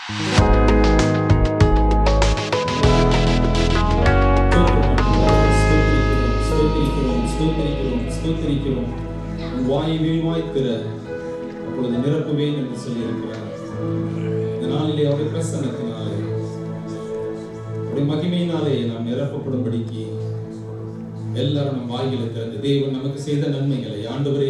ஸ்தோத்திரிக்கிறோம் ஸ்தோத்திரிக்கிறோம் ஸ்தோத்திரிக்கிறோம் உன் வாயை விரிவாய் திற அப்பொழுது நிரப்புவேன் என்று சொல்லியிருக்கிறார் இந்த நாளிலே அவருடைய பிரசன்னத்தினாலே அவருடைய மகிமையினாலே நாம் நிரப்பப்படும்படிக்கு எல்லாரும் நம் வாயில திறந்து தேவன் நமக்கு செய்த நன்மைகளை ஆண்டவரே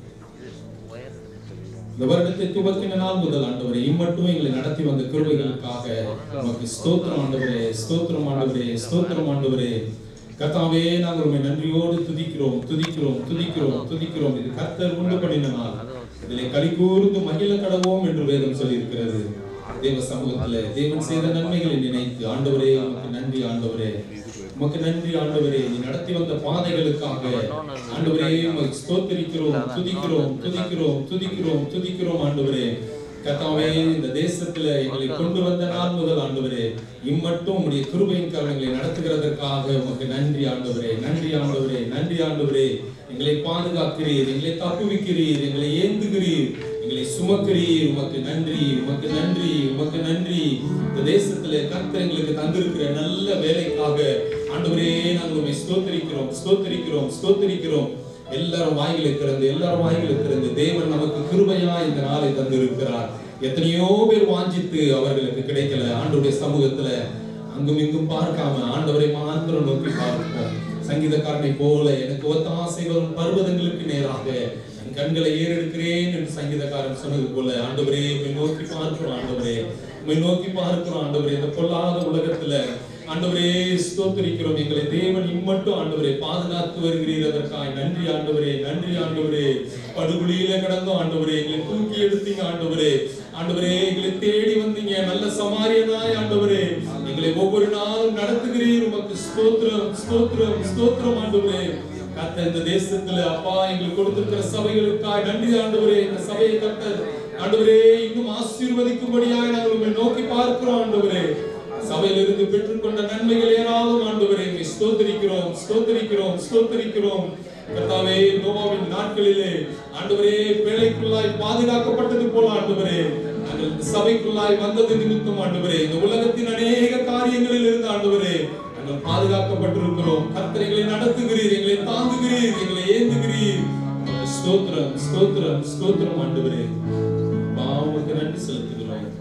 இந்த வருடத்தை துவக்கின நாள் முதல் ஆண்டவரே இம்மட்டும் எங்களை நடத்தி வந்த கிருபைகளுக்காக நமக்கு ஸ்தோத்திரம் ஆண்டவரே ஸ்தோத்திரம் ஆண்டவரே ஸ்தோத்திரம் ஆண்டவரே கர்த்தாவே நாங்கள் உண்மை நன்றியோடு துதிக்கிறோம் துதிக்கிறோம் துதிக்கிறோம் துதிக்கிறோம் இது கர்த்தர் உண்டு பண்ணின நாள் இதிலே களி கூர்ந்து மகிழ கடவோம் என்று வேதம் சொல்லியிருக்கிறது தேவ சமூகத்திலே தேவன் செய்த நன்மைகளை நினைத்து ஆண்டவரே உமக்கு நன்றி ஆண்டவரே உமக்கு நன்றி ஆண்டவரே நீ நடத்தி வந்த பாதைகளுக்காக ஆண்டவரே உம்மை ஸ்தோத்திரிக்கிறோம் துதிக்கிறோம் துதிக்கிறோம் துதிக்கிறோம் துதிக்கிறோம் ஆண்டவரே கர்த்தாவே இந்த தேசத்துல எங்களை கொண்டு வந்த நாள் முதல் ஆண்டவரே இம்மட்டும் உடைய கிருபையின் காரணங்களை நடத்துகிறதற்காக உமக்கு நன்றி ஆண்டவரே நன்றி ஆண்டவரே நன்றி ஆண்டவரே எங்களை பாதுகாக்கிறீர் எங்களை தப்புவிக்கிறீர் எங்களை ஏந்துகிறீர் எங்களை சுமக்கிறீர் உமக்கு நன்றி உமக்கு நன்றி உமக்கு நன்றி இந்த தேசத்துல கர்த்தர் எங்களுக்கு தந்திருக்கிற நல்ல வேலைக்காக ஆண்டவரே நாங்கள் உண்மை ஸ்தோத்திரிக்கிறோம் ஸ்தோத்திரிக்கிறோம் ஸ்தோத்திரிக்கிறோம் எல்லாரும் வாய்களை திறந்து எல்லாரும் வாய்களை திறந்து தேவன் நமக்கு கிருபையா இந்த நாளை தந்திருக்கிறார் எத்தனையோ பேர் வாஞ்சித்து அவர்களுக்கு கிடைக்கல ஆண்டவருடைய சமூகத்துல அங்கும் இங்கும் பார்க்காம ஆண்டவரை மாத்திரம் நோக்கி பார்ப்போம் சங்கீதக்காரனை போல எனக்கு ஒத்தாசை வரும் பர்வதங்களுக்கு நேராக என் கண்களை ஏறெடுக்கிறேன் என்று சங்கீதக்காரன் சொன்னது போல ஆண்டவரே உம்மை நோக்கி பார்க்கிறோம் ஆண்டவரே உம்மை நோக்கி பார்க்கிறோம் ஆண்டவரே இந்த பொல்லாத உலகத்துல ஆண்டவரே ஸ்தோத்திரிக்கிறோம் எங்களை தேவன் இம்மட்டும் ஆண்டவரே பாதுகாத்து வருகிறீர் அதற்காய் நன்றி ஆண்டவரே நன்றி ஆண்டவரே படுகுழியில கிடந்தோம் ஆண்டவரே எங்களை தூக்கி எடுத்தீங்க ஆண்டவரே ஆண்டவரே எங்களை தேடி வந்தீங்க நல்ல சமாரியனாய் ஆண்டவரே எங்களை ஒவ்வொரு நாளும் நடத்துகிறீர் உமக்கு ஸ்தோத்திரம் ஸ்தோத்திரம் ஸ்தோத்திரம் ஆண்டவரே கத்த இந்த தேசத்துல அப்பா எங்களுக்கு கொடுத்திருக்கிற சபைகளுக்காய் நன்றி ஆண்டவரே இந்த சபையை கத்த ஆண்டவரே இன்னும் ஆசீர்வதிக்கும்படியாக நாங்கள் உங்களை நோக்கி பார்க்கிறோம் ஆண்டவரே சபையிலிருந்து பெற்றுக்கொண்ட நன்மைகள் ஏராளம் ஆண்டவரே உம்மை ஸ்தோத்திரிக்கிறோம் ஸ்தோத்திரிக்கிறோம் ஸ்தோத்திரிக்கிறோம் கர்த்தாவே நோவாவின் நாட்களிலே ஆண்டவரே பேழைக்குள்ளாய் பாதுகாக்கப்பட்டது போல ஆண்டவரே நாங்கள் இந்த சபைக்குள்ளாய் வந்தது நிமித்தம் ஆண்டவரே இந்த உலகத்தின் அநேக காரியங்களில் இருந்து ஆண்டவரே நாங்கள் பாதுகாக்கப்பட்டிருக்கிறோம் கர்த்தர் எங்களை நடத்துகிறீர் எங்களை தாங்குகிறீர் எங்களை ஏந்துகிறீர் உமக்கு ஸ்தோத்திரம் ஸ்தோத்திரம் ஸ்தோத்திரம் ஆண்டவரே பாவமுக்கு நன்றி செலுத்துகிறோம்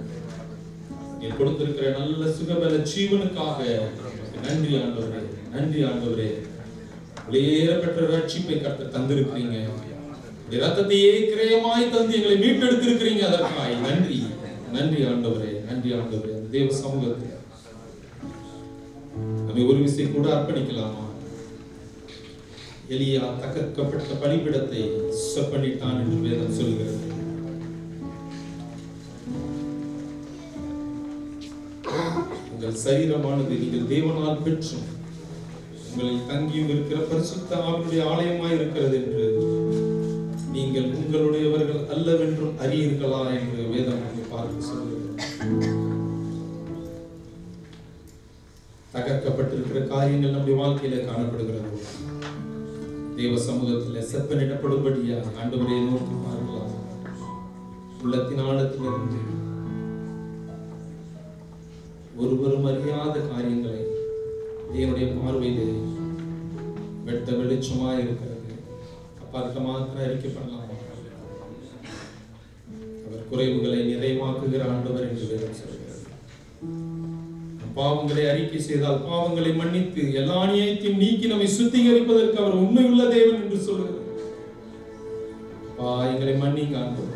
நீர் கொடுத்திருக்கிற நல்ல சுகபல ஜீவனுக்காக நன்றி ஆண்டவரே நன்றி ஆண்டவரே வெளியேற பெற்ற ரட்சிப்பை கர்த்தர் தந்திருக்கிறீங்க உடைய ரத்தத்தையே கிரயமாய் தந்து எங்களை மீட்டெடுத்திருக்கிறீங்க அதற்காய் நன்றி நன்றி ஆண்டவரே நன்றி ஆண்டவரே அந்த தேவ சமூகத்தை நம்மை ஒரு விசை கூட அர்ப்பணிக்கலாமா எலியா தகர்க்கப்பட்ட பலிபிடத்தை சுத்தப்பண்ணிட்டான் என்று வேதம் சொல்கிறது உங்கள் சரீரமானது நீங்கள் தேவனால் பெற்றும் உங்களில் தங்கியும் இருக்கிற பரிசுத்த ஆவினுடைய ஆலயமாய் இருக்கிறது என்று நீங்கள் உங்களுடையவர்கள் அல்லவென்றும் அறியீர்களா என்று வேதம் நம்மை பார்த்து சொல்கிறது தகர்க்கப்பட்டிருக்கிற காரியங்கள் நம்முடைய வாழ்க்கையில காணப்படுகிறது தேவ சமூகத்தில் செப்பனிடப்படும்படியாக ஆண்டவரை நோக்கி பார்க்கலாம் உள்ளத்தின் ஆழத்திலிருந்து ஒருவரும் அறியாத காரியங்களை தேவனுடைய பார்வையிலே வெட்ட வெளிச்சமாய் இருக்கிறது அப்பார்க்க மாத்திரம் அறிக்கப்படலாம் அவர் குறைவுகளை நிறைவாக்குகிற ஆண்டவர் என்று வேதம் சொல்கிறது நம் பாவங்களை அறிக்கை செய்தால் பாவங்களை மன்னித்து எல்லா அநியாயத்தையும் நீக்கி நம்மை சுத்திகரிப்பதற்கு அவர் உண்மையுள்ள தேவன் என்று சொல்லுகிறார் அப்பா எங்களை மன்னிங்க ஆண்டவர்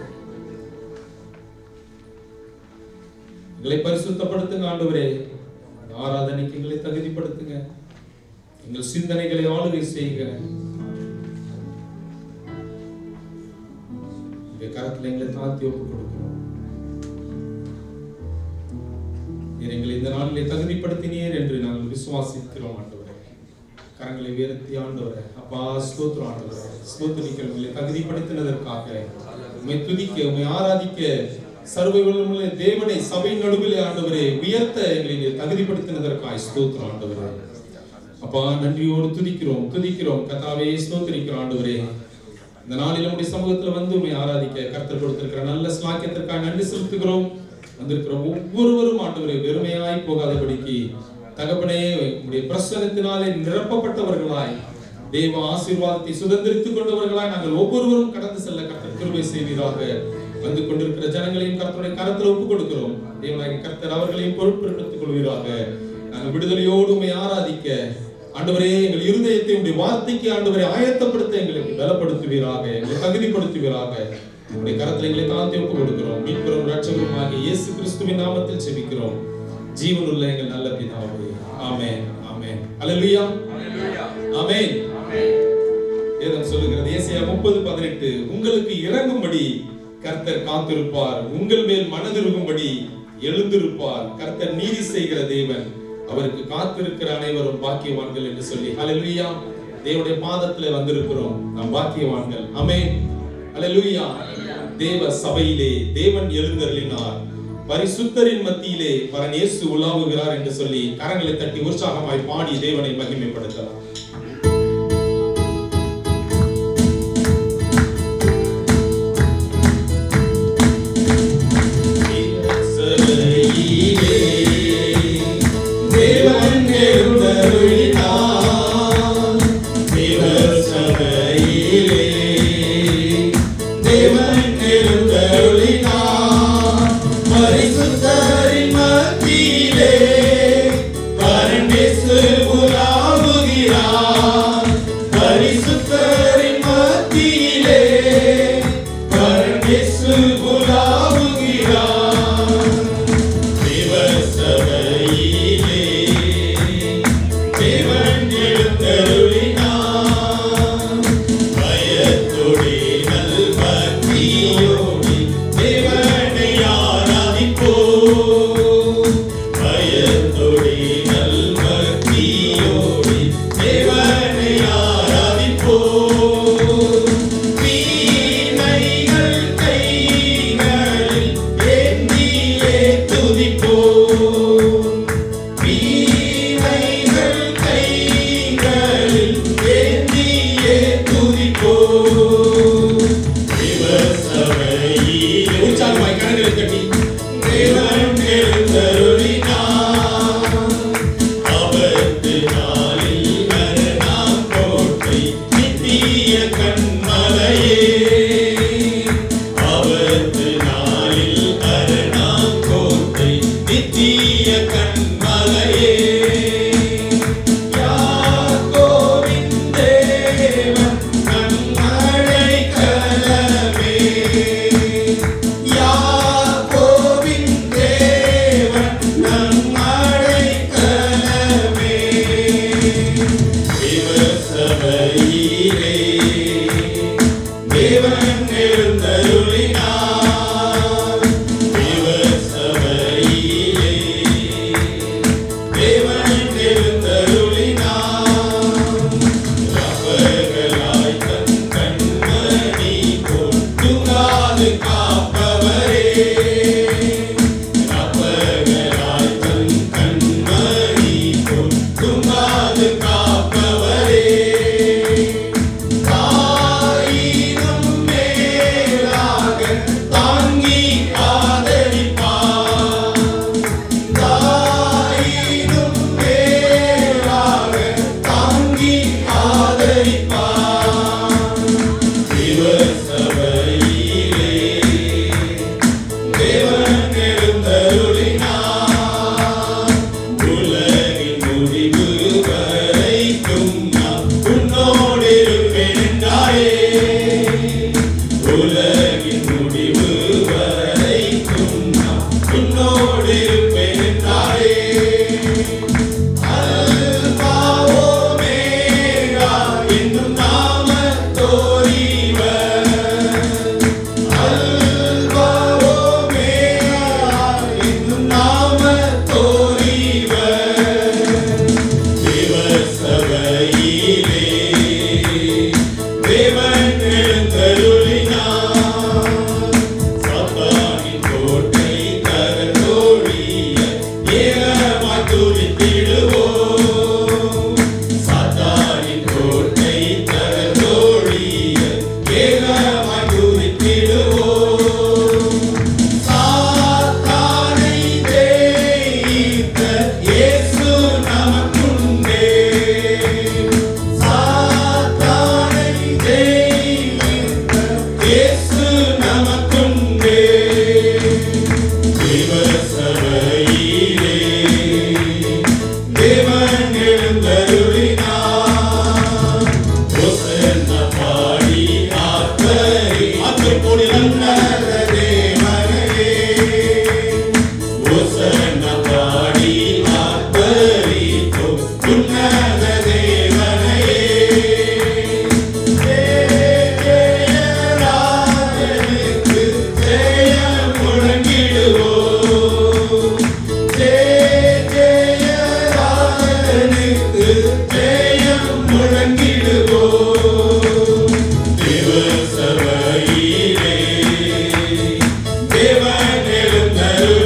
எங்களை பரிசுத்தப்படுத்துங்க ஆண்டவரே இந்த ஆராதனைக்கு எங்களை தகுதிப்படுத்துங்க எங்கள் சிந்தனைகளை ஆளுகை செய்யுங்க உங்க கரத்துல எங்களை தாழ்த்தி ஒப்பு கொடுக்கிறோம் நீர் எங்களை இந்த நாளிலே தகுதிப்படுத்தினீர் என்று நாங்கள் விசுவாசிக்கிறோம் ஆண்டவரே கரங்களை உயர்த்தி ஆண்டவரே அப்பா ஸ்தோத்திரம் ஆண்டவரே ஸ்தோத்திரிக்கிறோம் உங்களை தகுதிப்படுத்தினதற்காக உண்மை துதிக்க உண்மை ஆராதிக்க சர்வ வல்லமையுள்ள தேவனை சபை நடுவிலே ஆண்டவரே உயர்த்த எங்களை நீர் தகுதிப்படுத்தினதற்காய் ஸ்தோத்திரம் ஆண்டவரே அப்பா நன்றியோடு துதிக்கிறோம் துதிக்கிறோம் கத்தாவே ஸ்தோத்திரிக்கிறோம் ஆண்டவரே இந்த நாளில் நம்முடைய சமூகத்துல வந்து உண்மை ஆராதிக்க கர்த்தர் கொடுத்திருக்கிற நல்ல ஸ்லாக்கியத்திற்காக நன்றி செலுத்துகிறோம் வந்திருக்கிற ஒவ்வொருவரும் ஆண்டவரை வெறுமையாய் போகாதபடிக்கு தகப்பனே உடைய பிரசனத்தினாலே நிரப்பப்பட்டவர்களாய் தேவ ஆசீர்வாதத்தை சுதந்திரித்துக் கொண்டவர்களாய் நாங்கள் ஒவ்வொருவரும் கடந்து செல்ல கர்த்தர் கிருபை செய்வீராக வந்து கொண்டிருக்கிற ஜனங்களையும் கர்த்தருடைய கரத்தில் ஒப்புக் கொடுக்கிறோம் தேவனாகிய கர்த்தர் அவர்களையும் பொறுப்பெடுத்துக் கொள்வீராக நாங்கள் விடுதலையோடு உண்மை ஆராதிக்க ஆண்டவரே எங்கள் இருதயத்தை உடைய வார்த்தைக்கு ஆண்டவரை ஆயத்தப்படுத்த எங்களுக்கு பலப்படுத்துவீராக எங்களை தகுதிப்படுத்துவீராக உடைய கரத்தில் எங்களை தாழ்த்தி ஒப்புக் கொடுக்கிறோம் மீட்பெரும் ரட்சகரும் ஆகிய இயேசு கிறிஸ்துவின் நாமத்தில் செபிக்கிறோம் ஜீவனுள்ள எங்கள் நல்ல பிதாவே ஆமென் ஆமென் அல்லேலூயா ஆமென் வேதம் சொல்லுகிறது ஏசாயா முப்பது பதினெட்டு உங்களுக்கு இறங்கும்படி கர்த்தர் காத்திருப்பார் உங்கள் மேல் மனதிருகும்படி எழுந்திருப்பார் கர்த்தர் நீதி செய்கிற தேவன் அவருக்கு காத்திருக்கிற அனைவரும் பாக்கியவான்கள் என்று சொல்லி ஹalleluya தேவனுடைய பாதத்திலே வந்திருக்கிறோம் நாம் பாக்கியவான்கள் ஆமென் ஹalleluya தேவ சபையிலே தேவன் எழுந்தருளினார் பரிசுத்தரின் மத்தியிலே பரன் இயேசு உலாவுகிறார் என்று சொல்லி கரங்களை தட்டி உற்சாகமாய் பாடி தேவனை மகிமைப்படுத்தலாம் சபையிலே தேவன் எழுந்தருளினார். தேவ சபையிலே தேவன் எழுந்தருளினார். பரிசுத்தரின் மத்தியிலே பரமேசு உலாவுகிறார்.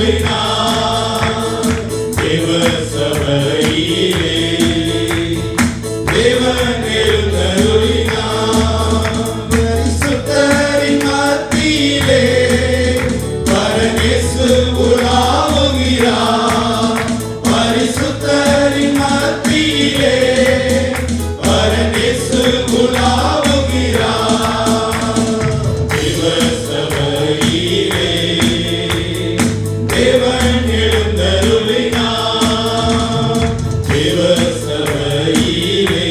எழுந்தருளினார் தேவ சபையிலே தேவன் எழுந்தருளினார் பரிசுத்தரின் மத்தியிலே பரமேசு உலாவுகிறார் பரிசுத்தரின் மத்தியிலே பரமேசு உலாவுகிறார் தேவ சபையிலே தேவன் எழுந்தருளினார் தேவ சபையிலே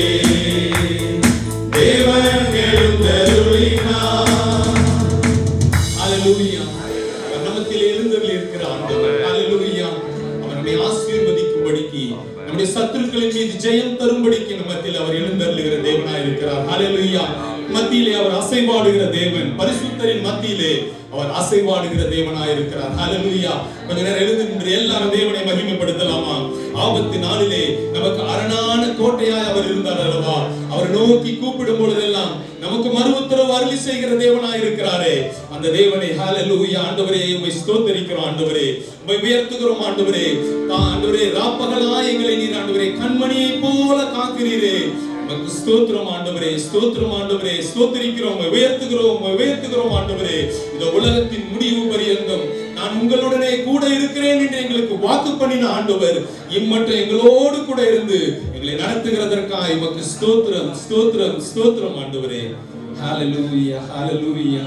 தேவன் எழுந்தருளினார் ஹalleluya அவர் நமத்தில் எழுந்தருளி இருக்கிற ஆண்டவர் ஹalleluya அவர் நம்மை ஆசீர்வதிக்கும்படிக்கு நம்முடைய சத்துருக்களின் மீது ஜெயம் தரும்படிக்கு நம்மத்தில் அவர் எழுந்தருளுகிற தேவனாய் இருக்கிறார் ஹalleluya மத்தியிலே அவர் அசைவாடுகிற தேவன் பரிசுத்தரின் மத்தியிலே அவர் அசைவாடுகிற தேவனாய் இருக்கிறார் ஹalleluya கொஞ்ச நேரம் எழுந்து நின்று எல்லாரும் தேவனை மகிமைப்படுத்தலாமா ஆபத்து நாளிலே நமக்கு அரணான கோட்டையாய் அவர் இருந்தார் அல்லவா அவர் நோக்கி கூப்பிடும் பொழுதெல்லாம் நமக்கு மறு உத்தரவு அருளி செய்கிற தேவனாய் இருக்கிறாரே அந்த தேவனை ஹalleluya ஆண்டவரே உம்மை ஸ்தோத்தரிக்கிறோம் ஆண்டவரே உம்மை உயர்த்துகிறோம் ஆண்டவரே தான் ஆண்டவரே ராப்பகலாய் எங்களை நீர் ஆண்டவரே கண்மணியை போல காக்கிறீரே உமக்கு ஸ்தோத்திரம் ஆண்டவரே ஸ்தோத்திரம் ஆண்டவரே ஸ்தோத்திரிக்கிறோம் உம்மை உயர்த்துகிறோம் உம்மை உயர்த்துகிறோம் ஆண்டவரே இந்த உலகத்தின் முடிவு பரியந்தம் நான் உங்களுடனே கூட இருக்கிறேன் என்று எங்களுக்கு வாக்கு பண்ணின ஆண்டவர் இம்மட்டும் எங்களோடு கூட இருந்து எங்களை நடத்துகிறதற்காக உமக்கு ஸ்தோத்திரம் ஸ்தோத்திரம் ஸ்தோத்திரம் ஆண்டவரே ஹalleluya ஹalleluya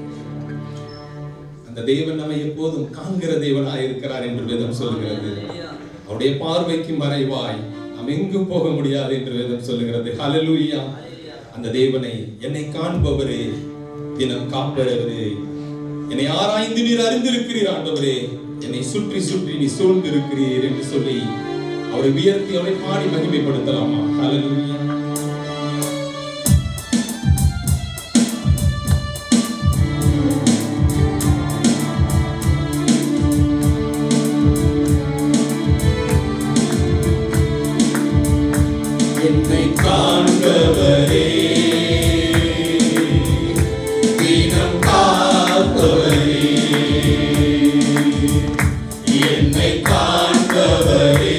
அந்த தேவன் நம்மை எப்போதும் காண்கிற தேவனாய் இருக்கிறார் என்று வேதம் சொல்லுகிறது அவருடைய பார்வைக்கு மறைவாய் நாம் எங்கும் போக முடியாது என்று வேதம் சொல்லுகிறது ஹalleluya அந்த தேவனை என்னை காண்பவரே தினம் காப்பவரே என்னை ஆராய்ந்து நீர் அறிந்திருக்கிறீர் ஆண்டவரே என்னை சுற்றி சுற்றி நீ சூழ்ந்திருக்கிறீர் என்று சொல்லி அவரை உயர்த்தி அவரை பாடி மகிமைப்படுத்தலாமா ஹalleluya என்னை காண்பவரே தினம் காப்பவரே என்னை காண்பவரே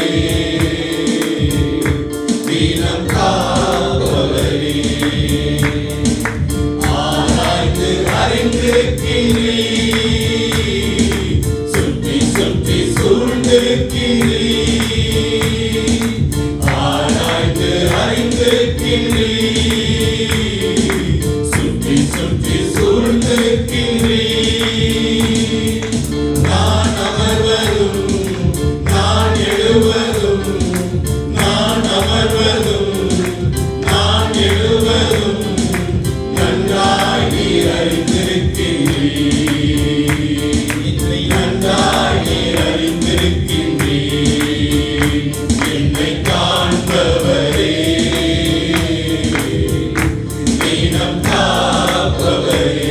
தினம் காப்பவரே ஆராய்ந்து அறிந்திருக்கிறீர் சுற்றி சுற்றி சூழ்ந்திருக்கிறீர் ஆராய்ந்து அறிந்திருக்கின்றீர் சுற்றி சுற்றி சூழ்ந்திருக்கின்றீர் நான் அமர்வதும் நான் எழுவதும் நான் அமர்வதும் நான் எழுவதும் நன்றாய் நீர் அறிந்திருக்கின்றீர் நன்றாய் நீர் அறிந்திருக்கின்றீர் என்னை காண்பவரே தினம் காப்பவரே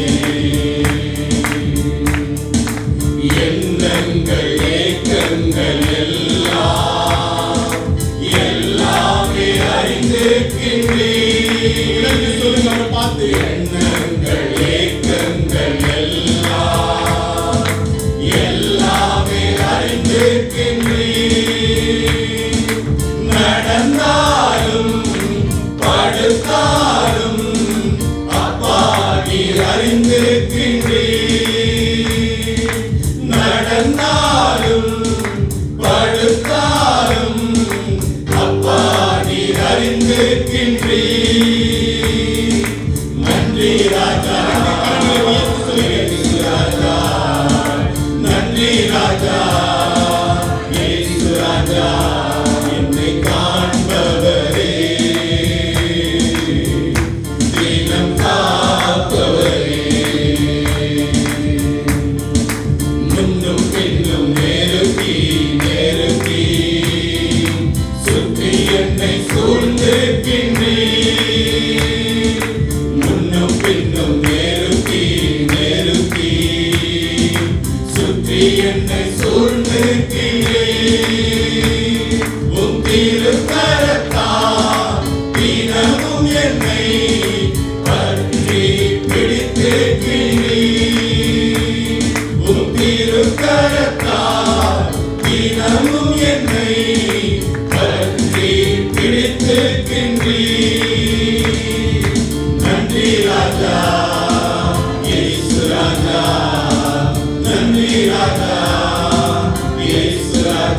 எண்ணங்கள் ஏக்கங்கள் எல்லாம் எல்லாமே அறிந்திருக்கின்றீர் சொல்லுங்க அவரை பார்த்து எண்ணங்கள் ஏக்கங்கள் எல்லாம் எல்லாமே அறிந்திருக்கின்றீர் நடந்தாலும் படுத்தாலும் அப்பா நீர் அறிந்திருக்கின்றீர் நடந்தாலும் படுத்தாலும் அப்பா நீர் அறிந்திருக்கின்றீர் நன்றி ராஜா ராஜா நன்றி ராஜா இயேசு ராஜா என்னை காண்பவரே தினம் காப்பவரே முன்னும் பின்னும் நெருக்கி நெருக்கி சுற்றி என்னை சூழ்ந்திருக்கின்றீர் முன்னும் பின்னும் நெருக்கி நெருக்கி சுற்றி என்னை சூழ்ந்திருக்கிறீர் உம் திருக்கரத்தால் தினமும் என்னை பற்றி பிடித்திருக்கிறீர் உம் திருக்கரத்தால்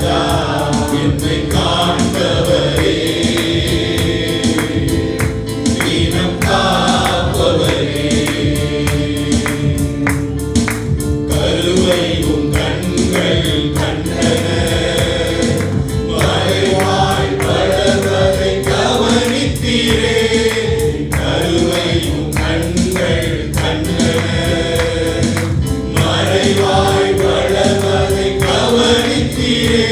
ராஜா என்னை காண்பவரே தீனம் காப்பவரே கருவை உன் கண்கள் கண்டன மறைவாய் படர்வதை கவனித்தீரே கருவை உன் கண்கள் கண்டன மறைவாய் வளர்வதை கவனித்தீரே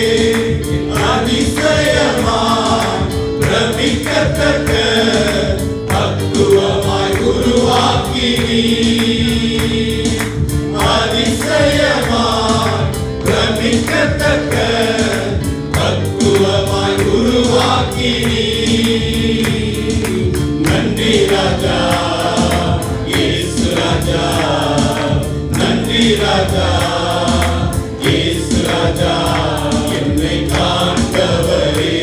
அதிசயமாய் பிரமிக்கத்தக்க பக்குவமாய் உருவாக்கினீ அதிசயமாய் பிரமிக்கத்தக்க பக்குவமாய் உருவாக்கினீ நன்றி ராஜா இயேசு ராஜா நன்றி ராஜா இயேசு ராஜா என்னை காண்பவரே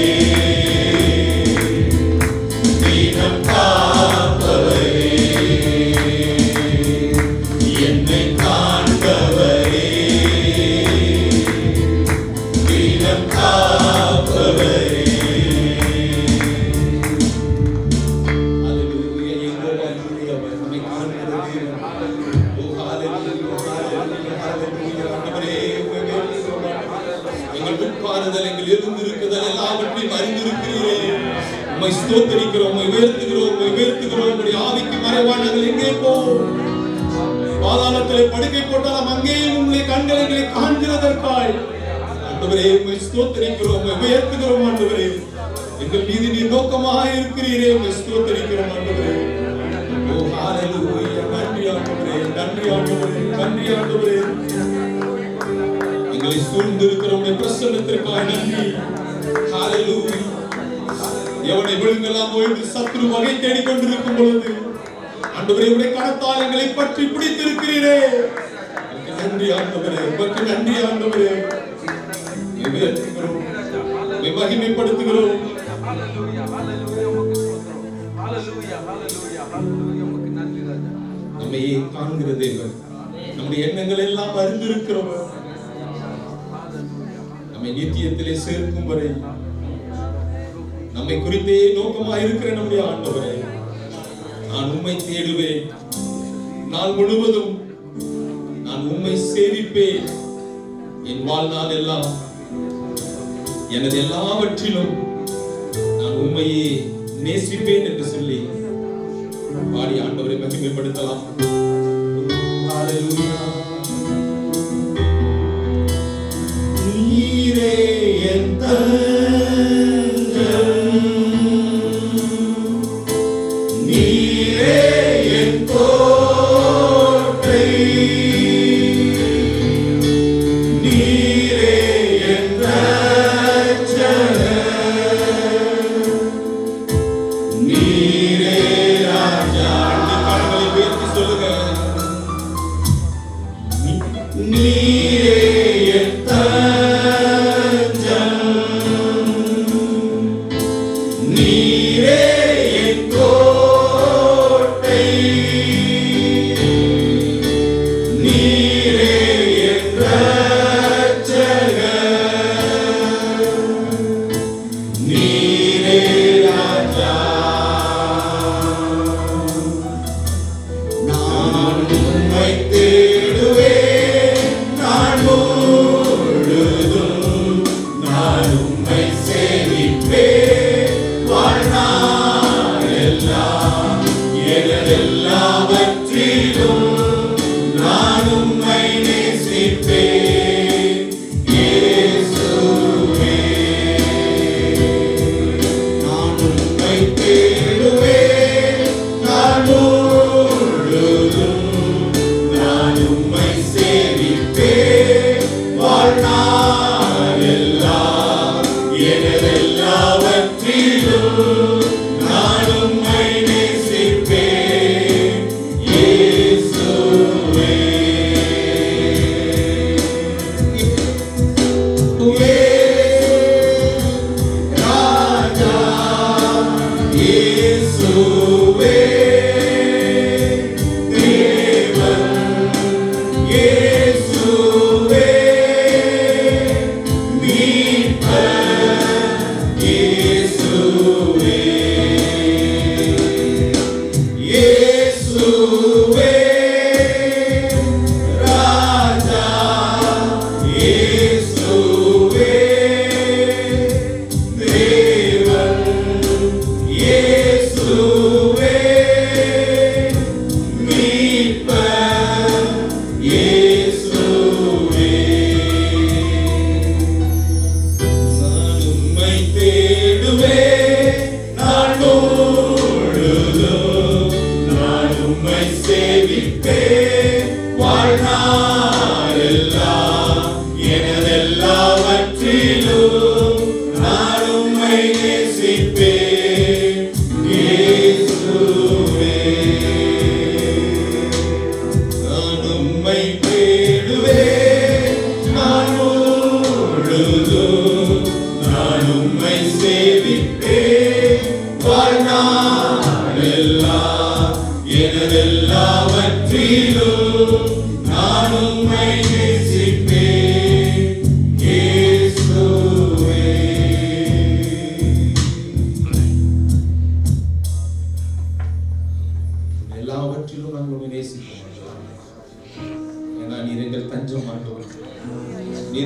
தீனம் காப்பவரே என்னை காண்பவரே தீனம் காப்பவரே Hallelujah. எங்கோ hallelujah. நம்மை காண்கிற தேவன். Oh, hallelujah, hallelujah, hallelujah. ஆண்டவரே, உம்மை வேண்டுகிறோம். எங்கள் உட்காருதல் எங்கள் எழுந்திருக்குதல் எல்லாவற்றையும் அறிந்திருக்கிறீரே உம்மை ஸ்தோத்தரிக்கிறோம் உம்மை உயர்த்துகிறோம் உம்மை உயர்த்துகிறோம் உம்முடைய ஆவிக்கு மறைவாய் நாங்கள் எங்கே போவோம் பாதாளத்திலே படுக்கை போட்டாலும் அங்கேயும் உங்களை கண்களை எங்களை காண்கிறதற்காய் ஆண்டவரே உம்மை ஸ்தோத்தரிக்கிறோம் உம்மை உயர்த்துகிறோம் ஆண்டவரே எங்கள் மீது நீர் நோக்கமாக இருக்கிறீரே உம்மை ஸ்தோத்தரிக்கிறோம் ஆண்டவரே ஓ ஹalleluya நன்றி ஆண்டவரே நன்றி ஆண்டவரே நன்றி ஆண்டவரே எங்களை சூழ்ந்து இருக்கிற உடைய பிரசன்னத்திற்காக நன்றி ஹalleluya எவனை விழுங்கலாமோ என்று சத்ரு வகை தேடிக் கொண்டிருக்கும் பொழுது ஆண்டவரே உடைய கரத்தால் எங்களை பற்றி பிடித்திருக்கிறீரே உமக்கு நன்றி ஆண்டவரே உமக்கு நன்றி ஆண்டவரே உம்மை உயர்த்துகிறோம் உம்மை மகிமைப்படுத்துகிறோம் Hallelujah, hallelujah, உமக்கு ஸ்தோத்திரம். Hallelujah, hallelujah, hallelujah, உமக்கு நன்றி ராஜா. நம்மையே காண்கிற தேவன் நம்முடைய எண்ணங்கள் எல்லாம் அறிந்திருக்கிறவர் நம்மை நித்தியத்திலே சேர்க்கும் வரை நம்மை குறித்தே நோக்கமாக இருக்கிற நம்முடைய ஆண்டவரே நான் உம்மை தேடுவேன் நாள் முழுவதும் நான் உம்மை சேவிப்பேன் என் வாழ்நாள் எல்லாம் எனது எல்லாவற்றிலும் நான் உண்மையே நேசிப்பேன் என்று சொல்லி பாடி ஆண்டவரை மகிமைப்படுத்தலாம் Hallelujah. நீரே என் தஞ்சம் நீரே என் கோட்டை நீரே என் ரட்சகர் நீரே ராஜா கரங்களை உயர்த்தி சொல்லுங்க நீரே என் தஞ்சம்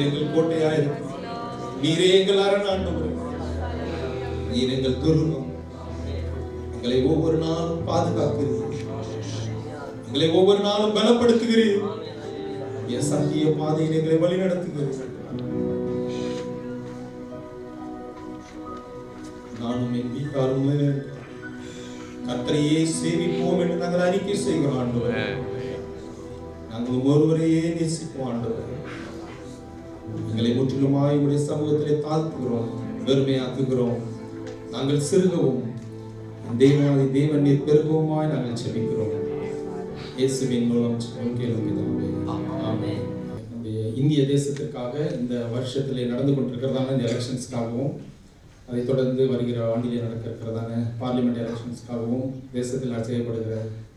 நீர் எங்கள் கோட்டையா இருக்கிறீர் நீரே எங்கள் அரணாண்டவர் நீர் எங்கள் துருவம் எங்களை ஒவ்வொரு நாளும் பாதுகாக்கிறீர் எங்களை ஒவ்வொரு நாளும் பலப்படுத்துகிறீர் என் சத்திய பாதையில் எங்களை வழி நடத்துகிறீர் நானும் என் வீட்டாரும் கத்தரையே சேவிப்போம் என்று நாங்கள் அறிக்கை செய்கிறோம் ஆண்டவரே நாங்கள் ஒருவரையே நேசிப்போம் ஆண்டவரே எங்களை முற்றிலுமாய் உடைய சமூகத்திலே தாழ்த்துகிறோம் வெறுமையாக்குகிறோம் நாங்கள் சிறுகவும் தெய்வாதி தேவன் நீர் பெருகவுமாய் நாங்கள் செபிக்கிறோம் இயேசுவின் மூலம் ஜெபம் கேளும் பிதாவே. ஆமென். நம்முடைய இந்திய தேசத்திற்காக இந்த வருஷத்திலே நடந்து கொண்டிருக்கிறதான இந்த எலெக்ஷன்ஸ்க்காகவும் அதைத் தொடர்ந்து வருகிற ஆண்டிலே நடக்க இருக்கிறதான பார்லிமெண்ட் எலெக்ஷன்ஸ்க்காகவும் தேசத்தில் செய்யப்படுகிற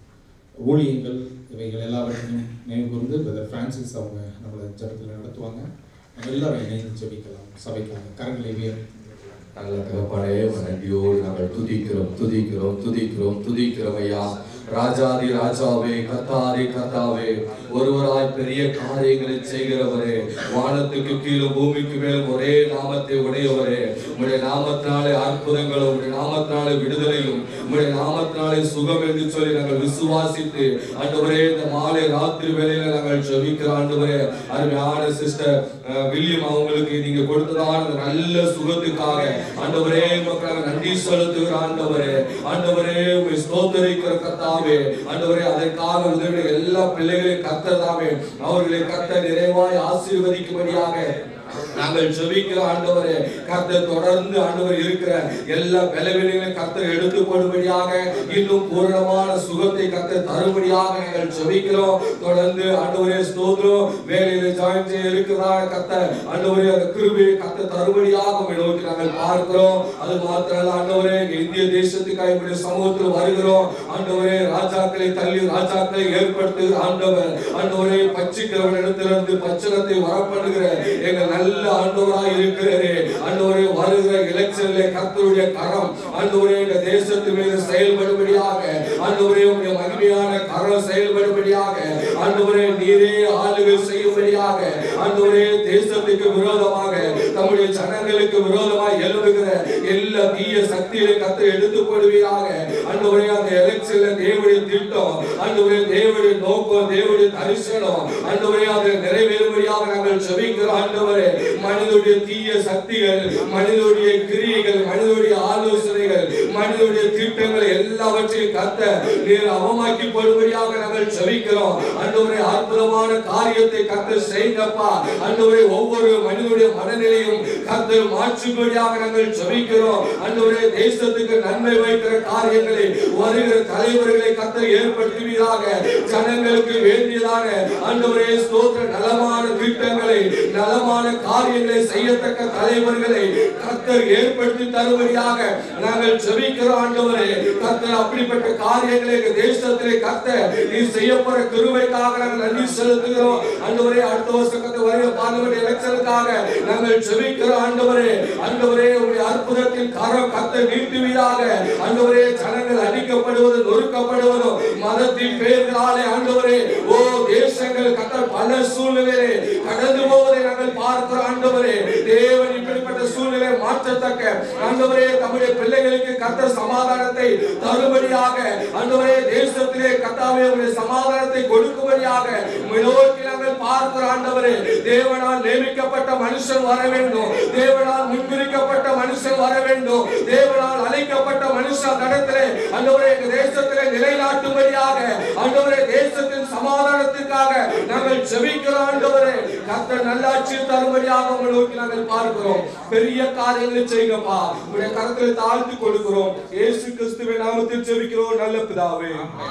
ஊழியங்கள் இவைகள் எல்லாவற்றையும் நினைவு கூர்ந்து பிரதர் பிரான்சிஸ் அவங்க நம்மளை ஜபத்தில் நடத்துவாங்க நம்ம எல்லாரும் இணைந்து ஜெபிக்கலாம் சபைக்காக கரங்களை உயர்த்தி நல்ல தகப்பனே நன்றியோடு நாங்கள் துதிக்கிறோம் துதிக்கிறோம் துதிக்கிறோம் துதிக்கிறோம் ஐயா ராஜாதி ராஜாவே கத்தாரி கத்தாவே ஒருவராய் பெரிய காரியங்களை செய்கிறவரே வானத்துக்கு கீழே பூமிக்கு மேல் ஒரே நாமத்தை உடையவரே உடைய நாமத்தினாலே அற்புதங்களும் உடைய நாமத்தினாலே விடுதலையும் உடைய நாமத்தினாலே சுகம் என்று சொல்லி நாங்கள் விசுவாசித்து ஆண்டவரே இந்த மாலை ராத்திரி வேளையில நாங்கள் ஜெபிக்கிற ஆண்டவரே அருமையான சிஸ்டர் வில்லியம் அவங்களுக்கு நீங்க கொடுத்ததான அந்த நல்ல சுகத்துக்காக ஆண்டவரே மக்களாக நன்றி செலுத்துகிற ஆண்டவரே ஆண்டவரே உங்களை ஸ்தோத்தரிக்கிற கர்த்தாவே ஆண்டவரே அதற்காக உதவி எல்லா பிள்ளைகளையும் கர்த்ததாவே அவர்களை கர்த்த நிறைவாய் ஆசீர்வதிக்கும்படியாக நாங்கள் ஜெபிக்கிற ஆண்டவரே கர்த்தர் தொடர்ந்து ஆண்டவர் இருக்கிற எல்லா பலவீனங்களையும் கர்த்தர் எடுத்து போடும்படியாக இன்னும் பூரணமான சுகத்தை கர்த்தர் தரும்படியாக நாங்கள் ஜெபிக்கிறோம் தொடர்ந்து ஆண்டவரே ஸ்தோத்திரம் வேலையில ஜாயின் செய்ய இருக்கிறார கர்த்தர் ஆண்டவரே அந்த கிருபையை கர்த்தர் தரும்படியாக உம்மை நோக்கி நாங்கள் பார்க்கிறோம் அது மாத்திரம் ஆண்டவரே எங்க இந்திய தேசத்துக்காக இப்படி சமூகத்தில் வருகிறோம் ஆண்டவரே ராஜாக்களை தள்ளி ராஜாக்களை ஏற்படுத்துகிற ஆண்டவர் ஆண்டவரே பச்சிக்கிறவனிடத்திலிருந்து பச்சனத்தை வரப்படுகிற எங்க நல்ல ஆண்டவராய் இருக்கிறாரே ஆண்டவரே வருகிற எலெக்ஷன்ல கர்த்தருடைய கரம் ஆண்டவரே இந்த தேசத்து மீது செயல்படும்படியாக ஆண்டவரே உடைய மகிமையான கரம் செயல்படும்படியாக ஆண்டவரே நீரே ஆளுகை செய்யும்படியாக ஆண்டவரே தேசத்துக்கு விரோதமாக தம்முடைய ஜனங்களுக்கு விரோதமாக எழுதுகிற எல்லா தீய சக்திகளை கத்த எடுத்து போடுவீராக ஆண்டவரே அந்த எலெக்ஷன்ல தேவனுடைய திட்டம் ஆண்டவரே தேவனுடைய நோக்கம் தேவனுடைய தரிசனம் ஆண்டவரே அதை நிறைவேறும்படியாக நாங்கள் ஜெபிக்கிற ஆண்டவரே மனிதனுடைய தீய சக்திகள் மனிதனுடைய கிரியைகள் மனிதனுடைய ஆலோசனைகள் மனிதனுடைய திட்டங்கள் எல்லாவற்றையும் கத்த நீர் அவமாக்கி போடும்படியாக நாங்கள் ஜெபிக்கிறோம் ஆண்டவரே அற்புதமான காரியத்தை கத்த செய்யுங்கப்பா ஆண்டவரே ஒவ்வொரு மனிதனுடைய மனநிலையும் கத்தர் மாற்றும்படியாக நாங்கள் ஜெபிக்கிறோம் ஆண்டவரே தேசத்துக்கு நன்மை வைக்கிற காரியங்களை வருகிற தலைவர்களை கத்தர் ஏற்படுத்துவீராக ஜனங்களுக்கு வேண்டியதான ஆண்டவரே ஸ்தோத்திர நலமான திட்டங்களை நலமான காரியங்களை செய்யத்தக்க தலைவர்களை கத்தர் ஏற்படுத்தி தரும்படியாக நாங்கள் ஜெபிக்கிறோம் ஆண்டவரே கத்தர் அப்படிப்பட்ட காரியங்களை எங்க தேசத்திலே கத்த நீ செய்ய போற கிருபைக்காக நாங்கள் நன்றி செலுத்துகிறோம் ஆண்டவரே அடுத்த வருஷம் கத்த வருகிற பார்லிமெண்ட் எலெக்ஷனுக்காக நாங்கள் ஜெபிக்கிறோம் ஆண்டவரே ஆண்டவரே உங்களுடைய அற்புதத்தின் கரம் கத்த நீட்டுவீராக ஆண்டவரே ஜனங்கள் அடிக்கப்படுவது நொறுக்கப்படுவதும் மதத்தின் பெயர்களாலே ஆண்டவரே ஓ தேசங்கள் கத்த பல சூழ்நிலையிலே கடந்து போவதை நாங்கள் பார்க்கிறோம் ஆண்டவரே தேவன் இப்படிப்பட்ட சூழ்நிலை மாற்றத்தக்க ஆண்டவரே தம்முடைய பிள்ளைகளுக்கு கத்த சமாதானத்தை தரும்படியாக ஆண்டவரே தேசத்திலே கத்தாவே உடைய சமாதானத்தை கொடுக்கும்படியாக உம்மை நோக்கி நாங்கள் பார்க்கிறோம் ஆண்டவரே தேவனால் நியமிக்கப்பட்ட மனுஷன் வர வேண்டும் தேவனால் முன்குறிக்கப்பட்ட மனுஷன் வர வேண்டும் தேவனால் அழைக்கப்பட்ட மனுஷன் நடத்திலே ஆண்டவரே எங்க தேசத்திலே நிலைநாட்டும்படியாக ஆண்டவரே தேசத்தின் சமாதானத்திற்காக நாங்கள் ஜெபிக்கிறோம் ஆண்டவரே கர்த்தர் நல்லாட்சி தரும்படியாக உங்களை நோக்கி நாங்கள் பார்க்கிறோம் பெரிய காரியங்களை செய்யுங்கப்பா உங்களுடைய கரத்தில் தாழ்த்தி கொடுக்கிறோம் இயேசு கிறிஸ்துவின் நாமத்தில் ஜெபிக்கிறோம் நல்ல பிதாவே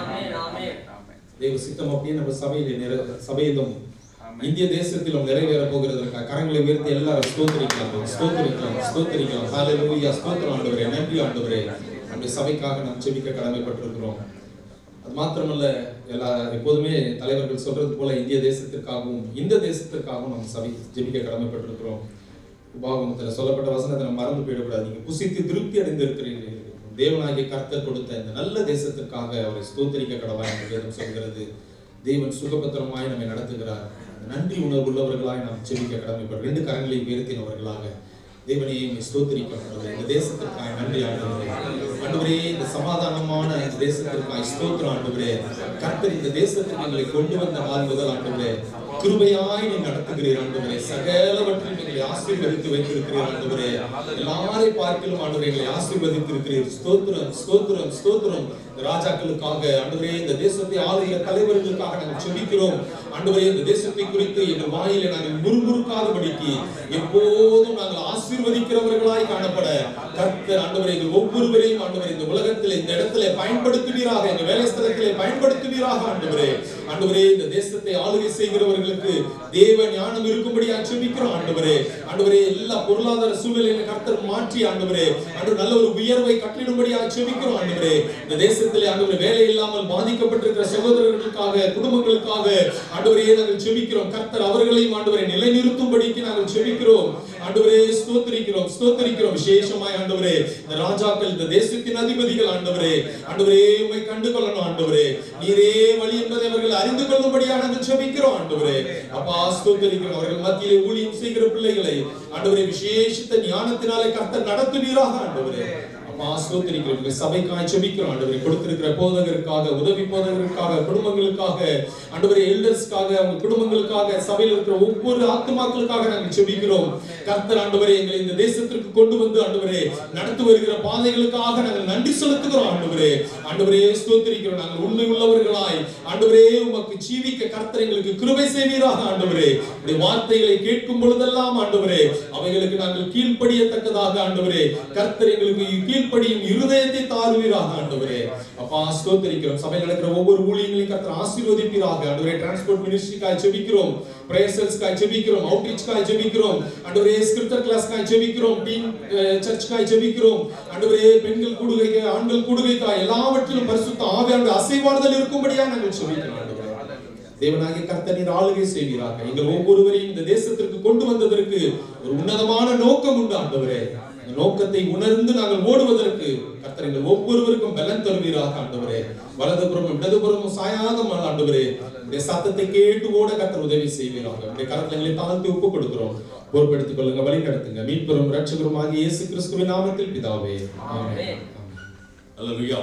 தேவ சித்தம் அப்படியே நம்ம சபையில நிற சபையிலும் இந்திய தேசத்திலும் நிறைவேற போகிறதற்காக கரங்களை உயர்த்தி எல்லாரும் ஸ்தோத்தரிக்கலாம் ஸ்தோத்தரிக்கலாம் ஸ்தோத்தரிக்கலாம் ஹalleluya ஸ்தோத்திரம் ஆண்டவரே நன்றி ஆண்டவரே நம்முடைய சபைக்காக நாம் ஜெபிக்க கடமைப்பட்டிருக்கிறோம் அது மாத்திரமல்ல எல்லா எப்போதுமே தலைவர்கள் சொல்றது போல இந்திய தேசத்திற்காகவும் இந்த தேசத்திற்காகவும் நம்ம சபை ஜெபிக்க கடமைப்பட்டிருக்கிறோம் உபாகமத்தில் சொல்லப்பட்ட வசனத்தை நம்ம மறந்து போயிடக்கூடாது நீங்க புசித்து திருப்தி அடைந்திருக்கிறீர்கள் தேவனாகிய கர்த்தர் கொடுத்த இந்த நல்ல தேசத்திற்காக அவரை ஸ்தோத்தரிக்க கடவா என்று வேதம் சொல்கிறது தேவன் சுகபத்திரமாய் நம்மை நடத்துகிறார் அந்த நன்றி உணர்வு உள்ளவர்களாய் நாம் செவிக்க கடமைப்படும் ரெண்டு கரங்களை உயர்த்தினவர்களாக தேவனே உம்மை ஸ்தோத்திரிக்கிறோம் ஆண்டவரே. இந்த தேசத்திற்காய் நன்றி ஆண்டவரே ஆண்டவரே இந்த சமாதானமான இந்த தேசத்திற்காய் ஸ்தோத்திரம் ஆண்டவரே கர்த்தர் இந்த தேசத்துக்கு எங்களை கொண்டு வந்த நாள் முதல் ஆண்டவரே கிருபையாய் நீ நடத்துகிறீர் ஆண்டவரே சகலவற்றையும் எங்களை ஆசீர்வதித்து வைத்திருக்கிறீர் ஆண்டவரே எல்லாரை பார்க்கிலும் ஆண்டவரே எங்களை ஆசீர்வதித்து இருக்கிறீர் ஸ்தோத்திரம் ஸ்தோத்திரம் ஸ்தோத்திரம் இந்த ராஜாக்களுக்காக ஆண்டவரே இந்த தேசத்தை ஆளுகிற தலைவர்களுக்காக நாங்கள் செபிக்கிறோம் ஆண்டவரே இந்த தேசத்தை குறித்து எங்கள் வாயில நாங்கள் முறுமுறுக்காதபடிக்கு எப்போதும் நாங்கள் ஆசீர்வதிக்கிறவர்களாய் காணப்பட கர்த்தர் ஆண்டவரே எங்கள் ஒவ்வொருவரையும் ஆண்டவரே இந்த உலகத்தில் இந்த இடத்துல பயன்படுத்துவீராக எங்க வேலை ஸ்தலத்திலே பயன்படுத்துவீராக ஆண்டவரே ஆண்டவரே இந்த தேசத்தை ஆளுகை செய்கிறவர்களுக்கு தேவ ஞானம் இருக்கும்படியா செபிக்கிறோம் ஆண்டவரே ஆண்டவரே எல்லா பொருளாதார சூழ்நிலையில கர்த்தர் மாற்றி ஆண்டவரே ஆண்டவர் நல்ல ஒரு உயர்வை கட்டளிடும்படியா செபிக்கிறோம் ஆண்டவரே இந்த தேசத்திலே ஆண்டவரே வேலை இல்லாமல் பாதிக்கப்பட்டிருக்கிற சகோதரர்களுக்காக குடும்பங்களுக்காக ஆண்டவரே நாங்கள் செபிக்கிறோம் கர்த்தர் அவர்களையும் ஆண்டவரை நிலைநிறுத்தும்படிக்கு நாங்கள் செபிக்கிறோம் ஆண்டவரே ஸ்தோத்திரிக்கிறோம் ஸ்தோத்திரிக்கிறோம் விசேஷமாய் ஆண்டவரே இந்த ராஜாக்கள் இந்த தேசத்தின் அதிபதிகள் ஆண்டவரே ஆண்டவரே உம்மை கண்டு கொள்ளணும் ஆண்டவரே நீரே வழி என்பதை அவர்கள் அறிந்து கொள்ளும்படியா நாங்கள் செபிக்கிறோம் ஆண்டவரே அப்பா ஸ்தோத்திரிக்கிறோம் அவர்கள் மத்தியிலே ஊழியம் செய்கிற பிள்ளைகளை ஆண்டவரே விசேஷித்த ஞானத்தினாலே கர்த்தர் நடத்துவீராக ஆண்டவரே அப்பா ஸ்தோத்திரிக்கிறோம் உங்க சபைக்காய் செபிக்கிறோம் ஆண்டவரே கொடுத்திருக்கிற போதகருக்காக உதவி போதகருக்காக குடும்பங்களுக்காக ஆண்டவரே எல்டர்ஸ்க்காக அவங்க குடும்பங்களுக்காக சபையில் இருக்கிற ஒவ்வொரு ஆத்துமாக்களுக்காக நாங்கள் செபிக்கிறோம் கர்த்தர் ஆண்டவரே எங்களை இந்த தேசத்திற்கு கொண்டு வந்து ஆண்டவரே நடத்தி வருகிற பாதைகளுக்காக நாங்கள் நன்றி செலுத்துகிறோம் ஆண்டவரே ஆண்டவரே ஸ்தோத்திரிக்கிறோம் நாங்கள் உண்மை உள்ளவர்களாய் ஆண்டவரே உமக்கு ஜீவிக்க கர்த்தர் எங்களுக்கு கிருபை செய்வீராக ஆண்டவரே இந்த வார்த்தைகளை கேட்கும் பொழுதெல்லாம் ஆண்டவரே அவைகளுக்கு நாங்கள் கீழ்ப்படியத்தக்கதாக ஆண்டவரே கர்த்தர் எங்களுக்கு கீழ்ப்படியும் இருதயத்தை தாருவீராக ஆண்டவரே அப்பா ஸ்தோத்திரிக்கிறோம் சபையில் நடக்கிற ஒவ்வொரு ஊழியங்களையும் கர்த்தர் ஆசீர்வதிப்பீராக ஆண்டவரே டிரான்ஸ்போர்ட் மினிஸ்ட்ரிக்காய் செபிக்கிறோம் பிரேசல்ஸ்க்காய் செபிக்கிறோம் அவுட்ரீச்க்காய் செபிக்கிறோம் ஆண்டவரே ஸ்கிரிப்டர் கிளாஸ்க்காய் செபிக்கிறோம் டீம் சர்ச்க்காய் செபிக்கிறோம் ஆண்டவரே பெண்கள் கூடுகைக்கு ஆண்கள் கூடுகைக்காய் எல்லாவற்றிலும் பரிசுத்த ஆவியானுடைய அசைவாடுதல் இருக்கும்படியா நாங்கள் செபிக்கிறோம் ஆண்டவரே தேவனாகிய கர்த்தர் நீர் ஆளுகை செய்வீராக எங்கள் ஒவ்வொருவரையும் இந்த தேசத்திற்கு கொண்டு வந்ததற்கு ஒரு உன்னதமான நோக்கம் உண்டு ஆண்டவரே அந்த நோக்கத்தை உணர்ந்து நாங்கள் ஓடுவதற்கு கர்த்தர் எங்கள் ஒவ்வொருவருக்கும் பலன் தருவீராக ஆண்டவரே வலதுபுறமும் இடதுபுறமும் சாயாத ஆண்டவரே உடைய சத்தத்தை கேட்டு ஓட கர்த்தர் உதவி செய்வீராக உடைய கரத்தங்களை தாழ்த்தி ஒப்பு கொடுக்கிறோம் பொறுப்பெடுத்துக் கொள்ளுங்க வழி நடத்துங்க மீட்பெரும் ரட்சகரும் ஆகிய இயேசு கிறிஸ்துவின் நாமத்தில் பிதாவே ஆமென் அல்லேலூயா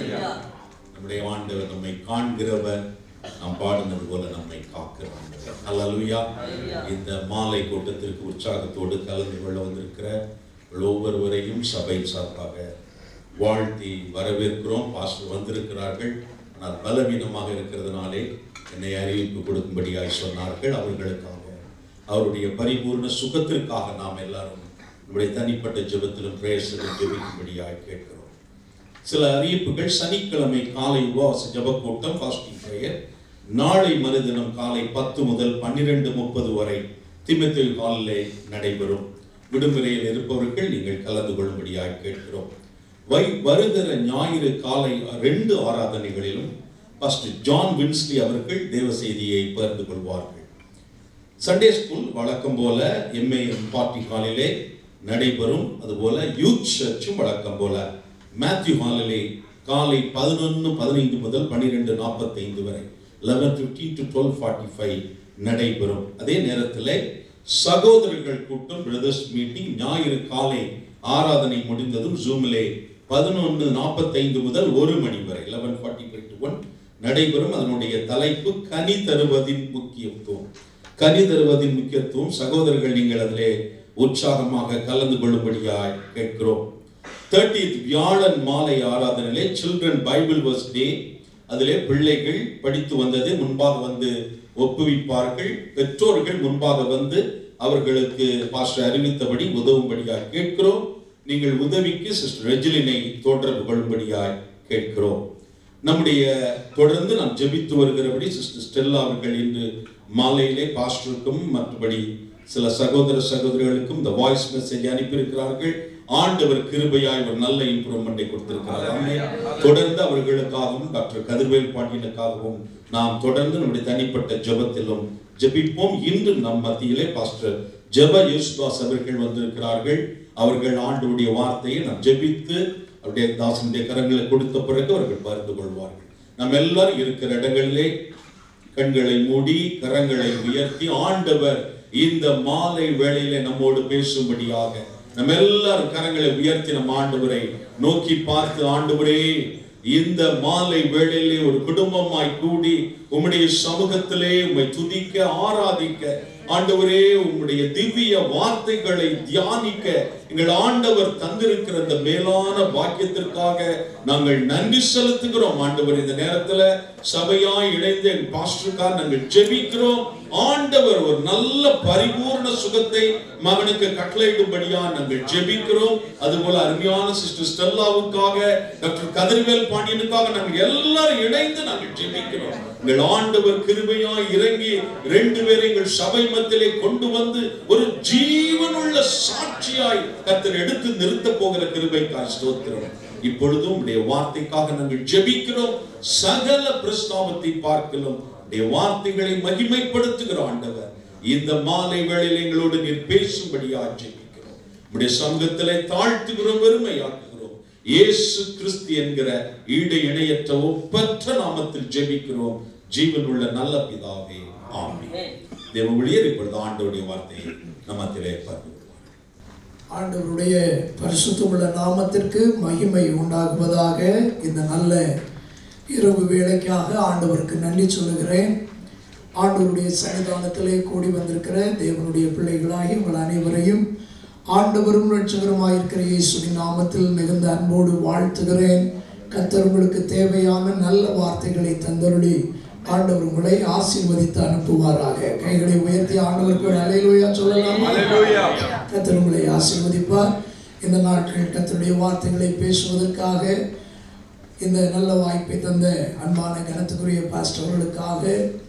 நம்முடைய ஆண்டவர் நம்மை காண்கிறவர் நாம் பாடுனது போல நம்மை காக்கிறவர் அல்லேலூயா இந்த மாலை கூட்டத்திற்கு உற்சாகத்தோடு கலந்து கொள்ள வந்திருக்கிற உங்கள் ஒவ்வொருவரையும் சபை சார்பாக வாழ்த்தி வரவேற்கிறோம் பாஸ்டர் வந்திருக்கிறார்கள் ஆனால் பலவீனமாக இருக்கிறதுனாலே என்னை அறிவிப்பு கொடுக்கும்படியாய் சொன்னார்கள் அவர்களுக்காக அவருடைய பரிபூர்ண சுகத்திற்காக நாம் எல்லாரும் நம்முடைய தனிப்பட்ட ஜெபத்திலும் பிரேசலும் ஜெபிக்கும்படியாய் கேட்கிறோம் சில அறிவிப்புகள் சனிக்கிழமை காலை உபவாச ஜெப கூட்டம் ஃபாஸ்டிங் பிரேயர் நாளை மறுதினம் காலை பத்து முதல் பன்னிரெண்டு முப்பது வரை திமுத்தல் ஹாலிலே நடைபெறும் விடுமுறையில் இருப்பவர்கள் நீங்கள் கலந்து கொள்ளும்படியாக கேட்கிறோம் வை வருகிற ஞாயிறு காலை ரெண்டு ஆராதனைகளிலும் பாஸ்டர் ஜான் வின்ஸ்லி அவர்கள் தேவ செய்தியை பகிர்ந்து கொள்வார்கள் சண்டே ஸ்கூல் வழக்கம் போல எம்ஏஎம் பார்ட்டி ஹாலிலே நடைபெறும் அதுபோல யூத் சர்ச்சும் வழக்கம் போல மேத்யூ ஹாலிலே காலை பதினொன்று பதினைந்து முதல் பன்னிரெண்டு நாற்பத்தைந்து வரை eleven fifteen to twelve forty five நடைபெறும் அதே நேரத்தில் சகோதரர்கள் கூட்டம் பிரதர்ஸ் மீட்டிங் ஞாயிறு காலை ஆராதனை முடிந்ததும் ஜூமிலே பதினொன்று நாற்பத்தைந்து முதல் ஒரு மணி வரை eleven forty five to one நடைபெறும் அதனுடைய தலைப்பு கனி தருவதின் முக்கியத்துவம் கனி தருவதின் முக்கியத்துவம் சகோதரர்கள் நீங்கள் அதிலே உற்சாகமாக கலந்து கொள்ளும்படியாய் கேட்கிறோம் தேர்ட்டீத் வியாழன் மாலை ஆராதனையிலே சில்ட்ரன் பைபிள் வர்ஸ் டே அதிலே பிள்ளைகள் படித்து வந்தது முன்பாக வந்து ஒப்புவிப்பார்கள் பெற்றோர்கள் முன்பாக வந்து அவர்களுக்கு பாஸ்டர் அறிவித்தபடி உதவும்படியாய் கேட்கிறோம் நீங்கள் உதவிக்கு சிஸ்டர் ரெஜிலினை தொடர்பு கொள்ளும்படியாய் கேட்கிறோம் நம்முடைய தொடர்ந்து நாம் ஜெபித்து வருகிறபடி சிஸ்டர் ஸ்டெல்லா அவர்கள் இன்று மாலையிலே பாஸ்டருக்கும் மற்றபடி சில சகோதர சகோதரிகளுக்கும் இந்த வாய்ஸ் மெசேஜ் அனுப்பியிருக்கிறார்கள் ஆண்டவர் கிருபையாய் ஒரு நல்ல இம்ப்ரூவ்மெண்டை கொடுத்திருக்கிறார் ஆமென். தொடர்ந்து அவர்களுக்காகவும் டாக்டர் கதிர்வேல் பாண்டியனுக்காகவும் நாம் தொடர்ந்து நம்முடைய தனிப்பட்ட ஜெபத்திலும் ஜெபிப்போம் இன்று நம் மத்தியிலே பாஸ்டர் ஜெப யேசுதாஸ் அவர்கள் வந்திருக்கிறார்கள் அவர்கள் ஆண்டவருடைய வார்த்தையை நாம் ஜெபித்து அவருடைய தாசனுடைய கரங்களை கொடுத்த பிறகு அவர்கள் பகிர்ந்து கொள்வார்கள் நம்ம எல்லாரும் இருக்கிற இடங்களிலே கண்களை மூடி கரங்களை உயர்த்தி ஆண்டவர் இந்த மாலை வேளையில நம்மோடு பேசும்படியாக நம்ம எல்லாரும் கரங்களை உயர்த்தி நம்ம ஆண்டவரை நோக்கி பார்த்து ஆண்டவரே இந்த மாலை வேளையிலே ஒரு குடும்பமாய் கூடி உம்முடைய சமூகத்திலே உம்மை துதிக்க ஆராதிக்க ஆண்டவரே உம்முடைய திவ்ய வார்த்தைகளை தியானிக்க எங்கள் ஆண்டவர் தந்திருக்கிற இந்த மேலான பாக்கியத்திற்காக நாங்கள் நன்றி செலுத்துகிறோம் ஆண்டவர் இந்த நேரத்துல சபையாய் இணைந்து என் பாஸ்டருக்காக நாங்கள் ஜெபிக்கிறோம் ஆண்டவர் ஒரு நல்ல பரிபூர்ண சுகத்தை மகனுக்கு கட்டளையிடும்படியா நாங்கள் ஜெபிக்கிறோம் அதுபோல அருமையான சிஸ்டர் ஸ்டெல்லாவுக்காக டாக்டர் கதிர்வேல் பாண்டியனுக்காக நாங்கள் எல்லாரும் இணைந்து நாங்கள் ஜெபிக்கிறோம் எங்கள் ஆண்டவர் கிருபையாய் இறங்கி ரெண்டு பேரை எங்கள் சபை மத்தியிலே கொண்டு வந்து ஒரு ஜீவனுள்ள சாட்சியாய் கத்தர் எடுத்து நிறுத்த போகிற கிருபைக்காய் ஸ்தோத்திரம் இப்பொழுதும் உடைய வார்த்தைக்காக நாங்கள் ஜெபிக்கிறோம் சகல பிரஸ்தாபத்தை பார்க்கலாம் உடைய வார்த்தைகளை மகிமைப்படுத்துகிற ஆண்டவர் இந்த மாலை வேளையில் எங்களோடு நீர் பேசும்படியா ஜெபிக்கிறோம் உடைய சமூகத்திலே தாழ்த்துகிறோம் பெருமையாக்குகிறோம் இயேசு கிறிஸ்து என்கிற ஈடு இணையற்ற ஒப்பற்ற நாமத்தில் ஜெபிக்கிறோம் ஜீவனுள்ள நல்ல பிதாவே ஆமென் தேவ ஊழியர் இப்பொழுது ஆண்டவருடைய வார்த்தையை நம்மத்திலே பார்க்கிறோம் ஆண்டவருடைய பரிசுத்தமுள்ள நாமத்திற்கு மகிமை உண்டாகுவதாக இந்த நல்ல இரவு வேளைக்காக ஆண்டவருக்கு நன்றி சொல்லுகிறேன் ஆண்டவருடைய சன்னிதானத்திலே கூடி வந்திருக்கிற தேவனுடைய பிள்ளைகளாகி உங்கள் அனைவரையும் ஆண்டவரும் ரட்சகருமாயிருக்கிற இயேசுவின் நாமத்தில் மிகுந்த அன்போடு வாழ்த்துகிறேன் கர்த்தர் உங்களுக்கு தேவையான நல்ல வார்த்தைகளை தந்தருளி ஆண்டவர் உங்களை ஆசீர்வதித்து அனுப்புவாராக கைகளை உயர்த்தி ஆண்டவருக்கு ஒரு அலையிலோயா சொல்லலாம் கர்த்தர் உங்களை ஆசீர்வதிப்பார் இந்த நாட்கள் கர்த்தருடைய வார்த்தைகளை பேசுவதற்காக இந்த நல்ல வாய்ப்பை தந்த அன்பான கனத்துக்குரிய பாஸ்டர் அவர்களுக்காக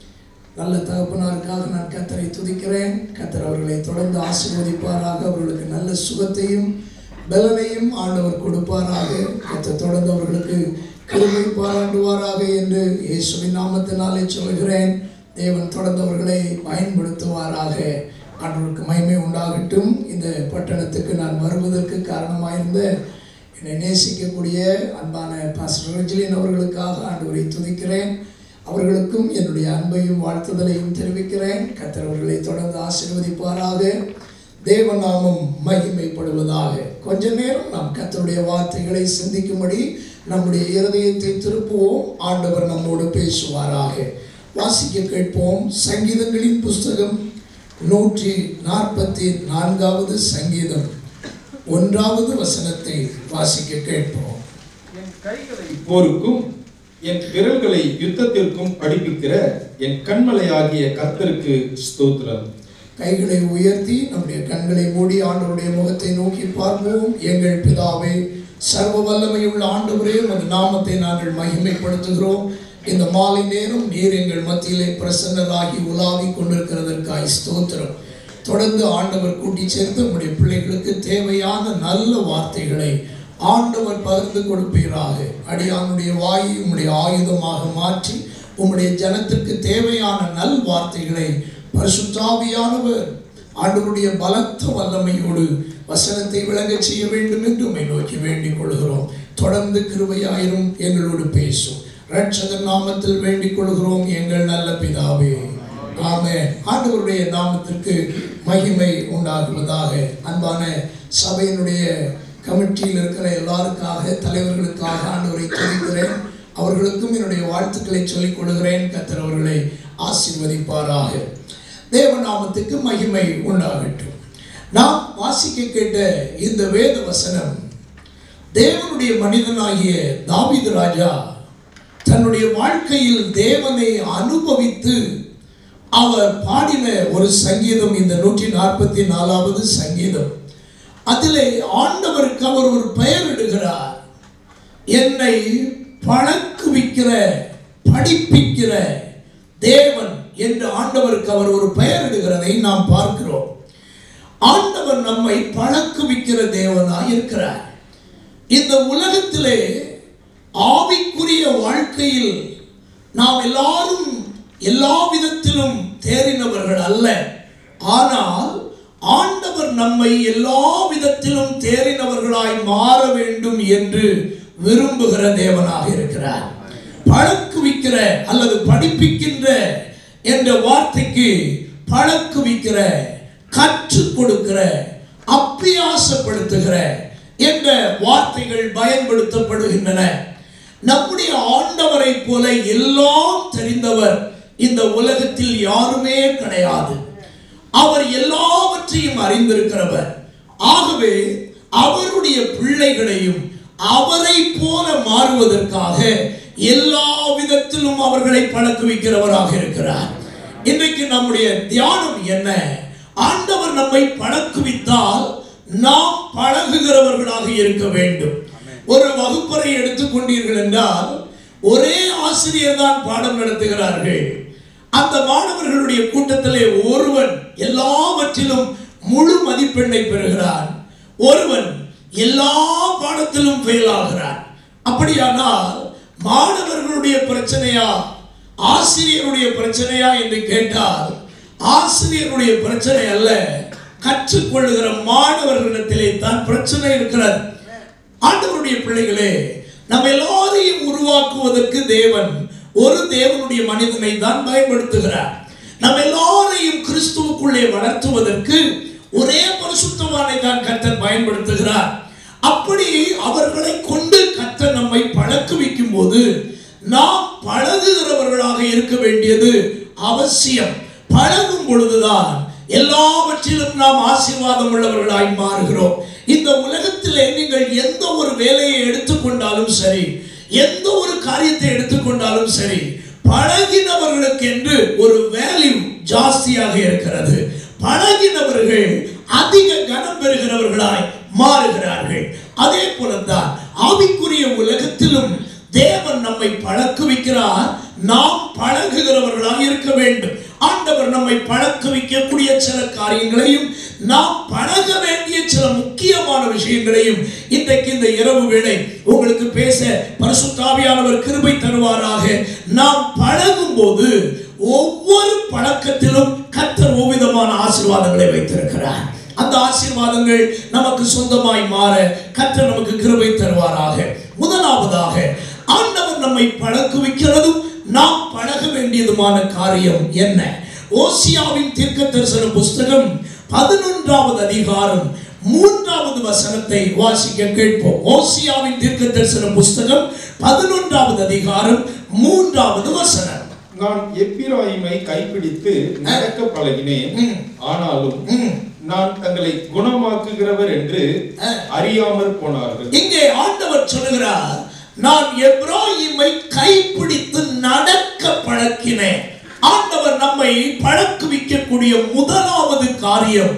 நல்ல தகப்பனாருக்காக நான் கத்தரை துதிக்கிறேன் கத்தர் அவர்களை தொடர்ந்து ஆசீர்வதிப்பாராக அவர்களுக்கு நல்ல சுகத்தையும் பலனையும் ஆண்டவர் கொடுப்பாராக கத்தர் தொடர்ந்து அவர்களுக்கு கிருபை பாராட்டுவாராக என்று இயேசுவின் நாமத்தினாலே சொல்கிறேன் தேவன் தொடர்ந்து அவர்களை பயன்படுத்துவாராக ஆண்டவருக்கு மகிமை உண்டாகட்டும் இந்த பட்டணத்துக்கு நான் வருவதற்கு காரணமாயிருந்த என்னை நேசிக்கக்கூடிய அன்பான பாஸ்டர் ரஜிலின் அவர்களுக்காக ஆண்டவரை துதிக்கிறேன் அவர்களுக்கும் என்னுடைய அன்பையும் வாழ்த்துதலையும் தெரிவிக்கிறேன் கர்த்தர் அவர்களை தொடர்ந்து ஆசீர்வதிப்பாராக தேவநாமம் மகிமைப்படுவதாக கொஞ்ச நேரம் நாம் கர்த்தருடைய வார்த்தைகளை சிந்திக்கும்படி நம்முடைய இருதயத்தை திருப்புவோம் ஆண்டவர் நம்மோடு பேசுவாராக வாசிக்க கேட்போம் சங்கீதங்களின் புஸ்தகம் நூற்றி நாற்பத்தி நான்காவது சங்கீதம் ஒன்றாவது வசனத்தை வாசிக்க கேட்போம் என் கைகளை போருக்கும் என் விரல்களை யுத்தத்திற்கும் படிப்பிக்கிற என் கண்மலையாகிய கர்த்தருக்கு ஸ்தோத்திரம் கைகளை உயர்த்தி நம்முடைய கண்களை மூடி ஆண்டவருடைய முகத்தை நோக்கி பார்ப்போம் எங்கள் பிதாவே சர்வ வல்லமையுள்ள ஆண்டவரே உமது நாமத்தை நாங்கள் மகிமைப்படுத்துகிறோம் இந்த மாலை நேரம் நீர் எங்கள் மத்தியிலே பிரசன்னராகி உலாவி கொண்டிருக்கிறதற்காய் ஸ்தோத்திரம் தொடர்ந்து ஆண்டவர் கூட்டி சேர்த்து உம்முடைய பிள்ளைகளுக்கு தேவையான நல்ல வார்த்தைகளை ஆண்டவர் பகிர்ந்து கொடுப்பீராக அடியானுடைய வாயை உம்முடைய ஆயுதமாக மாற்றி உம்முடைய ஜனத்திற்கு தேவையான நல் வார்த்தைகளை பரிசுத்தாவியானவர் ஆண்டவருடைய பலத்த வல்லமையோடு வசனத்தை விளங்கச் செய்ய வேண்டும் என்று உம்மை நோக்கி வேண்டிக் கொள்கிறோம் தொடர்ந்து கிருபையாயிரும் எங்களோடு பேசும் ரட்சகர் நாமத்தில் வேண்டிக் கொள்கிறோம் எங்கள் நல்ல பிதாவே ஆமென் ஆண்டவருடைய நாமத்திற்கு மகிமை உண்டாகுவதாக அன்பான சபையினுடைய கமிட்டியில் இருக்கிற எல்லாருக்காக தலைவர்களுக்காக ஆண்டவரை துதிக்கிறேன் அவர்களுக்கும் என்னுடைய வாழ்த்துக்களை சொல்லிக் கொள்கிறேன் கத்தர் அவர்களை ஆசீர்வதிப்பாராக தேவநாமத்துக்கு மகிமை உண்டாகட்டும் நாம் வாசிக்க கேட்ட இந்த வேத வசனம் தேவனுடைய மனிதனாகிய தாவீது ராஜா தன்னுடைய வாழ்க்கையில் தேவனை அனுபவித்து அவர் பாடின ஒரு சங்கீதம் இந்த நூற்றி நாற்பத்தி நாலாவது சங்கீதம் அதிலே ஆண்டவருக்கு அவர் ஒரு பெயரிடுகிறார் என்னை பழக்குவிக்கிற படிப்பிக்கிற தேவன் என்று ஆண்டவருக்கு அவர் ஒரு பெயரிடுகிறதை நாம் பார்க்கிறோம் ஆண்டவர் நம்மை பழக்குவிக்கிற தேவனாய் இருக்கிறார் இந்த உலகத்திலே ஆவிக்குரிய வாழ்க்கையில் நாம் எல்லாரும் எல்லா விதத்திலும் தேறினவர்கள் அல்ல ஆனால் ஆண்டவர் நம்மை எல்லா விதத்திலும் தேறினவர்களாய் மாற வேண்டும் என்று விரும்புகிற தேவனாக இருக்கிறார் பழக்குவிக்கிற அல்லது படிப்பிக்கின்ற என்ற வார்த்தைக்கு பழக்குவிக்கிற கற்றுக் கொடுக்கிற அப்பியாசப்படுத்துகிற என்ற வார்த்தைகள் பயன்படுத்தப்படுகின்றன நம்முடைய ஆண்டவரை போல எல்லாம் தெரிந்தவர் இந்த உலகத்தில் யாருமே கிடையாது அவர் எல்லாவற்றையும் அறிந்திருக்கிறவர் ஆகவே அவருடைய பிள்ளைகளையும் அவரை போல மாறுவதற்காக எல்லா விதத்திலும் அவர்களை பழக்குவிக்கிறவராக இருக்கிறார் இன்றைக்கு நம்முடைய தியானம் என்ன ஆண்டவர் நம்மை பழக்குவித்தால் நாம் பழகுகிறவர்களாக இருக்க வேண்டும் ஒரு வகுப்பறை எடுத்துக்கொண்டீர்கள் என்றால் ஒரே ஆசிரியர் தான் பாடம் நடத்துகிறார்கள் அந்த மாணவர்களுடைய கூட்டத்திலே ஒருவன் எல்லாவற்றிலும் முழு மதிப்பெண்ணை பெறுகிறான் ஒருவன் எல்லா பாடத்திலும் ஃபெயில் ஆகிறான் அப்படியானால் மாணவர்களுடைய பிரச்சனையா ஆசிரியருடைய பிரச்சனையா என்று கேட்டால் ஆசிரியருடைய பிரச்சனை அல்ல கற்றுக்கொள்ளுகிற மாணவர்களிடத்திலே தான் பிரச்சனை இருக்கிறது ஆண்டவருடைய பிள்ளைகளே நம்ம எல்லாரையும் உருவாக்குவதற்கு தேவன் ஒரு தேவனுடைய மனிதனை தான் பயன்படுத்துகிறார் நம்ம எல்லாரையும் கிறிஸ்துவுக்குள்ளே வளர்த்துவதற்கு ஒரே பரிசுத்தவானை தான் கர்த்தர் பயன்படுத்துகிறார் அப்படி அவர்களை கொண்டு கர்த்தர் நம்மை பழக்குவிக்கும் போது நாம் பழகுகிறவர்களாக இருக்க வேண்டியது அவசியம் பழகும் பொழுதுதான் எல்லாவற்றிலும் நாம் ஆசீர்வாதம் உள்ளவர்களாய் மாறுகிறோம் இந்த உலகத்திலே நீங்கள் எந்த ஒரு வேலையை எடுத்துக்கொண்டாலும் சரி எந்த ஒரு காரியத்தை எடுத்துக்கொண்டாலும் சரி பழகினவர்களுக்கு என்று ஒரு வேல்யூ ஜாஸ்தியாக இருக்கிறது பழகினவர்கள் அதிக கனம் பெறுகிறவர்களாய் மாறுகிறார்கள் அதே போலத்தான் ஆவிக்குரிய உலகத்திலும் தேவன் நம்மை பழக்குவிக்கிறார் நாம் பழகுகிறவர்களாக இருக்க வேண்டும் ஆண்டவர் நம்மை பழக்குவிக்கக்கூடிய சில காரியங்களையும் நாம் பழக வேண்டிய சில முக்கியமான விஷயங்களையும் இன்றைக்கு இந்த இரவு வேளை உங்களுக்கு பேச பரிசுத்தாவியானவர் கிருபை தருவாராக நாம் பழகும் போது ஒவ்வொரு பழக்கத்திலும் கர்த்தர் ஒவ்விதமான ஆசீர்வாதங்களை வைத்திருக்கிறார் அந்த ஆசீர்வாதங்கள் நமக்கு சொந்தமாய் மாற கர்த்தர் நமக்கு கிருபை தருவாராக முதலாவதாக ஆண்டவர் நம்மை பழக்குவிக்கிறதும் நாம் பழக வேண்டியதுமான காரியம் என்ன ஓசியாவின் தீர்க்க தரிசன புஸ்தகம் பதினொன்றாவது அதிகாரம் மூன்றாவது வசனத்தை வாசிக்க கேட்போம் ஓசியாவின் தீர்க்க தரிசன புஸ்தகம் பதினொன்றாவது அதிகாரம் மூன்றாவது வசனம் நான் எப்பிராயிமை கைப்பிடித்து நடக்க பழகினேன் ம். ஆனாலும் ம். நான் தங்களை குணமாக்குகிறவர் என்று அறியாமற் போனார்கள் இங்கே ஆண்டவர் சொல்லுகிறார் நான் எப்ராஹிமை கைப்பிடித்து நடக்க பழக்கினேன் ஆண்டவர் நம்மை பழக்குவிக்கக்கூடிய முதலாவது காரியம்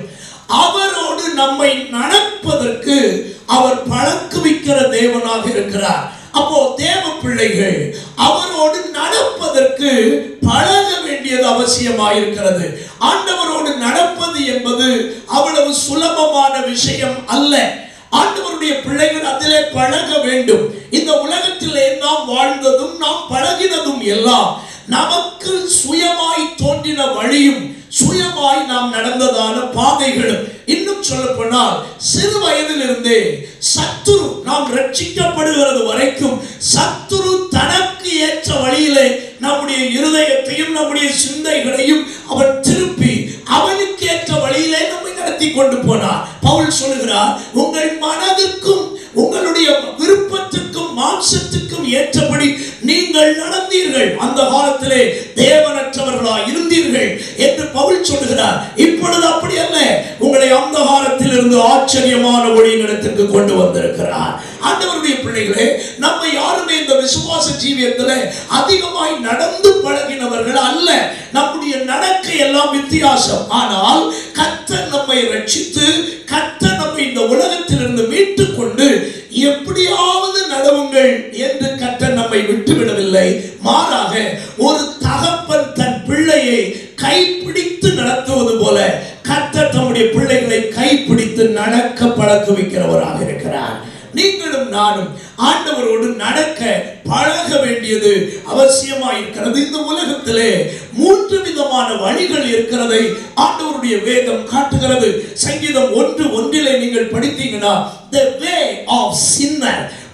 அவரோடு நம்மை நடப்பதற்கு அவர் பழக்குவிக்கிற தேவனாக இருக்கிறார் அப்போ தேவ பிள்ளைகள் அவரோடு நடப்பதற்கு பழக வேண்டியது அவசியமாயிருக்கிறது ஆண்டவரோடு நடப்பது என்பது அவ்வளவு சுலபமான விஷயம் அல்ல ஆண்டவருடைய பிள்ளைகள் அதிலே பழக வேண்டும் இந்த உலகத்திலே நாம் வாழ்ந்ததும் நாம் பழகினதும் எல்லாம் நமக்கு சுயமாய் தோன்றின வழியும் சுயமாய் நாம் நடந்ததான பாதைகளும் இன்னும் சொல்ல போனால் சிறு வயதிலிருந்தே சத்துரு நாம் ரட்சிக்கப்படுகிறது வரைக்கும் சத்துரு தனக்கு ஏற்ற வழியிலே நம்முடைய இருதயத்தையும் நம்முடைய சிந்தைகளையும் அவன் திருப்பி அவனுக்கு ஏற்ற வழியிலே நம்மை நடத்தி கொண்டு போனார் பவுல் சொல்லுகிறார் உங்கள் மனதிற்கும் உங்களுடைய விருப்பத்துக்கும் மாம்சத்துக்கும் ஏற்றபடி நீங்கள் நடந்தீர்கள் அந்த காலத்திலே தேவனற்றவர்களாய் இருந்தீர்கள் என்று பவுல் சொல்லுகிறார் இப்பொழுது அப்படி அல்ல உங்களை அந்த காலத்தில் இருந்து ஆச்சரியமான ஒளியினிடத்திற்கு கொண்டு வந்திருக்கிறார் ஆண்டவருடைய பிள்ளைகளே நம்ம யாருமே இந்த விசுவாச ஜீவியத்தில் அதிகமாய் நடந்து பழகினவர்கள் அல்ல நம்முடைய நடக்கை எல்லாம் வித்தியாசம் ஆனால் கர்த்தர் நம்மை ரட்சித்து கர்த்தர் நம்மை இந்த உலகத்திலிருந்து மீட்டுக் கொண்டு எப்படியாவது நடவுங்கள் என்று கர்த்தர் நம்மை விட்டுவிடவில்லை மாறாக ஒரு தகப்பன் தன் பிள்ளையை கைப்பிடித்து நடத்துவது போல கர்த்தர் தம்முடைய பிள்ளைகளை கைப்பிடித்து நடக்க பழக்க வைக்கிறவராக இருக்கிறார் நீங்களும் நானும் ஆண்டவரோடு நடக்க பழக வேண்டியது அவசியமாக இருக்கிறது இந்த உலகத்திலே மூன்று விதமான வழிகள் இருக்கிறதை ஆண்டவருடைய வேதம் காட்டுகிறது சங்கீதம் ஒன்று ஒன்றிலே நீங்கள் படித்தீங்கன்னா the way of sinner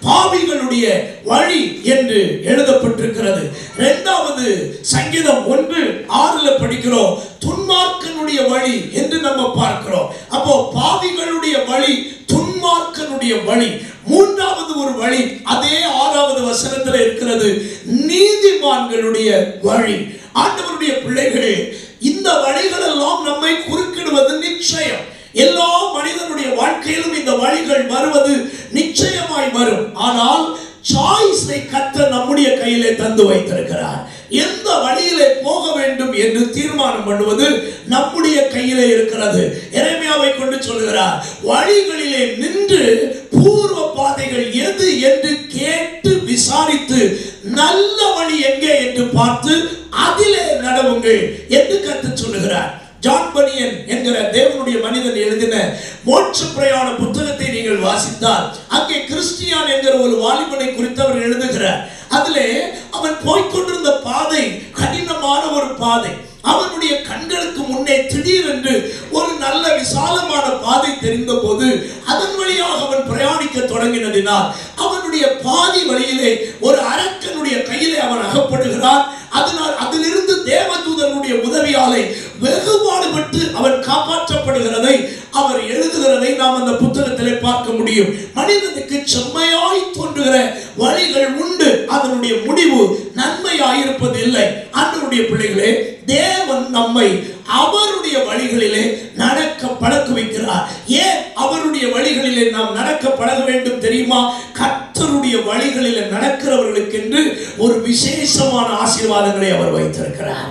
பாவிகளுடைய வழி என்று எழுதப்பட்டிருக்கிறது இரண்டாவது சங்கீதம் ஒன்று ஆறுல படிக்கிறோம் துன்மார்க்கனுடைய வழி என்று நம்ம பார்க்கிறோம் அப்போ பாவிகளுடைய வழி துன்மார்க்கனுடைய வழி மூன்றாவது ஒரு வழி அதே ஆறாவது வசனத்தில் இருக்கிறது நீதிமான்களுடைய வழி ஆண்டவருடைய பிள்ளைகளே இந்த வழிகள் எல்லாம் நம்மை குறுக்கிடுவது நிச்சயம் எல்லா மனிதனுடைய வாழ்க்கையிலும் இந்த வழிகள் வருவது நிச்சயமாய் வரும் ஆனால் சாய்ஸை கத்த நம்முடைய கையிலே தந்து வைத்திருக்கிறார் எந்த வழியிலே போக வேண்டும் என்று தீர்மானம் பண்ணுவது நம்முடைய கையிலே இருக்கிறது எரேமியாவை கொண்டு சொல்கிறார் வழிகளிலே நின்று பூர்வ பாதைகள் எது என்று கேட்டு விசாரித்து நல்ல வழி எங்கே என்று பார்த்து அதிலே நடவுங்கள் என்று கத்து சொல்லுகிறார் ஜான் பனியன் என்கிற தேவனுடைய மனிதன் எழுதின மோட்ச பிரயாண புத்தகத்தை நீங்கள் வாசித்தால் அங்கே கிறிஸ்டியான் என்கிற ஒரு வாலிபனை குறித்து அவர் எழுதுகிறார் அதிலே அவன் போய்க்கொண்டிருந்த பாதை கடினமான ஒரு பாதை அவனுடைய கண்களுக்கு முன்னே திடீரென்று ஒரு நல்ல விசாலமான பாதை தெரிந்த போது அதன் வழியாக அவன் பிரயாணிக்க தொடங்கினதினால் அவனுடைய பாதி வழியிலே ஒரு அரக்கனுடைய கையிலே அவன் அகப்படுகிறான் அதனால் அதிலிருந்து தேவதூதனுடைய உதவியாலே வெகுபாடுபட்டு அவன் காப்பாற்றப்படுகிறதை அவர் எழுதுகிறதை நாம் அந்த புத்தகத்திலே பார்க்க முடியும் மனிதனுக்கு செம்மையாய் தோன்றுகிற வழிகள் உண்டு அதனுடைய முடிவு நன்மையாயிருப்பது இல்லை அன்றைய பிள்ளைகளே தேவன் நம்மை அவருடைய வழிகளிலே நடக்க பழக்க வைக்கிறார் ஏன் அவருடைய வழிகளிலே நாம் நடக்க பழக வேண்டும் தெரியுமா கர்த்தருடைய வழிகளிலே நடக்கிறவர்களுக்கு என்று ஒரு விசேஷமான ஆசீர்வாதங்களை அவர் வைத்திருக்கிறார்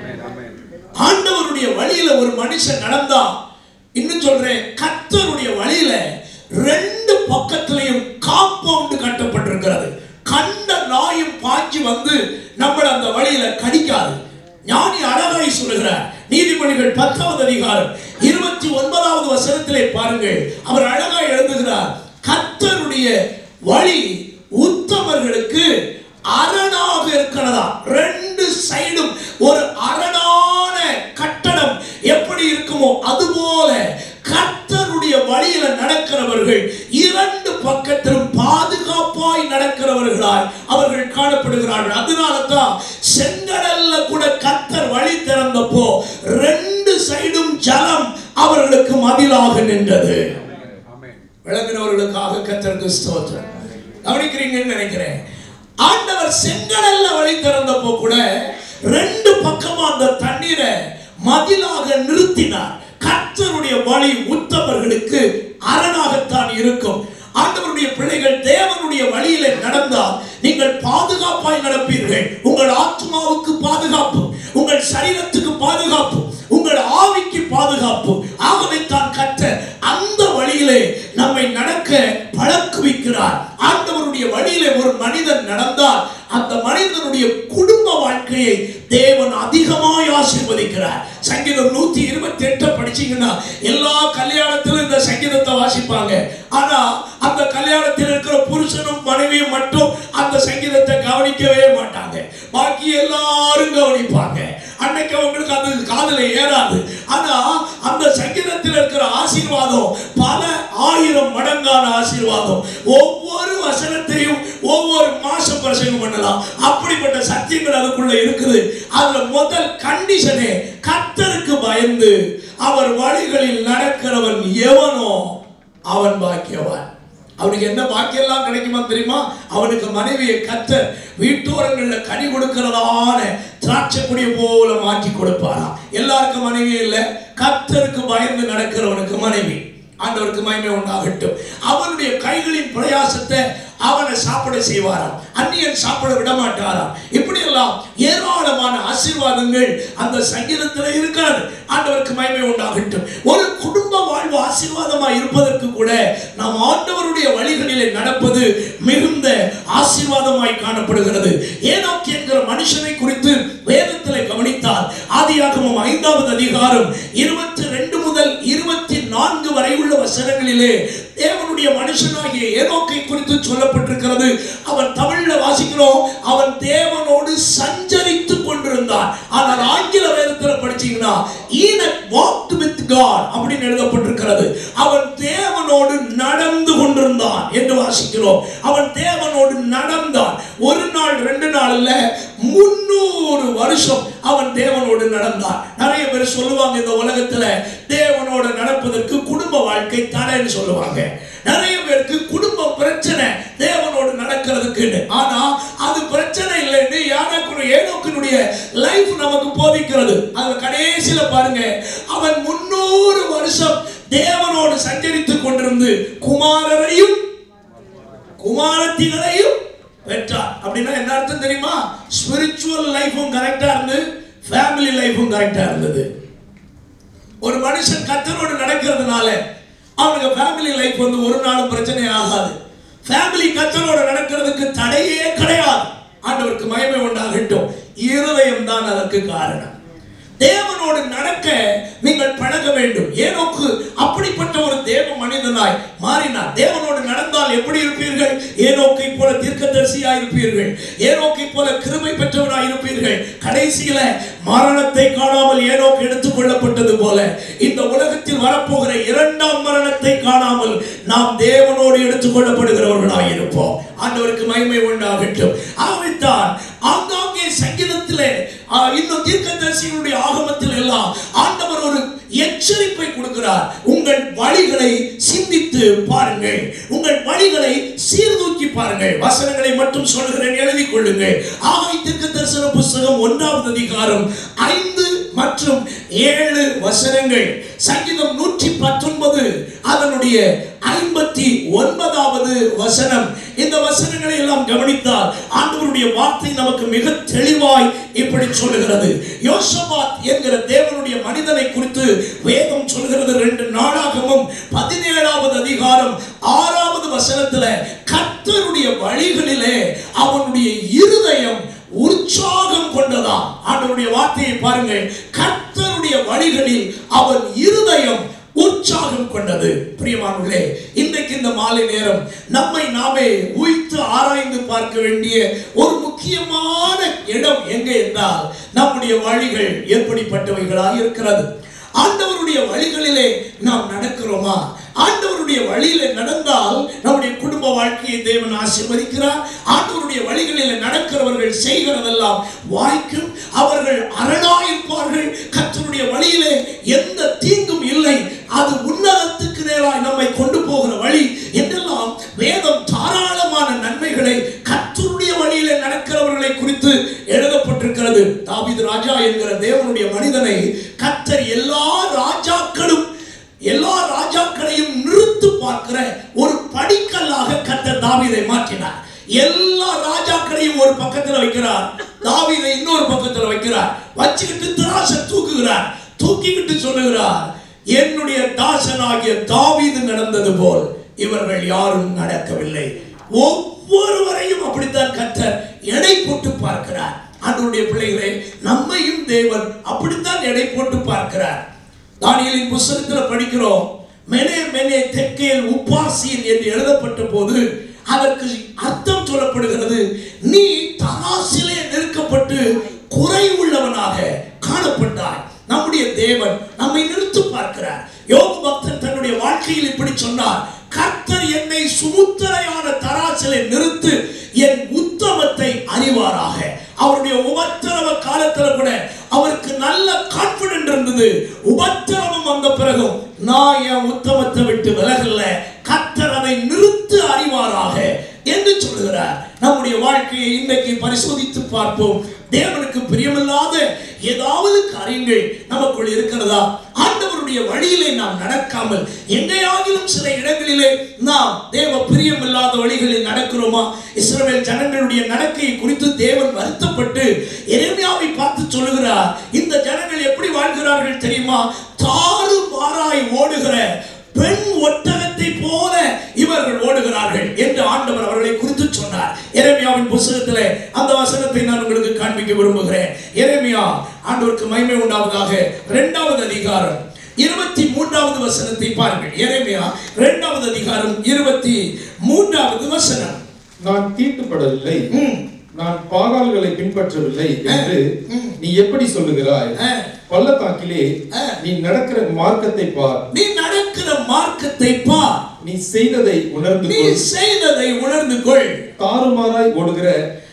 ஆண்டவருடைய வழியில ஒரு மனுஷன் நடந்தா இன்னும் சொல்றேன் கர்த்தருடைய வழியில ரெண்டு பக்கத்திலையும் காம்பவுண்ட் கட்டப்பட்டிருக்கிறது கண்ட நாயும் பாய்ச்சி வந்து நம்மள அந்த வழியில கடிக்காது ஞானி அழகாய் சொல்லுகிறார் நீதிமொழிகள் பத்தாவது அதிகாரம் இருபத்தி ஒன்பதாவது வசனத்திலே பாருங்கள் அவர் அழகாய் எழுதுகிறார் கர்த்தருடைய வழி உத்தமர்களுக்கு அரணாக இருக்கிறதா ரெண்டு சைடும் ஒரு அரணான கட்டடம் எப்படி இருக்குமோ அதுபோல கர்த்தருடைய வழியில நடக்கிறவர்கள் இரண்டு பக்கத்திலும் பாதுகாப்பாய் நடக்கிறவர்களாய் அவர்கள் காணப்படுகிறார்கள் அதனால தான் செங்கடல்ல கூட கர்த்தர் வழி திறந்தப்போ ரெண்டு சைடும் ஜலம் அவர்களுக்கு மதிலாக நின்றது விளங்கினவர்களுக்காக கத்தருக்கு ஸ்தோத்திரம் கவனிக்கிறீங்கன்னு நினைக்கிறேன் ஆண்டவர் செங்கடல்ல வழி திறந்தப்போ கூட ரெண்டு பக்கமா அந்த தண்ணீரை மதிலாக நிறுத்தினார் கர்த்தருடைய வழி உத்தமர்களுக்கு அரணாகத்தான் இருக்கும் ஆண்டவருடைய பிள்ளைகள் தேவனுடைய வழியிலே நடந்தால் நீங்கள் பாதுகாப்பாய் நடப்பீர்கள் உங்கள் ஆத்மாவுக்கு பாதுகாப்பு உங்கள் சரீரத்துக்கு பாதுகாப்பு உங்கள் ஆவிக்கு பாதுகாப்பு ஆகவே தான் கற்ற அந்த வழியிலே நம்மை நடக்க பழக்குவிக்கிறார் ஆண்டவருடைய வழியிலே ஒரு மனிதன் நடந்தால் அந்த மனிதனுடைய குடும்ப வாழ்க்கையை தேவன் அதிகமாய் ஆசீர்வதிக்கிறார் சங்கீதம் நூத்தி இருபத்தி எட்டு படிச்சீங்கன்னா எல்லா கல்யாணத்திலும் இந்த சங்கீதத்தை வாசிப்பாங்க ஆனா அந்த கல்யாணத்தில் இருக்கிற புருஷனும் மனைவியும் மட்டும் அந்த சங்கீதத்தை கவனிக்கவே மாட்டாங்க பாக்கி எல்லாரும் கவனிப்பாங்க அன்னைக்கு அவங்களுக்கு அது காதுல ஏறாது ஆனா அந்த சங்கீதத்தில் இருக்கிற ஆசீர்வாதம் பல ஆயிரம் மடங்கான ஆசீர்வாதம் ஒவ்வொரு வசனத்தையும் ஒவ்வொரு மாசம் பிரசங்கம் பண்ணலாம் அப்படிப்பட்ட சத்தியங்கள் அதுக்குள்ள இருக்குது அதுல முதல் கண்டிஷனே கர்த்தருக்கு பயந்து அவர் வழிகளில் நடக்கிறவன் எவனோ அவன் பாக்கியவான் அவனுக்கு என்ன பாக்கியெல்லாம் கிடைக்குமா தெரியுமா அவனுக்கு மனைவியை கத்த வீட்டோரங்கள்ல கனி கொடுக்கிறதான திராட்சை கொடிய போல மாற்றி கொடுப்பாராம் எல்லாருக்கும் மனைவி இல்லை கத்தருக்கு பயந்து நடக்கிறவனுக்கு மனைவி ஆண்டவருக்கு மகிமை உண்டாகட்டும் அவனுடைய கைகளின் பிரயாசத்தை அவனை சாப்பிட செய்வாராம் அந்நியன் சாப்பிட விட மாட்டாராம் இப்படி எல்லாம் ஏராளமான ஆசீர்வாதங்கள் அந்த சங்கீதத்தில் இருக்காது ஆண்டவருக்கு மகிமை உண்டாகட்டும் ஒரு குடும்ப வாழ்வு ஆசீர்வாதமாய் இருப்பதற்கு கூட நாம் ஆண்டவருடைய வழிகளிலே நடப்பது மிகுந்த ஆசீர்வாதமாய் காணப்படுகிறது ஏனோக்கு என்கிற மனுஷனை குறித்து வேதத்தில் கவனித்தால் ஆதியாகமம் ஐந்தாவது அதிகாரம் இருபத்தி ரெண்டு முதல் இருபத்தி நான்கு வரை உள்ள வசனங்களிலே தேவனுடைய மனுஷனாகிய ஏனோக்கை குறித்து சொல்லப்பட்டிருக்கிறது அவன் தமிழ்ல வாசிக்கிறோம் அவன் தேவனோடு சஞ்சரித்து கொண்டிருந்தான் ஆனால் ஆங்கில வேதத்தில் படிச்சீங்கன்னா ஈனக் வாக்ட் வித் காட் அப்படின்னு எழுதப்பட்டிருக்கிறது அவன் தேவனோடு நடந்து கொண்டிருந்தான் என்று வாசிக்கிறோம் அவன் தேவ நாள் இல்ல முன்னூறு வருஷம் அவன் தேவனோடு நடந்தான் நிறைய பேர் சொல்லுவாங்க இந்த உலகத்துல தேவனோடு நடப்பதற்கு குடும்ப வாழ்க்கை தடைன்னு சொல்லுவாங்க நிறைய பேருக்கு குடும்ப பிரச்சனை தேவனோடு நடக்கிறதுக்குன்னு ஆனா அது பிரச்சனை இல்லைன்னு யானக்குடைய ஏனோக்கினுடைய லைஃப் நமக்கு போதிக்கிறது அது கடைசியில பாருங்க அவன் முன்னூறு வருஷம் தேவனோடு சஞ்சரித்துக் கொண்டிருந்து குமாரரையும் குமாரத்திகளையும் பெற்றார் அப்படின்னா என்ன அர்த்தம் தெரியுமா ஸ்பிரிச்சுவல் லைஃபும் கரெக்டா இருந்து ஃபேமிலி லைஃபும் கரெக்டா இருந்தது ஒரு மனுஷன் கத்தரோடு நடக்கிறதுனால அவனுக்கு ஃபேமிலி லைஃப் வந்து ஒரு நாளும் பிரச்சனை ஆகாது ஃபேமிலி கத்தரோடு நடக்கிறதுக்கு தடையே கிடையாது ஆண்டவருக்கு மகிமை உண்டாகட்டும் இருதயம் தான் அதற்கு காரணம் தேவனோடு நடக்க நீங்கள் பழக வேண்டும் ஏனோக்கு அப்படிப்பட்ட ஒரு தேவ மனிதனாய் மாறினார் தேவனோடு நடந்தால் எப்படி இருப்பீர்கள் ஏனோக்கை போல தீர்க்கதரிசியாய் இருப்பீர்கள் ஏனோக்கை போல கிருபை பெற்றவராய் இருப்பீர்கள் கடைசியில மரணத்தை காணாமல் ஏனோக்கு எடுத்துக் கொள்ளப்பட்டது போல இந்த உலகத்தில் வரப்போகிற இரண்டாம் மரணத்தை காணாமல் நாம் தேவனோடு எடுத்துக் கொள்ளப்படுகிறவர்களாய் இருப்போம் ஆண்டவருக்கு மகிமை உண்டாகட்டும் ஆகவேத்தான் ஆங்காங்கே சங்கீதத்திலே ஆ, இன்னும் தீர்க்கதரிசிகளுடைய ஆகமத்தில் எல்லாம் ஆண்டவர் ஒரு எச்சரிப்பை கொடுக்கிறார் உங்கள் வழிகளை சிந்தித்து பாருங்கள் உங்கள் வழிகளை சீர்தூக்கி பாருங்கள் வசனங்களை மட்டும் சொல்கிறேன் எழுதி கொள்ளுங்கள் ஆகை தீர்க்க தரிசன புஸ்தகம் ஒன்றாவது அதிகாரம் ஐந்து மற்றும் ஏழு வசனங்கள் சங்கீதம் நூற்றி பத்தொன்பது அதனுடைய ஐம்பத்தி ஒன்பதாவது வசனம் இந்த வசனங்களை எல்லாம் கவனித்தால் ஆண்டவருடைய வார்த்தை நமக்கு மிக தெளிவாய் இப்படி சொல்லுகிறது யோசபாத் என்கிற தேவனுடைய மனிதனை குறித்து வேதம் சொல்கிறது ரெண்டு நாளாகவும் பதினேழாவது அதிகாரம் ஆறாவது வசனத்துல கர்த்தருடைய வழிகளிலே அவனுடைய இருதயம் உற்சாகம் கொண்டதாம் ஆண்டவருடைய வார்த்தையை பாருங்கள் கர்த்தருடைய வழிகளில் அவன் இருதயம் உற்சாகம் கொண்டது பிரியமானவர்களே இன்றைக்கு இந்த மாலை நேரம் நம்மை நாமே உய்த்து ஆராய்ந்து பார்க்க வேண்டிய ஒரு முக்கியமான இடம் எங்கே என்றால் நம்முடைய வழிகள் எப்படிப்பட்டவைகளாக இருக்கிறது ஆண்டவருடைய வழிகளிலே நாம் நடக்கிறோமா ஆண்டவருடைய வழியில நடந்தால் நம்முடைய குடும்ப வாழ்க்கையை தேவன் ஆசீர்வதிக்கிறார் ஆண்டவருடைய வழிகளில் நடக்கிறவர்கள் செய்கிறதெல்லாம் வாய்க்கும் அவர்கள் அரணாயிருப்பார்கள் கர்த்தருடைய வழியிலே எந்த தீங்கும் இல்லை அது உன்னதத்துக்கு நேராய் நம்மை கொண்டு போகிற வழி என்றெல்லாம் வேதம் தாராளமான நன்மைகளை கர்த்தருடைய வழியிலே நடக்கிறவர்களை குறித்து எழுதப்பட்டிருக்கிறது தாவீது ராஜா என்கிற தேவனுடைய மனிதனை கர்த்தர் எல்லா ராஜாக்களும் எல்லா ராஜாக்களையும் நிறுத்து பார்க்கிற ஒரு படிக்கல்லாக கர்த்தர் தாவீதை மாற்றினார் எல்லா ராஜாக்களையும் ஒரு பக்கத்துல வைக்கிறார் தாவீதை இன்னொரு பக்கத்துல வைக்கிறார் வச்சுக்கிட்டு திராசை தூக்குகிறார் தூக்கிக்கிட்டு சொல்லுகிறார் என்னுடைய தாசனாகிய தாவீது நடந்தது போல் இவர்கள் யாரும் நடக்கவில்லை ஒவ்வொருவரையும் அப்படித்தான் கர்த்தர் எடை போட்டு பார்க்கிறார் ஆண்டவருடைய பிள்ளைகளே நம்மையும் தேவன் அப்படித்தான் எடை போட்டு பார்க்கிறார் தானியலின் புஸ்தகத்தில் படிக்கிறோம் மெனே மெனே தெக்கேல் உப்பாசின் என்று எழுதப்பட்ட போது அதற்கு அர்த்தம் சொல்லப்படுகிறது நீ தராசிலே நெருக்கப்பட்டு குறை உள்ளவனாக காணப்பட்டாய் நம்முடைய தேவன் நம்மை நிறுத்து பார்க்கிறார் யோக பக்தன் தன்னுடைய வாழ்க்கையில் இப்படி சொன்னார் கர்த்தர் என்னை சுமுத்திரையான தராசிலே நிறுத்து என் உத்தமத்தை அறிவாராக அவருடைய உபத்திரவ காலத்துல கூட அவருக்கு நல்ல கான்பிடன்ட் இருந்தது உபத்திரவம் வந்த பிறகும் நான் என் உத்தமத்தை விட்டு விலகல கர்த்தர் அதை நிறுத்து அறிவாராக என்று சொல்கிறார் நம்முடைய வாழ்க்கையை இன்றைக்கு பரிசோதித்து பார்ப்போம் தேவனுக்கு பிரியமில்லாத ஏதாவது காரியங்கள் நமக்குள் இருக்கிறதா ஆண்டவருடைய வழியிலே நாம் நடக்காமல் எங்கேயாகிலும் சில இடங்களிலே நாம் தேவ பிரியமில்லாத வழிகளில் நடக்கிறோமா இஸ்ரவேல் ஜனங்களுடைய நடக்கையை குறித்து தேவன் வருத்தப்பட்டு எரேமியாவை பார்த்து சொல்லுகிறார் இந்த ஜனங்கள் எப்படி வாழ்கிறார்கள் தெரியுமா தாறு மாறாய் ஓடுகிற பெண் ஒட்டகத்தை போல இவர்கள் ஓடுகிறார்கள் என்று ஆண்டவர் அவர்களை குறித்து சொன்னார் எரேமியாவின் புஸ்தகத்திலே அந்த வசனத்தை நான் உங்களுக்கு காண்பிக்க விரும்புகிறேன் எரேமியா ஆண்டவருக்கு மகிமை உண்டாவதாக இரண்டாவது அதிகாரம் இருபத்தி மூன்றாவது வசனத்தை பாருங்கள் எரேமியா இரண்டாவது அதிகாரம் இருபத்தி மூன்றாவது வசனம் நான் தீட்டுப்படவில்லை ம். நான் பாகால்களை பின்பற்றவில்லை என்று ம். நீ எப்படி சொல்லுகிறாய் ஆ. பள்ளத்தாக்கிலே ஆ. நீ நடக்கிற மார்க்கத்தை பார் நீ நடக்கிற மார்க்கத்தை பார் நீ செய்ததை உணர்ந்து நீ கொள் செய்ததை உணர்ந்து கொள் தாறுமாறாய் ஓடுகிற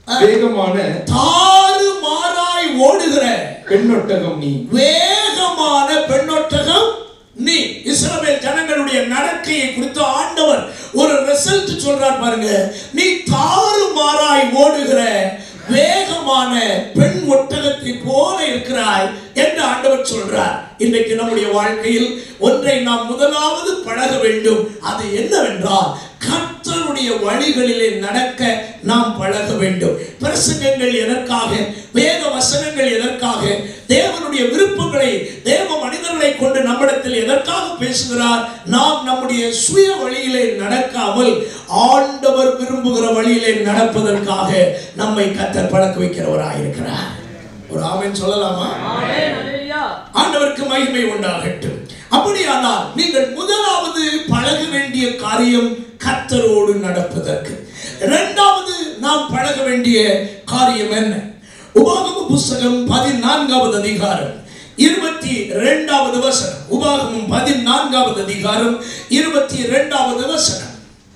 வேகமான தாறு மாறாய் ஓடுகிற பெண்ணொட்டகம் நீ வேகமான பெண்ணொட்டகம் நீ இஸ்ரவேல் ஜனங்களுடைய நடக்கையை குறித்து ஆண்டவர் ஒரு ரிசல்ட் சொல்றார் பாருங்க நீ தாறு மாறாய் ஓடுகிற வேகமான பெண் ஒட்டகத்தை போல இருக்கிறாய் என்று ஆண்டவர் சொல்றார் இன்றைக்கு நம்முடைய வாழ்க்கையில் ஒன்றை நாம் முதலாவது பழக வேண்டும் அது என்னவென்றால் கர்த்தருடைய வழிகளிலே நடக்க நாம் பழக வேண்டும் பிரசங்கங்கள் எதற்காக வேத வசனங்கள் எதற்காக தேவனுடைய விருப்பங்களை தேவ மனிதர்களை கொண்டு நம்மிடத்தில் எதற்காக பேசுகிறார் நாம் நம்முடைய சுய வழியிலே நடக்காமல் ஆண்டவர் விரும்புகிற வழியிலே நடப்பதற்காக நம்மை கத்தர் பழக்க வைக்கிறவராயிருக்கிறார் ஒரு ஆமென் சொல்லலாமா ஆண்டவருக்கு மகிமை உண்டாகட்டும் அப்படியானால் நீங்கள் முதலாவது பழக வேண்டிய காரியம் கர்த்தரோடு நடப்பதற்கு இரண்டாவது நாம் பழக வேண்டிய காரியம் என்ன உபாகம புஸ்தகம் பதினான்காவது அதிகாரம் இருபத்தி இரண்டாவது வசனம் உபாகமம் பதினான்காவது அதிகாரம் இருபத்தி இரண்டாவது வசனம்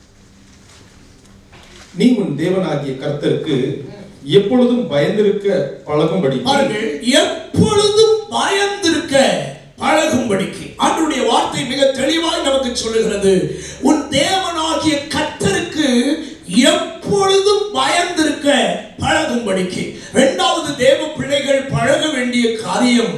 நீ உன் தேவனாகிய கர்த்தருக்கு எப்பொழுதும் பயந்திருக்க பழகும்படி பாருங்கள் எப்பொழுதும் பயந்திருக்க பழகும்படிக்கு ஆண்டுடைய வார்த்தை மிக தெளிவாய் நமக்கு சொல்லுகிறது உன் தேவனாகிய கர்த்தருக்கு எப்பொழுதும் பயந்திருக்க பழகும்படிக்கு இரண்டாவது தேவ பிள்ளைகள் பழக வேண்டிய காரியம்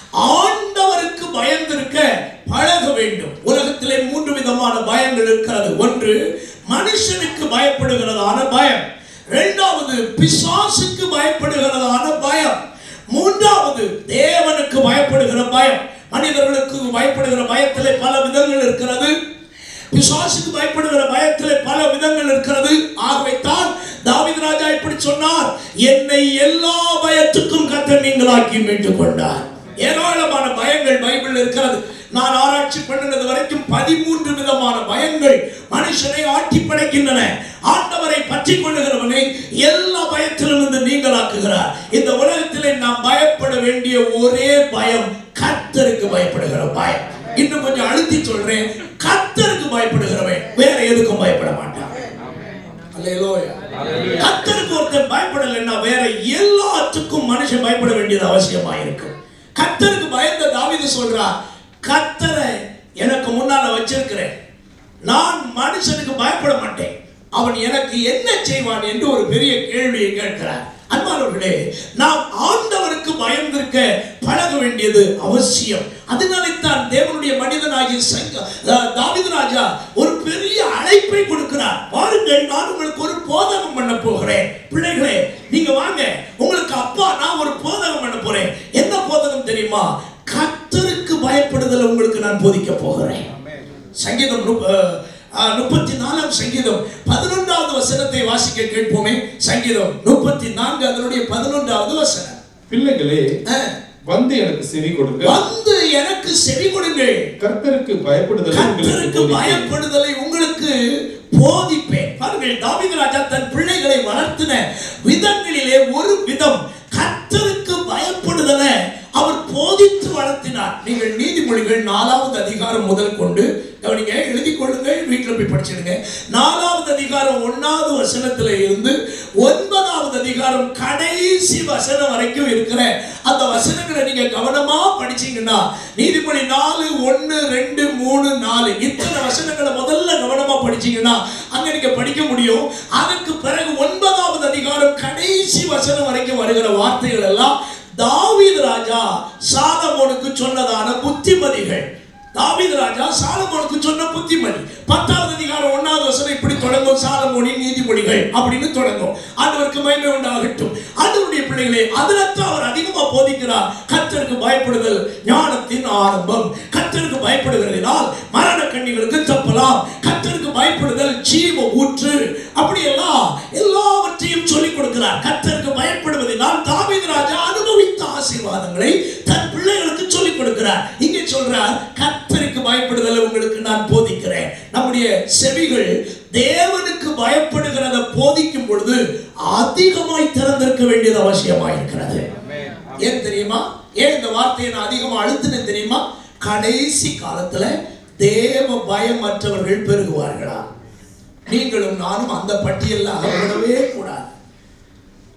ஆண்டவருக்கு பயந்திருக்க பழக வேண்டும் உலகத்திலே மூன்று விதமான பயங்கள் இருக்கிறது ஒன்று மனுஷனுக்கு பயப்படுகிறதான பயம் இரண்டாவது பிசாசுக்கு பயப்படுகிறதான பயம் மூன்றாவது தேவனுக்கு பயப்படுகிற பயம் மனிதர்களுக்கு பயப்படுகிற பயத்திலே பல விதங்கள் இருக்கிறது பிசாசுக்கு பயப்படுகிற பயத்திலே பல விதங்கள் இருக்கிறது ஆகவே தான் தாவீது ராஜா இப்படி சொன்னார் என்னை எல்லா பயத்துக்கும் கத்த நீங்களாக்கி மீட்டுக் கொண்டார் ஏராளமான பயங்கள் பைபிள் இருக்கிறது நான் ஆராய்ச்சி பண்ணினது வரைக்கும் பதிமூன்று விதமான பயங்கள் மனுஷனை ஆட்டி படைக்கின்றன ஆண்டவரை பற்றி கொள்ளுகிறவனை எல்லா பயத்திலும் இருந்து நீங்களாக்குகிறார் இந்த உலகத்திலே நாம் பயப்பட வேண்டிய ஒரே பயம் கர்த்தருக்கு பயப்படுகிற பயம் இன்னும் கொஞ்சம் அழுத்தி சொல்றேன் கர்த்தருக்கு பயப்படுகிறவன் வேற எதுக்கும் பயப்பட மாட்டான் அல்லேலூயா. கர்த்தருக்கு ஒருத்தன் பயப்படலைன்னா வேற எல்லாத்துக்கும் மனுஷன் பயப்பட வேண்டியது அவசியமா இருக்கும் கர்த்தருக்கு பயந்த தாவீது சொல்றார் கர்த்தரை எனக்கு முன்னால வச்சிருக்கிறேன் நான் மனுஷனுக்கு பயப்பட மாட்டேன் அவன் எனக்கு என்ன செய்வான் என்று ஒரு பெரிய கேள்வியை கேட்கிறார் அன்பானவர்களே நாம் ஆண்டவருக்கு பயந்திருக்க பழக வேண்டியது அவசியம் அதனாலே தான் தேவனுடைய மனிதனாகிய சங்க அஹ், தாவீது ராஜா ஒரு பெரிய அழைப்பை கொடுக்கிறார் பாருங்கள் நான் உங்களுக்கு ஒரு போதகம் பண்ண போகிறேன் பிள்ளைகளே நீங்க வாங்க உங்களுக்கு அப்பா நான் ஒரு போதகம் பண்ண போறேன் என்ன போதகம் தெரியுமா கர்த்தருக்கு பயப்படுதல் உங்களுக்கு நான் போதிக்க போகிறேன் சங்கீதம் நுப்ப- அஹ், அஹ், முப்பத்தி நாலாம் சங்கீதம் பதினொன்றாவது வசனத்தை வாசிக்க கேட்போமே சங்கீதம் முப்பத்தி நான்கு அதனுடைய பதினொன்றாவது வசனம் பிள்ளைகளே அஹ், வந்து எனக்கு செவி கொடுங்க வந்து எனக்கு செவி கொடுங்கள் கர்த்தருக்கு பயப்படுதலை உங்களுக்கு கர்த்தருக்கு போதிப்பேன். பயப்படுதலை உங்களுக்கு போதிப்பேன் பாருங்கள் தாவீது ராஜா தன் பிள்ளைகளை வளர்த்தின விதங்களிலே ஒரு விதம் கர்த்தருக்கு பயப்படுதலை அவர் போதித்து வளர்த்தினார் நீங்கள் நீதிமொழிகள் நாலாவது அதிகாரம் முதல் கொண்டு கவனிங்க எழுதி கொள்ளுங்கள் வீட்டில் போய் படிச்சிடுங்க நாலாவது அதிகாரம் ஒன்னாவது வசனத்துல இருந்து ஒன்பதாவது அதிகாரம் கடைசி வசனம் வரைக்கும் இருக்கிற அந்த வசனங்களை நீங்க கவனமா படிச்சீங்கன்னா நீதிமொழி நாலு ஒன்னு ரெண்டு மூணு நாலு இத்தனை வசனங்களை முதல்ல கவனமா படிச்சீங்கன்னா அங்க நீங்க படிக்க முடியும் அதற்கு பிறகு ஒன்பதாவது அதிகாரம் கடைசி வசனம் வரைக்கும் வருகிற வார்த்தைகள் எல்லாம் தாவீது ராஜா சாலமோனுக்கு சொன்னதான புத்திமதிகள் தாவீது ராஜா சாலமோனுக்கு சொன்ன புத்திமதி பத்தாவது அதிகாரம் ஒன்னாவது வசனம் இப்படி தொடங்கும் சாலமோனின் நீதிமொழிகள் அப்படின்னு தொடங்கும் ஆண்டவருக்கு மகிமை உண்டாகட்டும் ஆண்டவருடைய பிள்ளைகளே அதிலத்தான் அவர் அதிகமா போதிக்கிறார் கர்த்தருக்கு பயப்படுதல் ஞானத்தின் ஆரம்பம் கர்த்தருக்கு பயப்படுகிறதினால் மரண கண்ணிகளுக்கு தப்பலாம் கர்த்தருக்கு பயப்படுதல் ஜீவ ஊற்று அப்படியெல்லாம் எல்லாவற்றையும் சொல்லிக் கொடுக்கிறார் கர்த்தருக்கு பயப்படுவதினால் தாவீது ராஜா அனுபவித்த ஆசீர்வாதங்களை தன் பிள்ளைகளுக்கு சொல்லிக் கொடுக்கிறார் இங்கே சொல்றார் கர்த்தருக்கு பயப்படுதலை உங்களுக்கு நான் போதிக்கிறேன் நம்முடைய செவிகள் தேவனுக்கு பயப்படுகிறத போதிக்கும் பொழுது அதிகமாய் திறந்திருக்க வேண்டியது அவசியமாய் இருக்கிறது ஏன் தெரியுமா ஏன் இந்த வார்த்தையை நான் அதிகமா அழுத்தினேன் தெரியுமா கடைசி காலத்துல தேவ பயமற்றவர்கள் பெருகுவார்களா நீங்களும் நானும் அந்த பட்டியலில் அகப்படவே கூடாது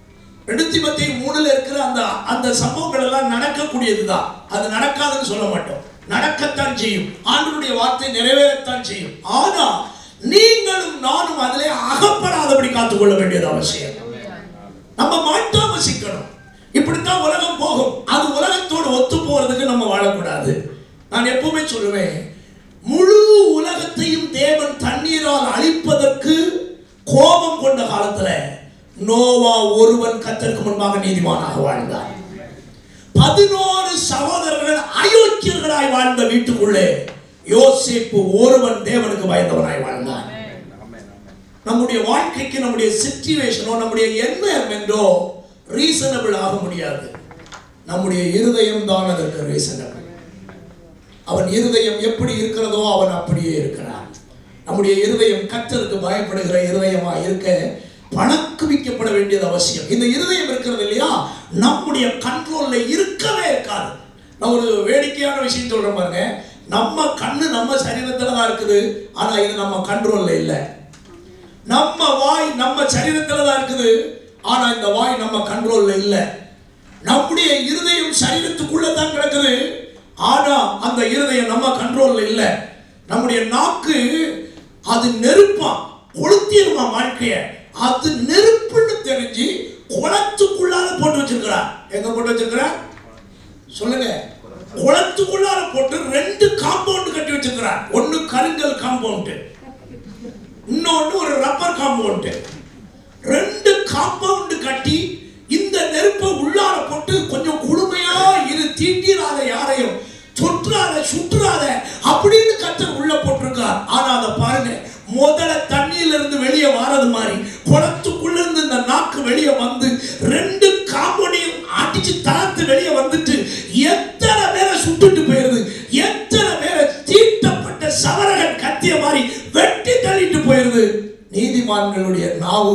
ரெண்டு தீமத்தை மூணுல இருக்கிற அந்த அந்த சம்பவங்கள் எல்லாம் நடக்கக்கூடியதுதான் அது நடக்காதுன்னு சொல்ல மாட்டோம் நடக்கத்தான் செய்யும் ஆண்டவருடைய வார்த்தை நிறைவேறத்தான் செய்யும் ஆனா நீங்களும் நானும் அதிலே அகப்படாதபடி காத்துக்கொள்ள வேண்டியது அவசியம் நம்ம மாட்டாம சிக்கணும் இப்படித்தான் உலகம் போகும் அது உலகத்தோடு ஒத்து போறதுக்கு நம்ம வாழக்கூடாது நான் எப்பவுமே சொல்லுவேன் முழு உலகத்தையும் தேவன் தண்ணீரால் அழிப்பதற்கு கோபம் கொண்ட காலத்துல நோவா ஒருவன் கத்தருக்கு முன்பாக நீதிமானாக வாழ்ந்தார் பதினோரு சகோதரர்கள் அயோக்கியர்களாய் வாழ்ந்த வீட்டுக்குள்ளே யோசேப்பு ஒருவன் தேவனுக்கு பயந்தவனாய் வாழ்ந்தான் நம்முடைய வாழ்க்கைக்கு நம்முடைய சிச்சுவேஷனோ நம்முடைய என்வயர்மெண்டோ ரீசனபிள் ஆக முடியாது நம்முடைய இருதயம் தான் அதற்கு ரீசனபிள் அவன் இருதயம் எப்படி இருக்கிறதோ அவன் அப்படியே இருக்கிறான் நம்முடைய இருதயம் கத்தருக்கு பயப்படுகிற இருதயமா இருக்க பணக்குவிக்கப்பட வேண்டியது அவசியம் இந்த இருதயம் இருக்கிறது இல்லையா நம்முடைய கண்ட்ரோல்ல இருக்கவே இருக்காது நான் ஒரு வேடிக்கையான விஷயம் சொல்றேன் பாருங்க நம்ம கண்ணு நம்ம சரீரத்துல தான் இருக்குது ஆனா இது நம்ம கண்ட்ரோல்ல இல்லை நம்ம வாய் நம்ம சரீரத்துல தான் இருக்குது ஆனா இந்த வாய் நம்ம கண்ட்ரோல்ல இல்ல நம்முடைய இருதயம் சரீரத்துக்குள்ள தான் கிடக்குது ஆனா அந்த இருதயம் நம்ம கண்ட்ரோல்ல இல்ல நம்முடைய நாக்கு அது நெருப்பா கொளுத்திருமா வாழ்க்கைய அது நெருப்புன்னு தெரிஞ்சு குளத்துக்குள்ளால போட்டு வச்சிருக்கிறார் எங்க போட்டு வச்சிருக்கிறார் சொல்லுங்க குளத்துக்குள்ளால போட்டு ரெண்டு காம்பவுண்ட் கட்டி வச்சிருக்கிறார் ஒன்னு கருங்கல் காம்பவுண்ட் இன்னொன்று ஒரு ரப்பர் காம்பவுண்டு ரெண்டு காம்பவுண்டு கட்டி இந்த நெருப்பை உள்ளார போட்டு கொஞ்சம் குளுமையா இரு தீண்டிராத யாரையும் தொற்றாத சுற்றாத அப்படின்னு கத்தர் உள்ள போட்டிருக்கார் ஆனா அதை பாருங்க முதல்ல தண்ணியில இருந்து வெளியே வாரது மாதிரி குளத்துக்குள்ள இருந்து இந்த நாக்கு வெளியே வந்து ரெண்டு காம்பவுண்டையும் அடிச்சு தளர்த்து வெளியே வந்துட்டு எத்தனை பேரை சுட்டுட்டு போயிருது எத்தனை பேரை தீட்டப்பட்ட சவரகன் கத்திய மாதிரி வெட்டி தள்ளிட்டு போயிருது நீதிமான்களுடைய நாவு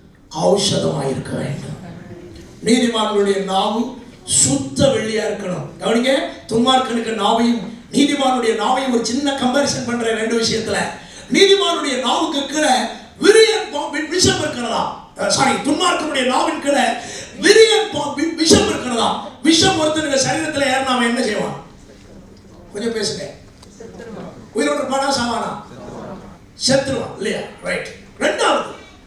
ஔஷதமாக இருக்க வேண்டும் நீதிமான்களுடைய நாவு சுத்த வெள்ளியா இருக்கணும் கவனிங்க துன்மார்க்கனுக்கு நாவையும் நீதிமானுடைய நாவையும் ஒரு சின்ன கம்பேரிசன் பண்றேன் ரெண்டு விஷயத்துல நீதிமானுடைய நாவுக்கு கீழே விரியன் பாம்பின் விஷம் இருக்கிறதா சாரி துன்மார்க்கனுடைய நாவின் கீழே விரியன் பாம்பின் விஷம் இருக்கிறதா விஷம் ஒருத்தனுக்கு சரீரத்துல ஏறினா அவன் என்ன செய்வான் கொஞ்சம் பேசுங்க உயிரோடு இருப்பானா சாவானா செத்துருவான் இல்லையா ரைட் ரெண்டாவது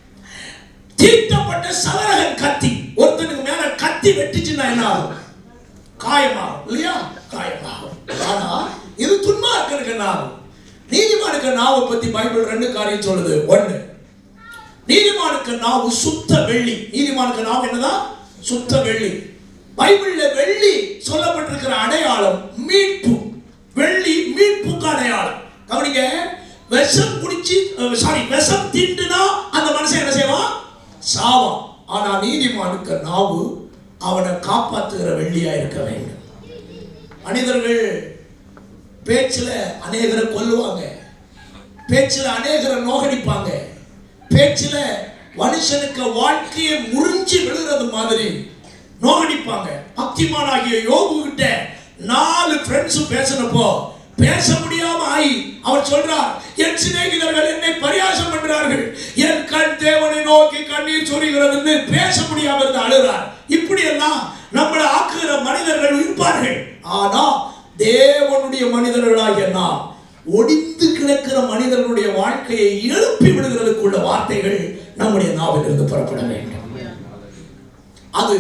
தீட்டப்பட்ட சவரகன் கத்தி ஒருத்தனுக்கு மேல கத்தி வெட்டிச்சுன்னா என்ன ஆகும் காயமாகும் இல்லையா காயமாகும் ஆனா இது துன்மார்க்கனுக்கு என்ன ஆகும் நீதிமானுக்கு நாவை பத்தி பைபிள் ரெண்டு காரியம் சொல்லுது ஒண்ணு நீதிமானுக்கு நாவு சுத்த வெள்ளி நீதிமானுக்கு நாவு என்னதான் சுத்த வெள்ளி பைபிள்ல வெள்ளி சொல்லப்பட்டிருக்கிற அடையாளம் மீட்பு வெள்ளி மீட்புக்கு அடையாளம் கவனிங்க விஷம் குடிச்சு சாரி விஷம் திண்டுனா அந்த மனுஷன் என்ன செய்வான் சாவான் ஆனா நீதிமானுக்கு நாவு அவனை காப்பாத்துகிற வெள்ளியா இருக்க வேண்டும் மனிதர்கள் பேச்சுல அநேகரை கொல்லுவாங்க பேச்சுல அநேகரை நோகடிப்பாங்க பேச்சுல மனுஷனுக்கு வாழ்க்கையை முறிஞ்சு விழுகிறது மாதிரி நோகடிப்பாங்க பக்திமானாகிய யோகு கிட்ட நாலு ஃப்ரெண்ட்ஸ் பேசினப்போ பேச முடியாம ஆகி அவர் சொல்றார் என் சிநேகிதர்கள் என்னை பரியாசம் பண்றார்கள் என் கண் தேவனை நோக்கி கண்ணீர் சொரிகிறதுன்னு பேச முடியாம இருந்து அழுகிறார் இப்படி எல்லாம் நம்மளை ஆக்குகிற மனிதர்கள் இருப்பார்கள் ஆனா தேவனுடைய மனிதர்களாகிய நாம் ஒடிந்து கிடக்கிற மனிதர்களுடைய வாழ்க்கையை எழுப்பி விடுகிறதுக்குள்ள வார்த்தைகள் நம்முடைய நாவிலிருந்து புறப்பட வேண்டும் அது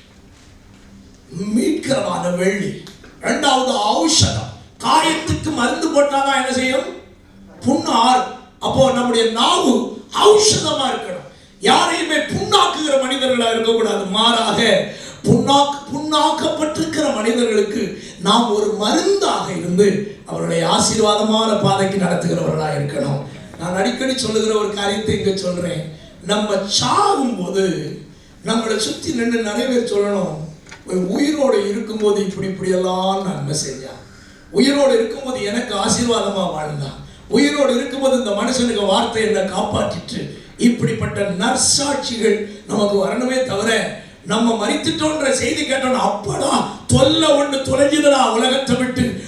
மீட்கிறதான வெள்ளி இரண்டாவது ஔஷதம் காயத்துக்கு மருந்து போட்டாதான் என்ன செய்யும் புண்ணு ஆறும் அப்போ நம்முடைய நாவு ஔஷதமா இருக்கணும் யாரையுமே புண்ணாக்குகிற மனிதர்களா இருக்கக்கூடாது மாறாக புண்ணாக்கு புண்ணாக்கப்பட்டிருக்கிற மனிதர்களுக்கு நாம் ஒரு மருந்தாக இருந்து அவருடைய ஆசீர்வாதமான பாதைக்கு நடத்துகிறவர்களா இருக்கணும் நான் அடிக்கடி சொல்லுகிற ஒரு காரியத்தை இங்க சொல்றேன் நம்ம சாகும் போது நம்மளை சுத்தி நின்று நிறைய பேர் சொல்லணும் ஒரு உயிரோடு இருக்கும்போது இப்படி இப்படியெல்லாம் நன்மை செஞ்சான் உயிரோடு இருக்கும்போது எனக்கு ஆசீர்வாதமா வாழ்ந்தான் உயிரோடு இருக்கும்போது இந்த மனுஷனுக்கு வார்த்தை என்ன காப்பாற்றிட்டு இப்படிப்பட்ட நற்சாட்சிகள் நமக்கு வரணுமே தவிர நம்ம மறித்துட்டோன்ற செய்தி கேட்டோம் அப்படா தொல்ல ஒண்ணு தொலைஞ்சுதடா உலகத்தை விட்டு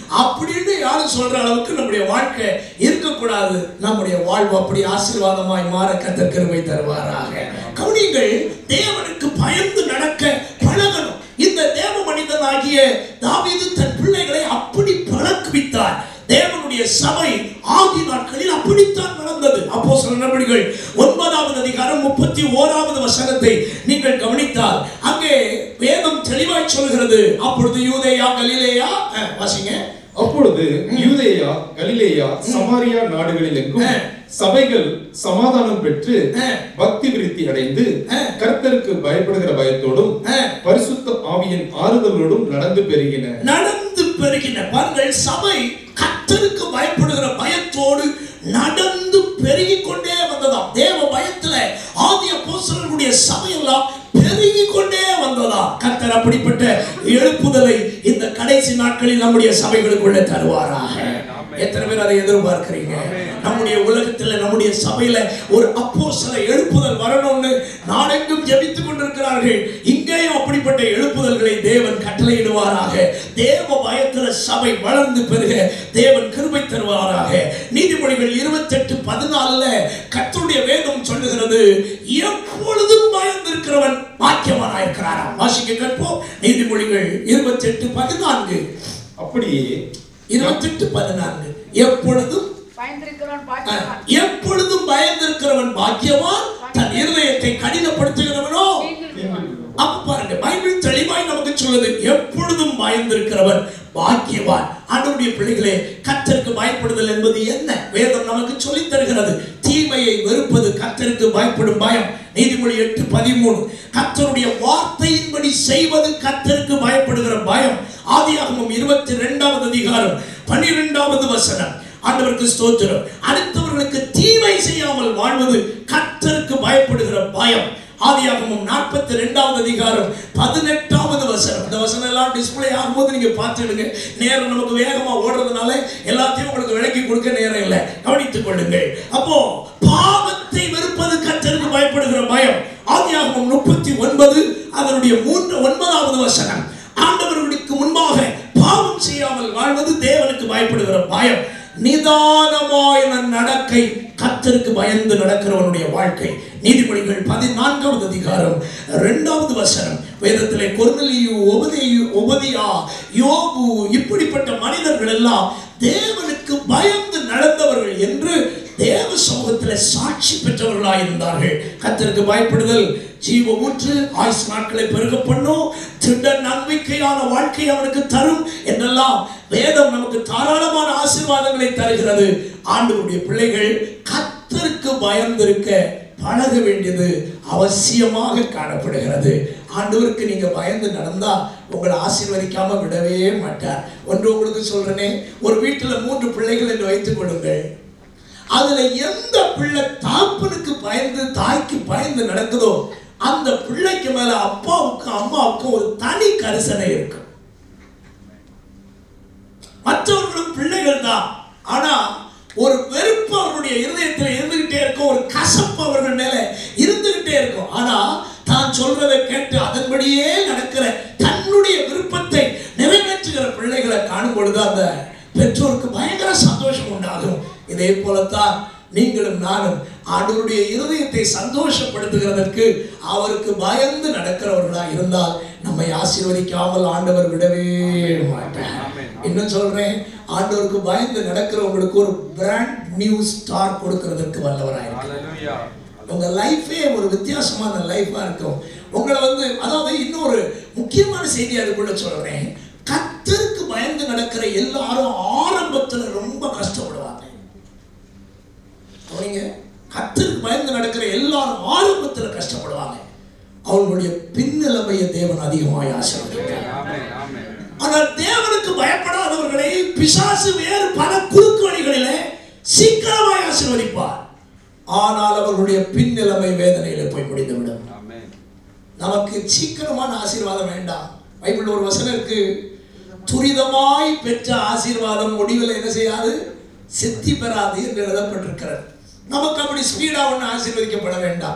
அப்படின்னு யாரும் சொல்ற அளவுக்கு நம்முடைய வாழ்க்கை இருக்கக்கூடாது நம்முடைய வாழ்வு அப்படி ஆசீர்வாதமாய் மாற கத்த கிருபை தருவாராக கவனிங்கள் தேவனுக்கு பயந்து நடக்க பழகணும் இந்த தேவ மனிதனாகிய தாவீது தன் பிள்ளைகளை அப்படி பழக்குவித்தார் தேவனுடைய சபை ஆதி நாட்களில் அப்படித்தான் நடந்தது அப்போ சில நடவடிக்கைகள் ஒன்பதாவது அதிகாரம் முப்பத்தி ஓராவது வசனத்தை நீங்கள் கவனித்தால் அங்கே வேதம் தெளிவாய் சொல்கிறது அப்பொழுது யூதேயா கலிலேயா அஹ், வாசிங்க அப்பொழுது யூதேயா கலிலேயா சமாரியா நாடுகளில் எங்கும் ஆ. சபைகள் சமாதானம் பெற்று ஆ. பக்தி விருத்தி அடைந்து ஆ. கர்த்தருக்கு பயப்படுகிற பயத்தோடும் ஆ. பரிசுத்த ஆவியின் ஆறுதலோடும் நடந்து பெருகின நடந்து பெருகின பாருங்கள் சபை கர்த்தருக்கு பயப்படுகிற பயத்தோடு நடந்து பெருகிக் கொண்டே வந்ததாம் தேவ பயத்துல ஆதி அப்போஸ்தலர்களுடைய சபையெல்லாம் பெருகிக் கொண்டே வந்ததாம் கர்த்தர் அப்படிப்பட்ட எழுப்புதலை இந்த கடைசி நாட்களில் நம்முடைய சபைகளுக்குள்ளே தருவாராக எத்தனை பேர் அதை எதிர்பார்க்கிறீங்க நம்முடைய உலகத்துல நம்முடைய சபையில ஒரு அப்போஸ்தல எழுப்புதல் வரணும்னு நாடெங்கும் ஜெபித்துக் கொண்டிருக்கிறார்கள் இங்கேயும் அப்படிப்பட்ட எழுப்புதல்களை தேவன் கட்டளையிடுவாராக தேவ பயத்துல சபை வளர்ந்து பெருக தேவன் கிருபை தருவாராக நீதிமொழிகள் இருபத்தெட்டு பதினாலுல கர்த்தருடைய வேதம் சொல்லுகிறது எப்பொழுதும் பயந்திருக்கிறவன் பாக்கியவானாயிருக்கிறாராம் வாசிக்க கேட்போம் நீதிமொழிகள் இருபத்தெட்டு பதினான்கு அப்படியே இருபத்தெட்டு பதினான்கு எப்பொழுதும் பயந்திருக்கிறவன் அஹ், பாக்கியவான் எப்பொழுதும் பயந்திருக்கிறவன் பாக்கியவான் தன் இருதயத்தை கடினப்படுத்துகிறவனோ அப்ப பாருங்க பைபிள் தெளிவாய் நமக்கு சொல்லுது எப்பொழுதும் பயந்திருக்கிறவன் பாக்கியவான் ஆண்டவருடைய பிள்ளைகளே கர்த்தருக்கு பயப்படுதல் என்பது என்ன வேதம் நமக்கு சொல்லித் தருகிறது தீமையை வெறுப்பது கர்த்தருக்கு பயப்படும் பயம் நீதிமொழி எட்டு பதிமூணு கர்த்தருடைய வார்த்தையின்படி செய்வது கர்த்தருக்கு பயப்படுகிற பயம் ஆதியாகமம் இருபத்தி ரெண்டாவது அதிகாரம் பன்னிரெண்டாவது வசனம் ஆண்டவருக்கு ஸ்தோத்திரம் அடுத்தவர்களுக்கு தீமை செய்யாமல் வாழ்வது கர்த்தருக்கு பயப்படுகிற பயம் ஆதியாகமம் நாற்பத்தி ரெண்டாவது அதிகாரம் பதினெட்டாவது வசனம் இந்த வசனம் எல்லாம் டிஸ்பிளே ஆகும்போது நீங்க பார்த்துடுங்க நேரம் நமக்கு வேகமா ஓடுறதுனால எல்லாத்தையும் உங்களுக்கு விளக்கி கொடுக்க நேரம் இல்லை கவனித்துக் கொள்ளுங்கள் அப்போ பாவத்தை வெறுப்பது கர்த்தருக்கு பயப்படுகிற பயம் ஆதியாகமம் முப்பத்தி ஒன்பது அதனுடைய மூன்று ஒன்பதாவது வசனம் ஆண்டவர்களுக்கு முன்பாக பாவம் செய்யாமல் வாழ்வது தேவனுக்கு பயப்படுகிற பயம் நிதானமாய் நன் நடக்கை கத்தருக்கு பயந்து நடக்கிறவனுடைய வாழ்க்கை நீதிமொழிகள் பதினான்காவது அதிகாரம் இரண்டாவது வசனம் வேதத்திலே கொர்நலியு உபதியு உபதியா யோபு இப்படிப்பட்ட மனிதர்கள் எல்லாம் தேவனுக்கு பயந்து நடந்தவர்கள் என்று தேவ சமூகத்தில் சாட்சி பெற்றவர்களாய் இருந்தார்கள் கத்தருக்கு பயப்படுதல் ஜீவ ஊற்று ஆயுஸ் நாட்களை பெருக பண்ணும் திட்ட நம்பிக்கையான வாழ்க்கை அவனுக்கு தரும் என்றெல்லாம் வேதம் நமக்கு தாராளமான ஆசீர்வாதங்களை தருகிறது ஆண்டவருடைய பிள்ளைகள் கத்தருக்கு பயந்திருக்க பழக வேண்டியது அவசியமாக காணப்படுகிறது ஆண்டவருக்கு நீங்க பயந்து நடந்தா உங்களை ஆசீர்வதிக்காம விடவே மாட்டார் ஒன்று உங்களுக்கு சொல்றேனே ஒரு வீட்டில் மூன்று பிள்ளைகள் என்று வைத்துக் கொள்ளுங்கள் அதுல எந்த பிள்ளை தாப்பனுக்கு பயந்து தாய்க்கு பயந்து நடக்குதோ அந்த பிள்ளைக்கு மேல அப்பாவுக்கும் அம்மாவுக்கும் ஒரு தனி கரிசனை இருக்கும் மற்றவர்களும் பிள்ளைகள் தான் ஆனா ஒரு வெறுப்பு அவருடைய இருதயத்தில் இருந்துகிட்டே இருக்கும் ஒரு கசப்பு அவர்கள் மேல இருந்துகிட்டே இருக்கும் ஆனா தான் சொல்றதை கேட்டு அதன்படியே நடக்கிற தன்னுடைய விருப்பத்தை நிறைவேற்றுகிற பிள்ளைகளை காணும் பொழுது அந்த பெற்றோருக்கு பயங்கர சந்தோஷம் உண்டாகும் இதே போலத்தான் நீங்களும் நானும் ஆண்டவருடைய இருதயத்தை சந்தோஷப்படுத்துகிறதற்கு அவருக்கு பயந்து நடக்கிறவர்களா இருந்தால் நம்மை ஆசீர்வதிக்காமல் ஆண்டவர் விடவே மாட்டார் இன்னும் சொல்றேன் ஆண்டவருக்கு பயந்து நடக்கிறவங்களுக்கு ஒரு பிராண்ட் நியூ ஸ்டார் கொடுக்கிறதுக்கு வல்லவராயிருக்கிறார் Hallelujah. உங்க லைஃபே ஒரு வித்தியாசமான லைஃபா இருக்கும் உங்களை வந்து அதாவது இன்னொரு முக்கியமான செய்தி அதுக்குள்ள சொல்றேன் கத்தருக்கு பயந்து நடக்கிற எல்லாரும் ஆரம்பத்துல ரொம்ப கஷ்டப்படுவாங்க கவனிங்க கத்தருக்கு பயந்து நடக்கிற எல்லாரும் ஆரம்பத்துல கஷ்டப்படுவாங்க அவங்களுடைய பின்னிலைமையை தேவன் அதிகமாய் ஆசீர்வதிக்கிறார் Amen. Amen. ஆனால் தேவனுக்கு பயப்படாதவர்களை பிசாசு வேறு பல குறுக்கு வழிகளிலே சீக்கிரமாய் ஆசீர்வதிப்பார் ஆனால் அவர்களுடைய பின்னிலைமை வேதனையில போய் முடிந்துவிடும் Amen. நமக்கு சீக்கிரமான ஆசீர்வாதம் வேண்டாம் பைபிள் ஒரு வசனம் இருக்கு துரிதமாய் பெற்ற ஆசீர்வாதம் முடிவில் என்ன செய்யாது சித்தி பெறாது என்று எழுதப்பட்டிருக்கிறது நமக்கு அப்படி ஸ்பீடா ஒன்று ஆசீர்வதிக்கப்பட வேண்டாம்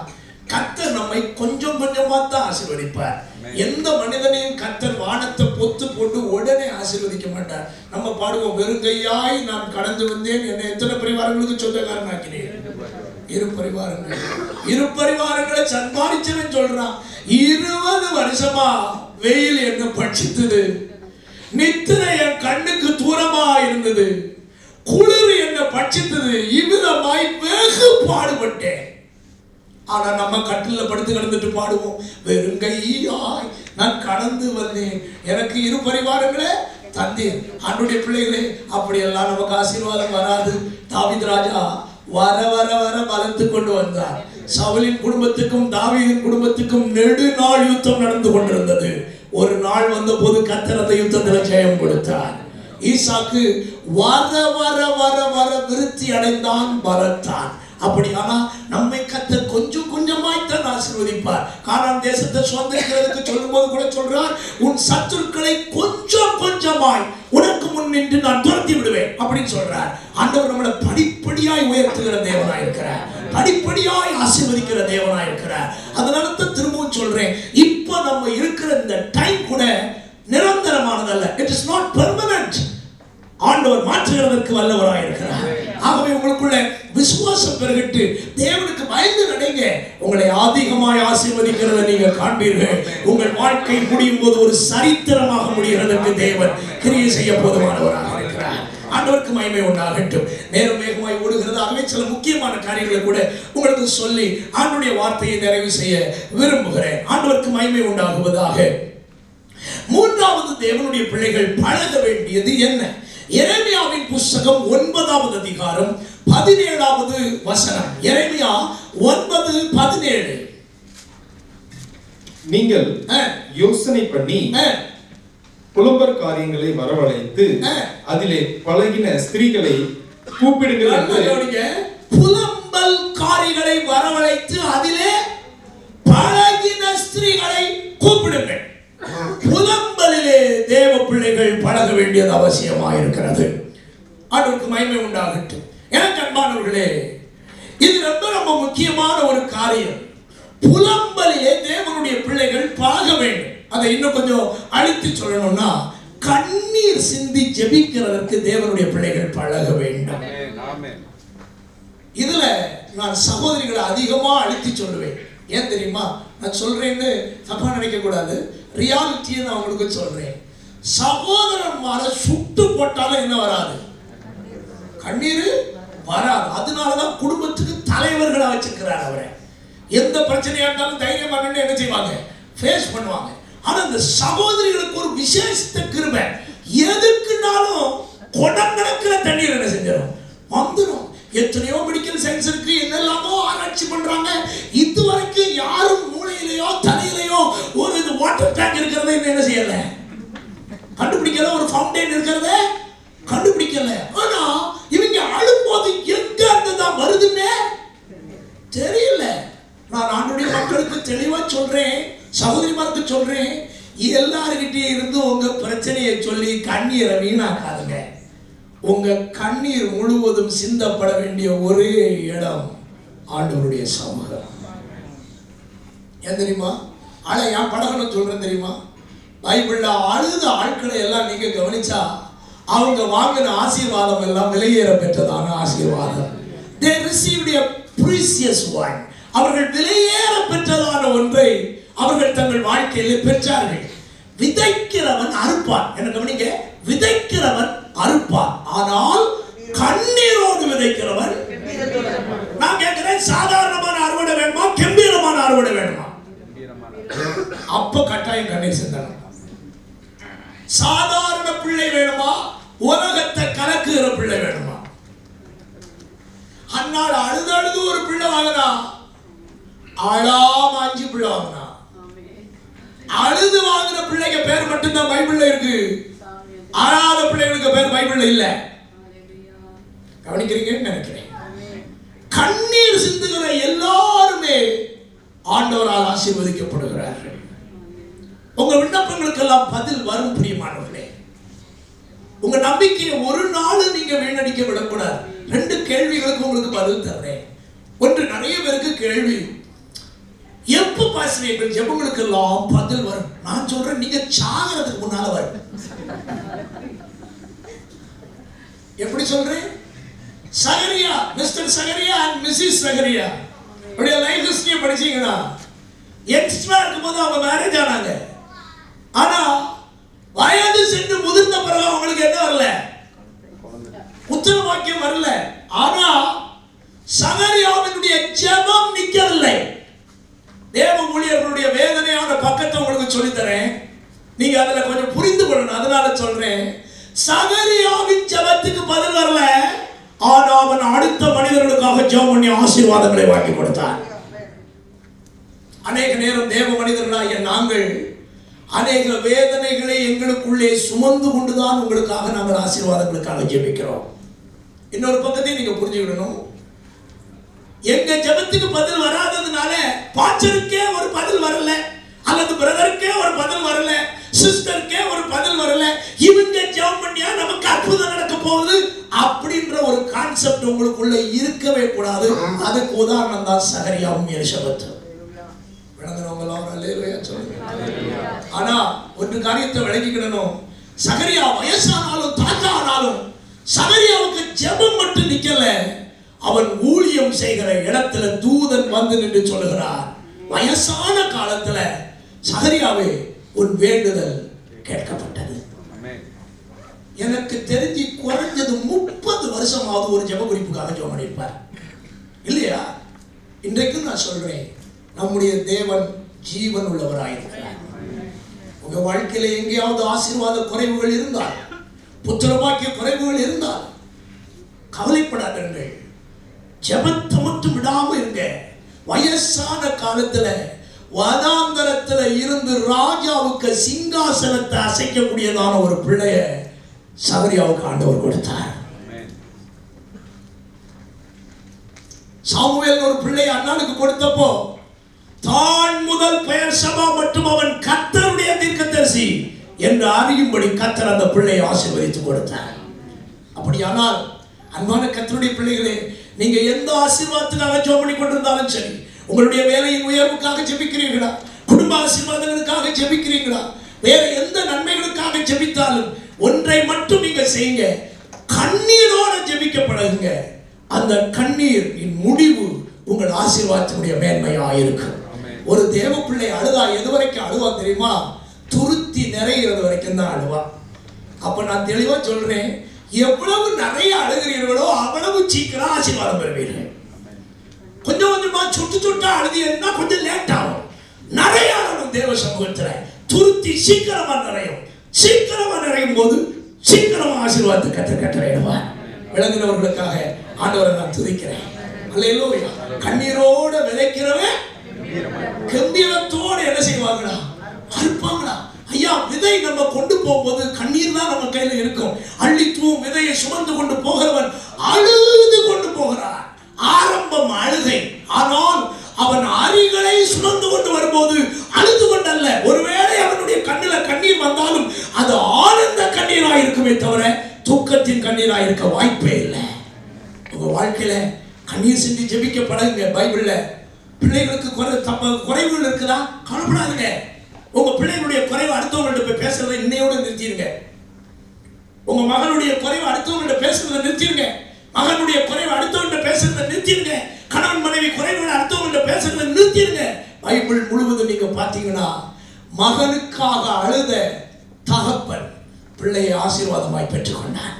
கத்தர் நம்மை கொஞ்சம் கொஞ்சமா தான் ஆசீர்வதிப்பார் எந்த மனிதனையும் கத்தர் வானத்தை பொத்து போட்டு உடனே ஆசீர்வதிக்க மாட்டார் நம்ம பாடுவோம் வெறுங்கையாய் நான் கடந்து வந்தேன் என்னை எத்தனை பரிவாரங்களுக்கு சொந்தக்காரன் ஆக்கினேன் இரு பரிவாரங்கள் இரு பரிவாரங்களை சம்பாதிச்சவன் சொல்றான் இருபது வருஷமா வெயில் என்ன பட்சித்தது நித்திரை என் கண்ணுக்கு தூரமா இருந்தது குளிர் என்ன பட்சித்தது இவ்விதமாய் வெகு பாடுபட்டேன் ஆனா நம்ம கட்டில படுத்து கிடந்துட்டு பாடுவோம் வெறும் கையாய் நான் கடந்து வந்தேன் எனக்கு இரு பரிவாரங்களே தந்தேன் அன்னுடைய பிள்ளைகளே அப்படியெல்லாம் நமக்கு ஆசீர்வாதம் வராது தாவீது ராஜா வர வர வர பலத்து கொண்டு வந்தார் சவுலின் குடும்பத்துக்கும் தாவீதின் குடும்பத்துக்கும் நெடுநாள் யுத்தம் நடந்து கொண்டிருந்தது ஒரு நாள் வந்த போது கத்தர் அந்த யுத்தத்தில் ஜெயம் கொடுத்தார் ஈசாக்கு வர வர வர வர விருத்தி அடைந்தான் பலத்தான் அப்படியானா நம்மை கத்தர் கொஞ்சம் கொஞ்சமாய் தான் ஆசீர்வதிப்பார் கானான் தேசத்தை சுதந்திரிக்கிறதுக்கு சொல்லும்போது கூட சொல்றார் உன் சத்துருக்களை கொஞ்சம் கொஞ்சமாய் உனக்கு முன் நின்று நான் துரத்தி விடுவேன் அப்படின்னு சொல்றார் ஆண்டவர் நம்மளை படிப்படியாய் உயர்த்துகிற தேவனாய் இருக்கிறார் படிப்படியாய் ஆசீர்வதிக்கிற தேவனாய் இருக்கிறார் அதனால தான் திரும்பவும் சொல்றேன் இப்போ நம்ம இருக்கிற இந்த டைம் கூட நிரந்தரமானதல்ல இட் இஸ் நாட் பெர்மனன்ட் ஆண்டவர் மாற்றுகிறதற்கு வல்லவராய் இருக்கிறார் ஆகவே உங்களுக்குள்ள விசுவாசம் பெருகிட்டு தேவனுக்கு பயந்து நடைங்க உங்களை அதிகமாய் ஆசீர்வதிக்கிறத நீங்க காண்பீர்கள் உங்கள் வாழ்க்கை முடியும் போது ஒரு சரித்திரமாக முடிகிறதற்கு தேவன் கிரியை செய்ய போதுமானவராக இருக்கிறார் ஆண்டவருக்கு மகிமை உண்டாகட்டும் நேரம் வேகமாய் ஓடுகிறது ஆகவே சில முக்கியமான காரியங்களை கூட உங்களுக்கு சொல்லி ஆண்டுடைய வார்த்தையை நிறைவு செய்ய விரும்புகிறேன் ஆண்டவருக்கு மகிமை உண்டாகுவதாக மூன்றாவது தேவனுடைய பிள்ளைகள் பழக வேண்டியது என்ன எரேமியாவின் புஸ்தகம் ஒன்பதாவது அதிகாரம் பதினேழாவது வசனம் எரேமியா ஒன்பது பதினேழு நீங்கள் ஆ, யோசனை பண்ணி ஆ, புலம்பர் காரியங்களை வரவழைத்து ஆ. அதிலே பழகின ஸ்திரீகளை கூப்பிடுங்கள் நல்லா என்று கவனிங்க. புலம்பல் காரிகளை வரவழைத்து அதிலே பழகின ஸ்திரீகளை கூப்பிடுங்கள் புலம்பலிலே தேவ பிள்ளைகள் பழக வேண்டியது அவசியமாக இருக்கிறது ஆண்டவருக்கு மகிமை உண்டாகட்டும் எனக்கு அன்பானவர்களே இது ரொம்ப ரொம்ப முக்கியமான ஒரு காரியம் புலம்பலிலே தேவனுடைய பிள்ளைகள் பழக வேண்டும் அதை இன்னும் கொஞ்சம் அழுத்தி சொல்லணும்னா கண்ணீர் சிந்தி ஜெபிக்கிறதற்கு தேவனுடைய பிள்ளைகள் பழக வேண்டும் ஆமென் ஆமென் இதுல நான் சகோதரிகளை அதிகமா அழுத்தி சொல்லுவேன் ஏன் தெரியுமா நான் சொல்றேன்னு தப்பா நினைக்க கூடாது ரியாலிட்டியை நான் உங்களுக்கு சொல்றேன் சகோதரன் மாற சுட்டு போட்டாலும் என்ன வராது கண்ணீர் வராது அதனாலதான் குடும்பத்துக்கு தலைவர்களா வச்சிருக்கிறார் அவரை எந்த பிரச்சனையா இருந்தாலும் தைரியமா நின்னு என்ன செய்வாங்க ஃபேஸ் பண்ணுவாங்க ஆனா இந்த சகோதரிகளுக்கு ஒரு விசேஷத்த கிருபை எதுக்குனாலும் குடம் கணக்குல தண்ணீர் என்ன செஞ்சிடும் வந்துடும் எத்தனையோ மெடிக்கல் சயின்ஸ் இருக்கு என்னெல்லாமோ ஆராய்ச்சி பண்றாங்க இது வரைக்கும் யாரும் மூளையிலையோ தலையிலையோ ஒரு இது வாட்டர் டேங்க் இருக்கிறத இன்னும் என்ன செய்யல கண்டுபிடிக்கல ஒரு ஃபவுண்டைன் இருக்கிறத கண்டுபிடிக்கல ஆனா இவங்க அழும்போது எங்க இருந்து தான் வருதுன்னே தெரியல நான் ஆண்டுடைய மக்களுக்கு தெளிவா சொல்றேன் சகோதரிமாருக்கு சொல்றேன் எல்லாருக்கிட்டே இருந்து உங்க பிரச்சனையை சொல்லி கண்ணீரை வீணாக்காதுங்க உங்க கண்ணீர் முழுவதும் சிந்தப்பட வேண்டிய ஒரே இடம் ஆண்டவருடைய சமூகம் ஏன் தெரியுமா ஆனா ஏன் படகணும் சொல்றேன் தெரியுமா பைபிள்ல அழுத ஆட்களை எல்லாம் நீங்க கவனிச்சா அவங்க வாங்கின ஆசீர்வாதம் எல்லாம் விலையேற பெற்றதான ஆசீர்வாதம் they received a precious one அவர்கள் விலையேற பெற்றதான ஒன்றை அவர்கள் தங்கள் வாழ்க்கையிலே பெற்றார்கள் விதைக்கிறவன் அறுப்பான் என்ன கவனிங்க விதைக்கிறவன் அறுப்பான் ஆனால் கண்ணீரோடு விதைக்கிறவன் நான் கேட்கிறேன் சாதாரணமான அறுவடை வேணுமா கம்பீரமான அறுவடை வேணுமா அப்ப கட்டாயம் கண்ணீர் சிந்தனம் சாதாரண பிள்ளை வேணுமா உலகத்தை கலக்குகிற பிள்ளை வேணுமா அன்னாள் அழுது அழுது ஒரு பிள்ளை வாங்கினா அழாம அஞ்சு பிள்ளை வாங்கினா அழுது வாங்கின பிள்ளைங்க பேர் மட்டும்தான் பைபிள்ல இருக்கு அழாத பிள்ளைகளுக்கு பேர் பைபிள்ல இல்ல கவனிக்கிறீங்கன்னு நினைக்கிறேன் கண்ணீர் சிந்துகிற எல்லாருமே ஆண்டவரால் ஆசீர்வதிக்கப்படுகிறார்கள் உங்க விண்ணப்பங்களுக்கெல்லாம் பதில் வரும் பிரியமானவர்களே உங்க நம்பிக்கையை ஒரு நாள் நீங்க வீணடிக்க விடக்கூடாது ரெண்டு கேள்விகளுக்கு உங்களுக்கு பதில் தர்றேன் ஒன்று நிறைய பேருக்கு கேள்வி எப்ப பாஸ்டர் எங்கள் ஜெபங்களுக்கு எல்லாம் பதில் வரும் நான் சொல்றேன் நீங்க சாகிறதுக்கு முன்னால வரும் எப்படி சொல்றேன் Zachariah Mr Zachariah and Mrs Zachariah உடைய லைஃப் ஹிஸ்டரிய படிச்சீங்கன்னா யங்ஸ்டரா இருக்கும்போது அவங்க மேரேஜ் ஆனாங்க ஆனா வயது சென்று முதிர்ந்த பிறகு அவங்களுக்கு என்ன வரல புத்திர வாக்கியம் வரல ஆனா சகரியாவினுடைய ஜெபம் நிக்கவில்லை தேவ ஊழியர்களுடைய வேதனையான பக்கத்தை உங்களுக்கு சொல்லித் தரேன் நீங்க அதுல கொஞ்சம் புரிந்து கொள்ளணும் அதனால சொல்றேன் சகரியாவின் ஜெபத்துக்கு பதில் வரல ஆனா அவன் அடுத்த மனிதர்களுக்காக ஜெபம் பண்ணி ஆசீர்வாதங்களை வாங்கி கொடுத்தான் அநேக நேரம் தேவ மனிதர்களாகிய நாங்கள் அநேக வேதனைகளை எங்களுக்குள்ளே சுமந்து கொண்டுதான் உங்களுக்காக நாங்கள் ஆசீர்வாதங்களுக்காக ஜெபிக்கிறோம் இன்னொரு பக்கத்தையும் நீங்க புரிஞ்சுக்கிடணும் எங்க ஜெபத்துக்கு பதில் வராததுனால பாச்சருக்கே ஒரு பதில் வரல அல்லது பிரதருக்கே ஒரு பதில் வரல சிஸ்டருக்கே ஒரு பதில் வரல இவங்க ஜெபம் பண்ணியா நமக்கு அற்புதம் நடக்க போகுது அப்படின்ற ஒரு கான்செப்ட் உங்களுக்குள்ள இருக்கவே கூடாது அதுக்கு உதாரணம் தான் சகரியாவும் எலிசபெத்தும் விளங்குறவங்களாம் ஒரு அல்லேலூயா சொல்லுங்க ஆனா ஒரு காரியத்தை விளங்கிக்கிடணும் சகரியா வயசானாலும் தாத்தா ஆனாலும் சகரியாவுக்கு ஜெபம் மட்டும் நிக்கல அவன் ஊழியம் செய்கிற இடத்துல தூதன் வந்து நின்று சொல்லுகிறார் வயசான காலத்துல சகரியாவே உன் வேண்டுதல் கேட்கப்பட்டது எனக்கு தெரிஞ்சு குறைஞ்சது முப்பது வருஷமாவது ஒரு ஜெப குறிப்புக்காக ஜெபம் பண்ணியிருப்பார் இல்லையா இன்றைக்கும் நான் சொல்றேன் நம்முடைய தேவன் ஜீவன் உள்ளவராயிருக்கிறார் உங்க வாழ்க்கையில எங்கேயாவது ஆசீர்வாத குறைவுகள் இருந்தால் புத்திரபாக்கிய குறைவுகள் இருந்தால் கவலைப்படாதீர்கள் ஜெபத்தை மட்டும் விடாம இருங்க வயசான காலத்துல வனாந்தரத்துல இருந்து ராஜாவுக்கு சிங்காசனத்தை அசைக்கக்கூடியதான ஒரு பிள்ளைய சபரியாவுக்கு ஆண்டவர் கொடுத்தார் சாமுவேல் ஒரு பிள்ளை அண்ணானுக்கு கொடுத்தப்போ தான் முதல் பெயர் சபா மற்றும் அவன் கத்தருடைய தீர்க்கதரிசி என்று அறியும்படி கத்தர் அந்த பிள்ளையை ஆசீர்வதித்து கொடுத்தார் அப்படியானால் அன்பான கத்தருடைய பிள்ளைகளே நீங்க எந்த ஆசீர்வாதத்துக்காக ஜெபம் பண்ணி கொண்டிருந்தாலும் சரி உங்களுடைய வேலையின் உயர்வுக்காக ஜெபிக்கிறீர்களா குடும்ப ஆசீர்வாதங்களுக்காக ஜெபிக்கிறீங்களா வேற எந்த நன்மைகளுக்காக ஜெபித்தாலும் ஒன்றை மட்டும் நீங்க செய்யுங்க கண்ணீரோட ஜெபிக்க பழகுங்க அந்த கண்ணீரின் முடிவு உங்கள் ஆசீர்வாதத்தினுடைய மேன்மையா இருக்கும் ஒரு தேவ பிள்ளை அழுதா எது வரைக்கும் அழுவா தெரியுமா துருத்தி நிறைகிறது வரைக்கும் தான் அழுவா அப்ப நான் தெளிவா சொல்றேன் எவ்வளவு நிறைய அழுகிறீர்களோ அவ்வளவு சீக்கிரம் ஆசீர்வாதம் பெறுவீர்கள் கொஞ்சம் கொஞ்சமா சுட்டு சுட்டா அழுதியன்னா கொஞ்சம் லேட் ஆகும் நிறைய அழகும் தேவ சமூகத்துல துருத்தி சீக்கிரமா நிறையும் சீக்கிரமா நிறையும் போது சீக்கிரமா ஆசீர்வாதத்தை கற்று கட்டளையிடுவார் விளங்குனவர்களுக்காக ஆண்டவரை நான் துதிக்கிறேன் அல்லேலூயா கண்ணீரோட விதைக்கிறவன் கம்பீரத்தோடு என்ன செய்வாங்களா அறுப்பாங்களா ஐயா விதை நம்ம கொண்டு போகும்போது கண்ணீர் தான் நம்ம கையில இருக்கும் அள்ளி தூவும் விதையை சுமந்து கொண்டு போகிறவன் அழுது கொண்டு போகிறான் ஆரம்பம் அழுகை ஆனால் அவன் அரிகளை சுமந்து கொண்டு வரும்போது அழுது கொண்டல்ல ஒருவேளை அவனுடைய கண்ணில கண்ணீர் வந்தாலும் அது ஆனந்த கண்ணீராக இருக்குமே தவிர தூக்கத்தின் கண்ணீராக இருக்க வாய்ப்பே இல்லை உங்க வாழ்க்கையில கண்ணீர் சிந்தி ஜெபிக்க பழகுங்க பைபிள்ல பிள்ளைகளுக்கு குறை தப்ப குறைவுகள் இருக்குதா கவலைப்படாதுங்க உங்க பிள்ளைகளுடைய குறைவு அடுத்தவங்கள்ட்ட போய் பேசுறதை இன்னையோட நிறுத்திடுங்க உங்க மகனுடைய குறைவு அடுத்தவங்கள்ட்ட பேசுறதை நிறுத்திடுங்க மகனுடைய குறைவு அடுத்தவங்கள்ட்ட பேசுறதை நிறுத்திடுங்க கணவன் மனைவி குறைவுகளை அடுத்தவங்கள்ட்ட பேசுறதை நிறுத்திடுங்க பைபிள் முழுவதும் நீங்க பார்த்தீங்கன்னா மகனுக்காக அழுத தகப்பன் பிள்ளையை ஆசீர்வாதமாய் பெற்றுக்கொண்டான்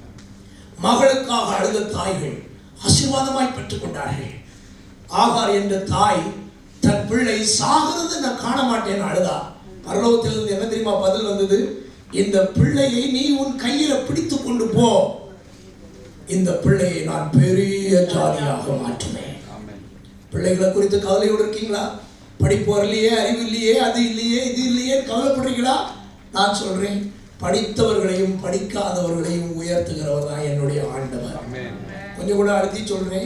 மகளுக்காக அழுத தாய்கள் ஆசீர்வாதமாய் பெற்றுக்கொண்டார்கள் ஆகார் என்ற தாய் தன் பிள்ளை சாகிறது நான் காண மாட்டேன்னு அழுதா பரலோகத்திலிருந்து என்ன தெரியுமா பதில் வந்தது இந்த பிள்ளையை நீ உன் கையில பிடித்து கொண்டு போ இந்த பிள்ளையை நான் பெரிய ஜாதியாக மாற்றுவேன் பிள்ளைகளை குறித்து கவலையோடு இருக்கீங்களா படிப்பு வரலையே அறிவு இல்லையே அது இல்லையே இது இல்லையே கவலைப்படுறீங்களா நான் சொல்றேன் படித்தவர்களையும் படிக்காதவர்களையும் உயர்த்துகிறவர் தான் என்னுடைய ஆண்டவர் கொஞ்சம் கூட அழுத்தி சொல்றேன்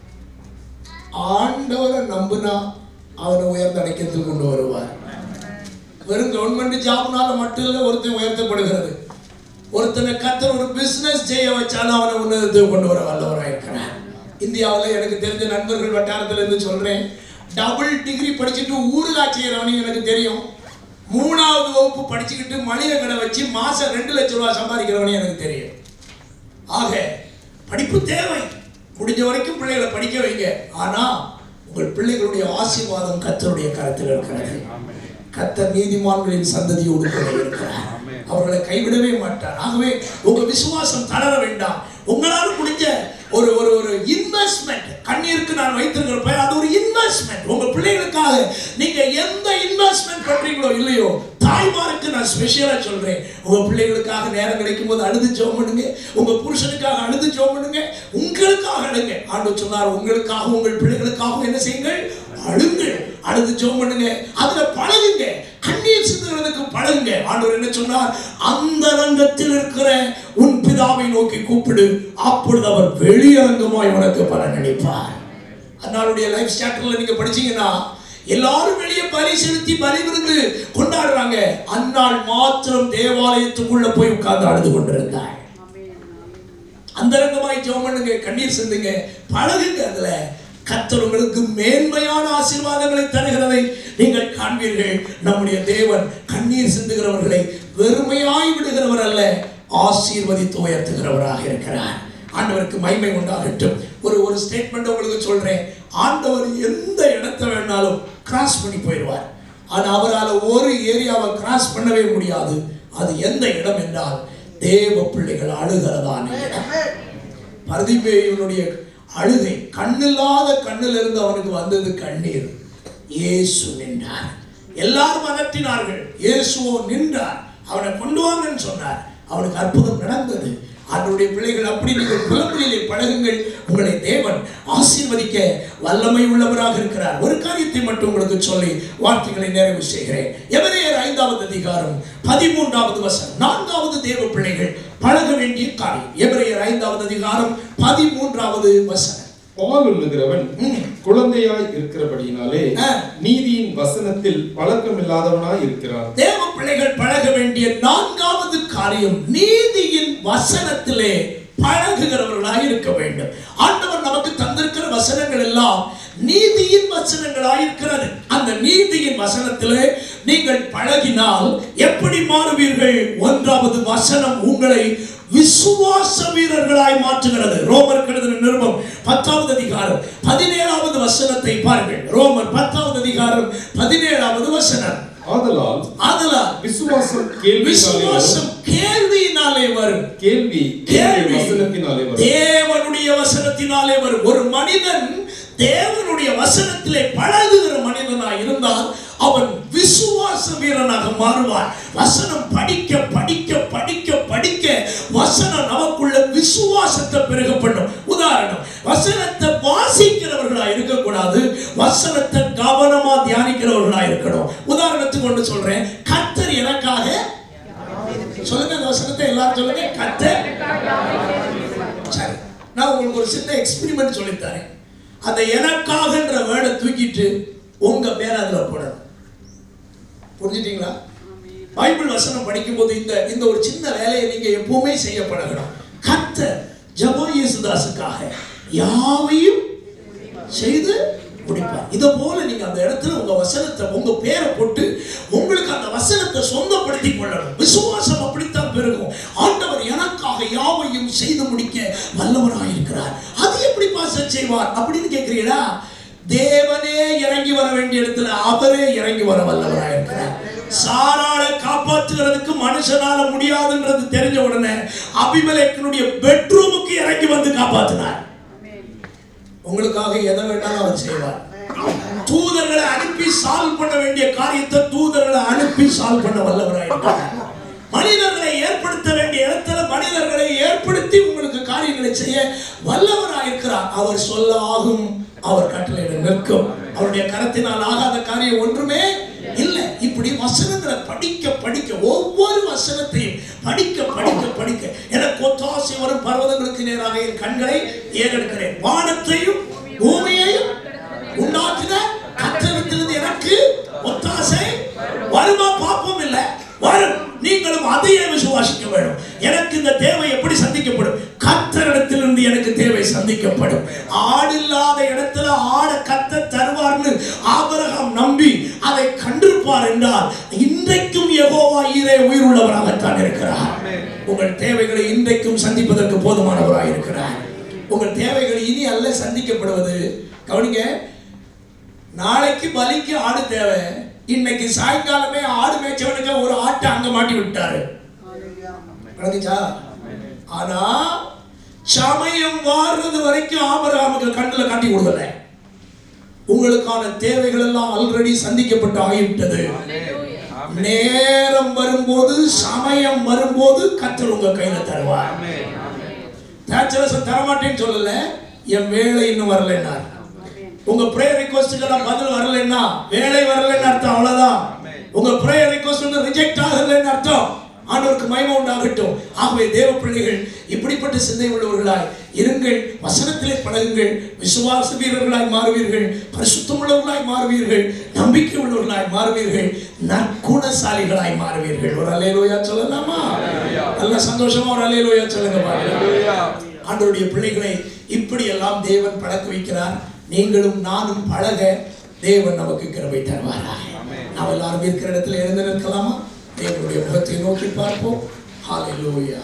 ஆண்டவரை நம்புனா அவனை உயர்ந்த அடைக்கத்துக்கு கொண்டு வருவார் வெறும் கவர்மெண்ட் ஜாப்னால மட்டும் இல்லை ஒருத்தன் உயர்த்தப்படுகிறது ஒருத்தனை கத்தர் ஒரு பிசினஸ் செய்ய வச்சாலும் அவனை உன்னதத்துக்கு கொண்டு வர வல்லவராக இருக்கிறார் இந்தியாவில் எனக்கு தெரிஞ்ச நண்பர்கள் வட்டாரத்துல இருந்து சொல்றேன் டபுள் டிகிரி படிச்சுட்டு ஊறுகாய் செய்யறவனையும் எனக்கு தெரியும் மூணாவது வகுப்பு படிச்சுக்கிட்டு மளிகை கடை வச்சு மாசம் ரெண்டு லட்சம் ரூபாய் சம்பாதிக்கிறவனையும் எனக்கு தெரியும் ஆக படிப்பு தேவை முடிஞ்ச வரைக்கும் பிள்ளைகளை படிக்க வைங்க ஆனா உங்கள் பிள்ளைகளுடைய ஆசீர்வாதம் கர்த்தருடைய கரத்தில் இருக்கிறது கர்த்தர் நீதிமான்களின் சந்ததியோடு கூட இருக்கிறார் அவர்களை கைவிடவே மாட்டார் ஆகவே உங்க விசுவாசம் தளர வேண்டாம் உங்களால் முடிஞ்ச ஒரு ஒரு ஒரு இன்வெஸ்ட்மெண்ட் கண்ணீருக்கு நான் வைத்திருக்கிற பெயர் அது ஒரு இன்வெஸ்ட்மெண்ட் உங்க பிள்ளைகளுக்காக நீங்க எந்த இன்வெஸ்ட்மெண்ட் பண்றீங்களோ இல்லையோ தாய்மாருக்கு நான் ஸ்பெஷலா சொல்றேன் உங்க பிள்ளைகளுக்காக நேரம் கிடைக்கும் போது அழுது ஜெபம் பண்ணுங்க உங்க புருஷனுக்காக அழுது ஜெபம் பண்ணுங்க உங்களுக்காக அழுங்க ஆண்டு சொன்னார் உங்களுக்காக உங்கள் பிள்ளைகளுக்காக என்ன செய்யுங்கள் அழுங்கள் அழுது ஜெபம் பண்ணுங்க அதுல பழகுங்க கண்ணீர் சிந்துகிறதுக்கு பழகுங்க ஆண்டவர் என்ன சொன்னார் அந்த ரங்கத்தில் இருக்கிற உன் பிதாவை நோக்கி கூப்பிடு அப்பொழுது அவர் வெளியரங்கமாய் உனக்கு பலன் அளிப்பார் அன்னாருடைய லைஃப் ஸ்டார்டர்ல நீங்க படிச்சீங்கன்னா எல்லாரும் வெளியே பலி செலுத்தி பலி விருந்து கொண்டாடுறாங்க அந்நாள் மாத்திரம் தேவாலயத்துக்குள்ள போய் உட்கார்ந்து அழுது கொண்டிருந்தார் அந்தரங்கமாய் ஜெபம் பண்ணுங்க கண்ணீர் சிந்துங்க பழகுங்க அதுல கர்த்தர் உங்களுக்கு மேன்மையான ஆசீர்வாதங்களை தருகிறதை நீங்கள் காண்பீர்கள் நம்முடைய தேவன் கண்ணீர் சிந்துகிறவர்களை வெறுமையாய் விடுகிறவர் அல்ல ஆசீர்வதித்து உயர்த்துகிறவராக இருக்கிறார் ஆண்டவருக்கு மகிமை உண்டாகட்டும் ஒரு ஒரு ஸ்டேட்மெண்ட் உங்களுக்கு சொல்றேன் ஆண்டவர் எந்த இடத்தை வேணாலும் கிராஸ் பண்ணி போயிடுவார் ஆனா அவரால் ஒரு ஏரியாவை கிராஸ் பண்ணவே முடியாது அது எந்த இடம் என்றால் தேவ பிள்ளைகள் அழுகிறதான இடம் பரதிபேயனுடைய அழுகை கண்ணில்லாத கண்ணில் இருந்து அவனுக்கு வந்தது கண்ணீர் இயேசு நின்றார் எல்லாரும் அகற்றினார்கள் இயேசுவோ நின்றார் அவனை கொண்டு வாங்கன்னு சொன்னார் அவனுக்கு அற்புதம் நடந்தது அவருடைய பிள்ளைகள் அப்படி நீங்கள் குழந்தையிலே பழகுங்கள் உங்களை தேவன் ஆசீர்வதிக்க வல்லமை உள்ளவராக இருக்கிறார் ஒரு காரியத்தை மட்டும் உங்களுக்கு சொல்லி வார்த்தைகளை நிறைவு செய்கிறேன் எவரையர் ஐந்தாவது அதிகாரம் பதிமூன்றாவது வசனம் நான்காவது தேவ பிள்ளைகள் பழக வேண்டிய காரியம் எவரையர் ஐந்தாவது அதிகாரம் பதிமூன்றாவது வசனம் பால் உண்ணுகிறவன் ம். குழந்தையாய் இருக்கிறபடியினாலே ஆ. நீதியின் வசனத்தில் பழக்கமில்லாதவனாய் இருக்கிறான் தேவ பிள்ளைகள் பழக வேண்டிய நான்காவது காரியம் நீதியின் வசனத்திலே பழகுகிறவர்களாக இருக்க வேண்டும் ஆண்டவர் நமக்கு தந்திருக்கிற வசனங்கள் எல்லாம் நீதியின் வசனங்களாய் இருக்கிறது அந்த நீதியின் வசனத்திலே நீங்கள் பழகினால் எப்படி மாறுவீர்கள் ஒன்றாவது வசனம் உங்களை விசுவாச வீரர்களாய் மாற்றுகிறது ரோமர் கெடுதல் நிருபம் பத்தாவது அதிகாரம் பதினேழாவது வசனத்தை பாருங்கள் ரோமர் பத்தாவது அதிகாரம் பதினேழாவது வசனம் ஆதலால் ஆதலால் விசுவாசம் கேள்வியினாலே விசுவாசம் வரும். கேள்வியினாலே வரும் கேள்வி கேள்வி வசனத்தினாலே வரும் தேவனுடைய வசனத்தினாலே வரும் ஒரு மனிதன் தேவனுடைய வசனத்திலே பழகுகிற மனிதனாய் இருந்தால் அவன் விசுவாச வீரனாக மாறுவான் வசனம் படிக்க படிக்க படிக்க படிக்க வசனம் நமக்குள்ள விசுவாசத்தை பெருக பண்ணும் உதாரணம் வசனத்தை வாசிக்கிறவர்களா இருக்கக்கூடாது வசனத்தை கவனமா தியானிக்கிறவர்களா இருக்கணும் உதாரணத்துக்கு ஒன்று சொல்றேன் கர்த்தர் எனக்காக சொல்லுங்க அந்த வசனத்தை எல்லாரும் சொல்லுங்க கர்த்தர் சரி நான் உங்களுக்கு ஒரு சின்ன எக்ஸ்பெரிமெண்ட் சொல்லித்தரேன் அந்த எனக்காகன்ற வேர்டை தூக்கிட்டு உங்க பேர் அதுல போடணும் புரிஞ்சுட்டீங்களா பைபிள் வசனம் படிக்கும்போது இந்த இந்த ஒரு சின்ன வேலையை நீங்க எப்பவுமே செய்ய பழகணும் கர்த்தர் ஜபா இயேசுதாசுக்காக யாவையும் செய்து முடிப்பார் இதை போல நீங்க அந்த இடத்துல உங்க வசனத்தை உங்க பேரை போட்டு உங்களுக்கு அந்த வசனத்தை சொந்தப்படுத்திக் கொள்ளணும் விசுவாசம் அப்படித்தான் பெருகும் ஆண்டவர் எனக்காக யாவையும் செய்து முடிக்க வல்லவராயிருக்கிறார் அது எப்படி பாசம் செய்வார் அப்படின்னு கேட்கிறீங்களா தேவனே இறங்கி வர வேண்டிய இடத்துல அவரே இறங்கி வர வல்லவராயிருக்கிறார் சாராளை காப்பாற்றுகிறதுக்கு மனுஷனால முடியாதுன்றது தெரிஞ்ச உடனே அபிமலேக்கனுடைய பெட்ரூமுக்கு இறங்கி வந்து காப்பாற்றினார் உங்களுக்காக எதை வேணாலும் அவர் செய்வார் தூதர்களை அனுப்பி சால்வ் பண்ண வேண்டிய காரியத்தை தூதர்களை அனுப்பி சால்வ் பண்ண வல்லவராயிருக்கிறார் மனிதர்களை ஏற்படுத்த வேண்டிய இடத்துல மனிதர்களை ஏற்படுத்தி உங்களுக்கு காரியங்களை செய்ய வல்லவராயிருக்கிறார் அவர் சொல்ல ஆகும் அவர் கட்டளையிட நிற்கும் அவருடைய கரத்தினால் ஆகாத காரியம் ஒன்றுமே இல்லை இப்படி வசனங்களை படிக்க படிக்க ஒவ்வொரு வசனத்தையும் படிக்க படிக்க படிக்க எனக்கு ஒத்தாசை வரும் பர்வதங்களுக்கு நேராக என் கண்களை ஏறெடுக்கிறேன் வானத்தையும் பூமியையும் உண்டாக்கின கத்தனத்திலிருந்து எனக்கு ஒத்தாசை வருமா பாப்போம் இல்ல வரும் நீங்களும் அதையே விசுவாசிக்க வேண்டும் எனக்கு இந்த தேவை எப்படி சந்திக்கப்படும் கத்தரிடத்திலிருந்து எனக்கு தேவை சந்திக்கப்படும் ஆடு இல்லாத இடத்துல ஆட கத்த தருவார்னு ஈரே உயிர் உள்ளவராகத்தான் இருக்கிறார் உங்கள் தேவைகளை இன்றைக்கும் சந்திப்பதற்கு போதுமானவராக இருக்கிறார் உங்கள் தேவைகள் இனி அல்ல சந்திக்கப்படுவது கவனிங்க நாளைக்கு பலிக்கு ஆடு தேவை இன்னைக்கு சாயங்காலமே ஆடு மேய்ச்சவனுக்கு ஒரு ஆட்டை அங்க மாட்டி விட்டாரு விளங்குச்சா ஆனா சமயம் வாடுறது வரைக்கும் ஆபராமுக்கு கண்ணுல காட்டி கொடுக்கல உங்களுக்கான தேவைகள் எல்லாம் ஆல்ரெடி சந்திக்கப்பட்டு ஆகிவிட்டது நேரம் வரும்போது சமயம் வரும்போது கத்தர் உங்க கையில தருவார் தேச்சரசன் தரமாட்டேன்னு சொல்லல என் வேலை இன்னும் வரலன்னார் உங்க ப்ரேயர் ரிக்வஸ்ட்டுக்கெல்லாம் பதில் வரலன்னா வேலை வரலன்னு அர்த்தம் அவ்வளவுதான் உங்க ப்ரேயர் ரிக்வஸ்ட் வந்து ரிஜெக்ட் ஆகலன்னு அர்த்தம் ஆண்டவருக்கு மகிமை உண்டாகட்டும் ஆகவே தேவ பிள்ளைகள் இப்படிப்பட்ட சிந்தை உள்ளவர்களாய் இருங்கள் வசனத்திலே பழகுங்கள் விசுவாச வீரர்களாய் மாறுவீர்கள் பரிசுத்தம் உள்ளவர்களாய் மாறுவீர்கள் நம்பிக்கை உள்ளவர்களாய் மாறுவீர்கள் நற்குணசாலிகளாய் மாறுவீர்கள் ஒரு அலையலோயா சொல்லலாமா நல்ல சந்தோஷமா ஒரு அலையலோயா சொல்லுங்க பாருங்க ஆண்டவருடைய பிள்ளைகளை இப்படி எல்லாம் தேவன் பழக்க வைக்கிறார் நீங்களும் நானும் பழக தேவன் நமக்கு கிருபை தருவாராக நாம் எல்லாரும் இருக்கிற இடத்துல எழுந்து நிற்கலாமா தேவனுடைய முகத்தை நோக்கி பார்ப்போம் ஹalleluya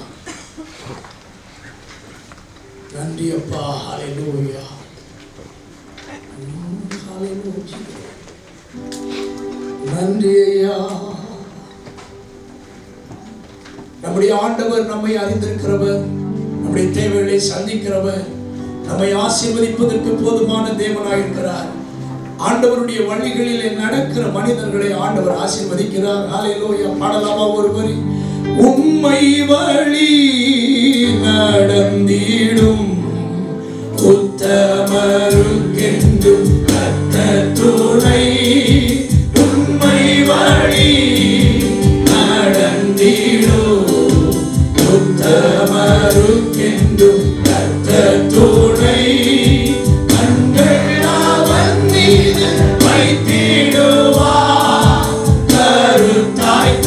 நன்றி அப்பா ஹalleluya உம், ஹalleluya நன்றி ஐயா நம்முடைய ஆண்டவர் நம்மை அறிந்திருக்கிறவர் நம்முடைய தேவைகளை சந்திக்கிறவர் நம்மை ஆசீர்வதிப்பதற்கு போதுமான தேவனாயிருக்கிறார் ஆண்டவருடைய வழிகளிலே நடக்கிற மனிதர்களை ஆண்டவர் ஆசீர்வதிக்கிறார் ஹalleluya பாடலாமா ஒரு வரி உம்மை வழி நடந்திடும் உத்தமருக்கென்றும் கர்த்தர் துணை உண்மை வழி நடந்திடும் உத்தமருக்கென்றும் கர்த்தர் துணை கண்கள் அவன் மீது வைத்திடுவார் கருத்தாய்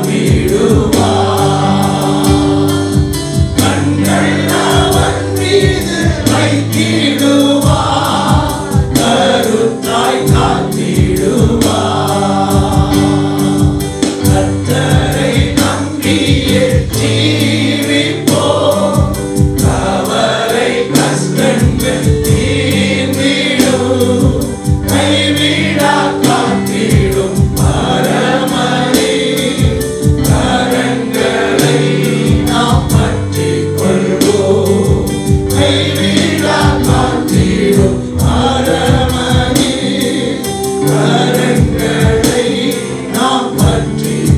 காத்திடுவார் கண்கள் அவன் மீது வைத்திடுவார் கருத்தாய் காத்திடுவார் கர்த்தரை நம்பியே ஜீவிப்போம் அவரை கஷ்டங்கள் தீர்ந்திடும் கைவிடா காத்திடும் பரமரே கரங்களை நாம் பற்றிக் கொள்வோம் கைவிடா காத்திடும் பரமரே கரங்களை நாம் பற்றிக்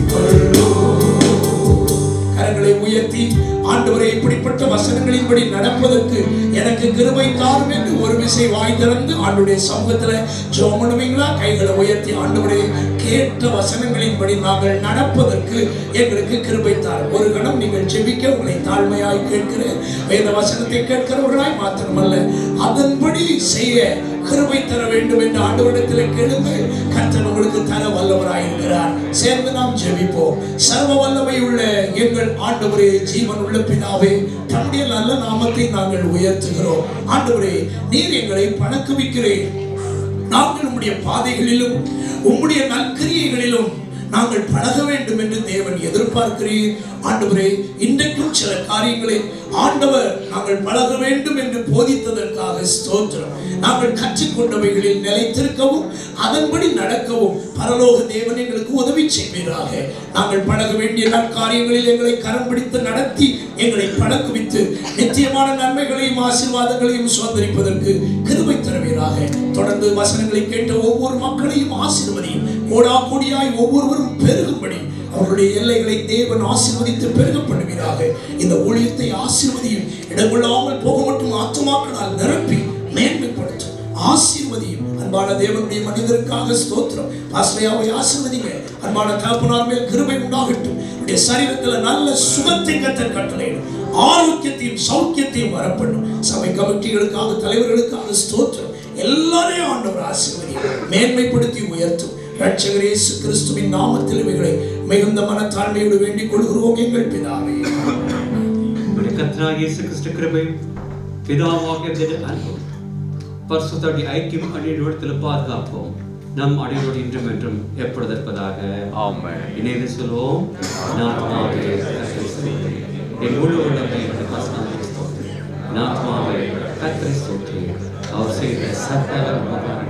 கொள்வோம் கரங்களை உயர்த்தி ஆண்டவரை இப்படிப்பட்ட வசனங்களின்படி நடப்பதற்கு எனக்கு கிருபை தாரும் என்று ஒரு விசை வாய் திறந்து ஆண்டுடைய சமூகத்துல ஜெபம் பண்ணுவீங்களா கைகளை உயர்த்தி ஆண்டவரே கேட்ட வசனங்களின்படி நாங்கள் நடப்பதற்கு எங்களுக்கு கிருபை தாரும் ஒரு கணம் நீங்கள் ஜெபிக்க உங்களை தாழ்மையாய் கேட்கிறேன் வேத வசனத்தை கேட்கிறவர்களாய் மாத்திரமல்ல அதன்படி செய்ய கிருபை தர வேண்டும் என்று ஆண்டவரிடத்தில் கேளுங்கள் கர்த்தர் உங்களுக்கு தர வல்லவராயிருக்கிறார் சேர்ந்து நாம் ஜெபிப்போம் சர்வ வல்லமை உள்ள எங்கள் ஆண்டவரே ஜீவன் உள்ள பிதாவே தம்முடைய நல்ல நாமத்தை நாங்கள் உயர்த்துகிறோம் ஆண்டவரே நீர் எங்களை பணக்குவிக்கிறேன் நாங்கள் உம்முடைய பாதைகளிலும் உம்முடைய நற்கிரியைகளிலும் நாங்கள் பழக வேண்டும் என்று தேவன் எதிர்பார்க்கிறீர் ஆண்டவரே இன்றைக்கும் சில காரியங்களை ஆண்டவர் நாங்கள் பழக வேண்டும் என்று போதித்ததற்காக ஸ்தோத்திரம் நாங்கள் கற்றுக்கொண்டவைகளில் நிலைத்திருக்கவும் அதன்படி நடக்கவும் பரலோக தேவன் எங்களுக்கு உதவி செய்வீராக நாங்கள் பழக வேண்டிய நற்காரியங்களில் எங்களை கரம் பிடித்து நடத்தி எங்களை பழக்குவித்து நிச்சயமான நன்மைகளையும் ஆசீர்வாதங்களையும் சுதந்திரிப்பதற்கு கிருபை தருவீராக தொடர்ந்து வசனங்களை கேட்ட ஒவ்வொரு மக்களையும் ஆசீர்வதியும் கோடா கோடியாய் ஒவ்வொருவரும் பெருகும்படி அவருடைய எல்லைகளை தேவன் ஆசீர்வதித்து பெருக பண்ணுவீராக இந்த ஊழியத்தை ஆசீர்வதியும் இடங்கொள்ளாமல் போக மட்டும் ஆத்துமாக்களால் நிரப்பி மேன்மைப்படுத்தும் ஆசீர்வதியும் அன்பான தேவனுடைய மனிதருக்காக ஸ்தோத்திரம் ஆசிரியாவை ஆசீர்வதிங்க அன்பான தகப்பனார் மேல் கிருபை உண்டாகட்டும் அவருடைய சரீரத்துல நல்ல சுகத்தை கத்தர் கட்டளையிடும் ஆரோக்கியத்தையும் சௌக்கியத்தையும் வரப்பண்ணும் சபை கமிட்டிகளுக்காக தலைவர்களுக்காக ஸ்தோத்திரம் எல்லாரையும் ஆண்டவர் ஆசீர்வதி மேன்மைப்படுத்தி உயர்த்தும் ரட்சகர் இயேசு கிறிஸ்துவின் நாமத்தில் இவைகளை மிகுந்த மனத்தாழ்மையோடு வேண்டிக் கொள்கிறோம் எங்கள் பிதாவே നമ്മുടെ കർത്താവായ യേശു ക്രിസ്തു കൃപയും പിതാവാകിയ അല്പം പരിശുദ്ധയുടെ ഐക്യം അടിയുടെ പാതുകാപ്പവും நம் அடியோடு இன்றும் என்றும் எப்பொழுது இருப்பதாக இணைந்து சொல்வோம் நான் ஆத்மாவே கர்த்தரை ஸ்தோத்திரி. என் முழு உள்ளத்தை என்னுடைய வசனத்தை ஸ்தோத்திரி. என் ஆத்மாவே கர்த்தரை ஸ்தோத்திரி. அவர் செய்த சகல உபகாரங்களை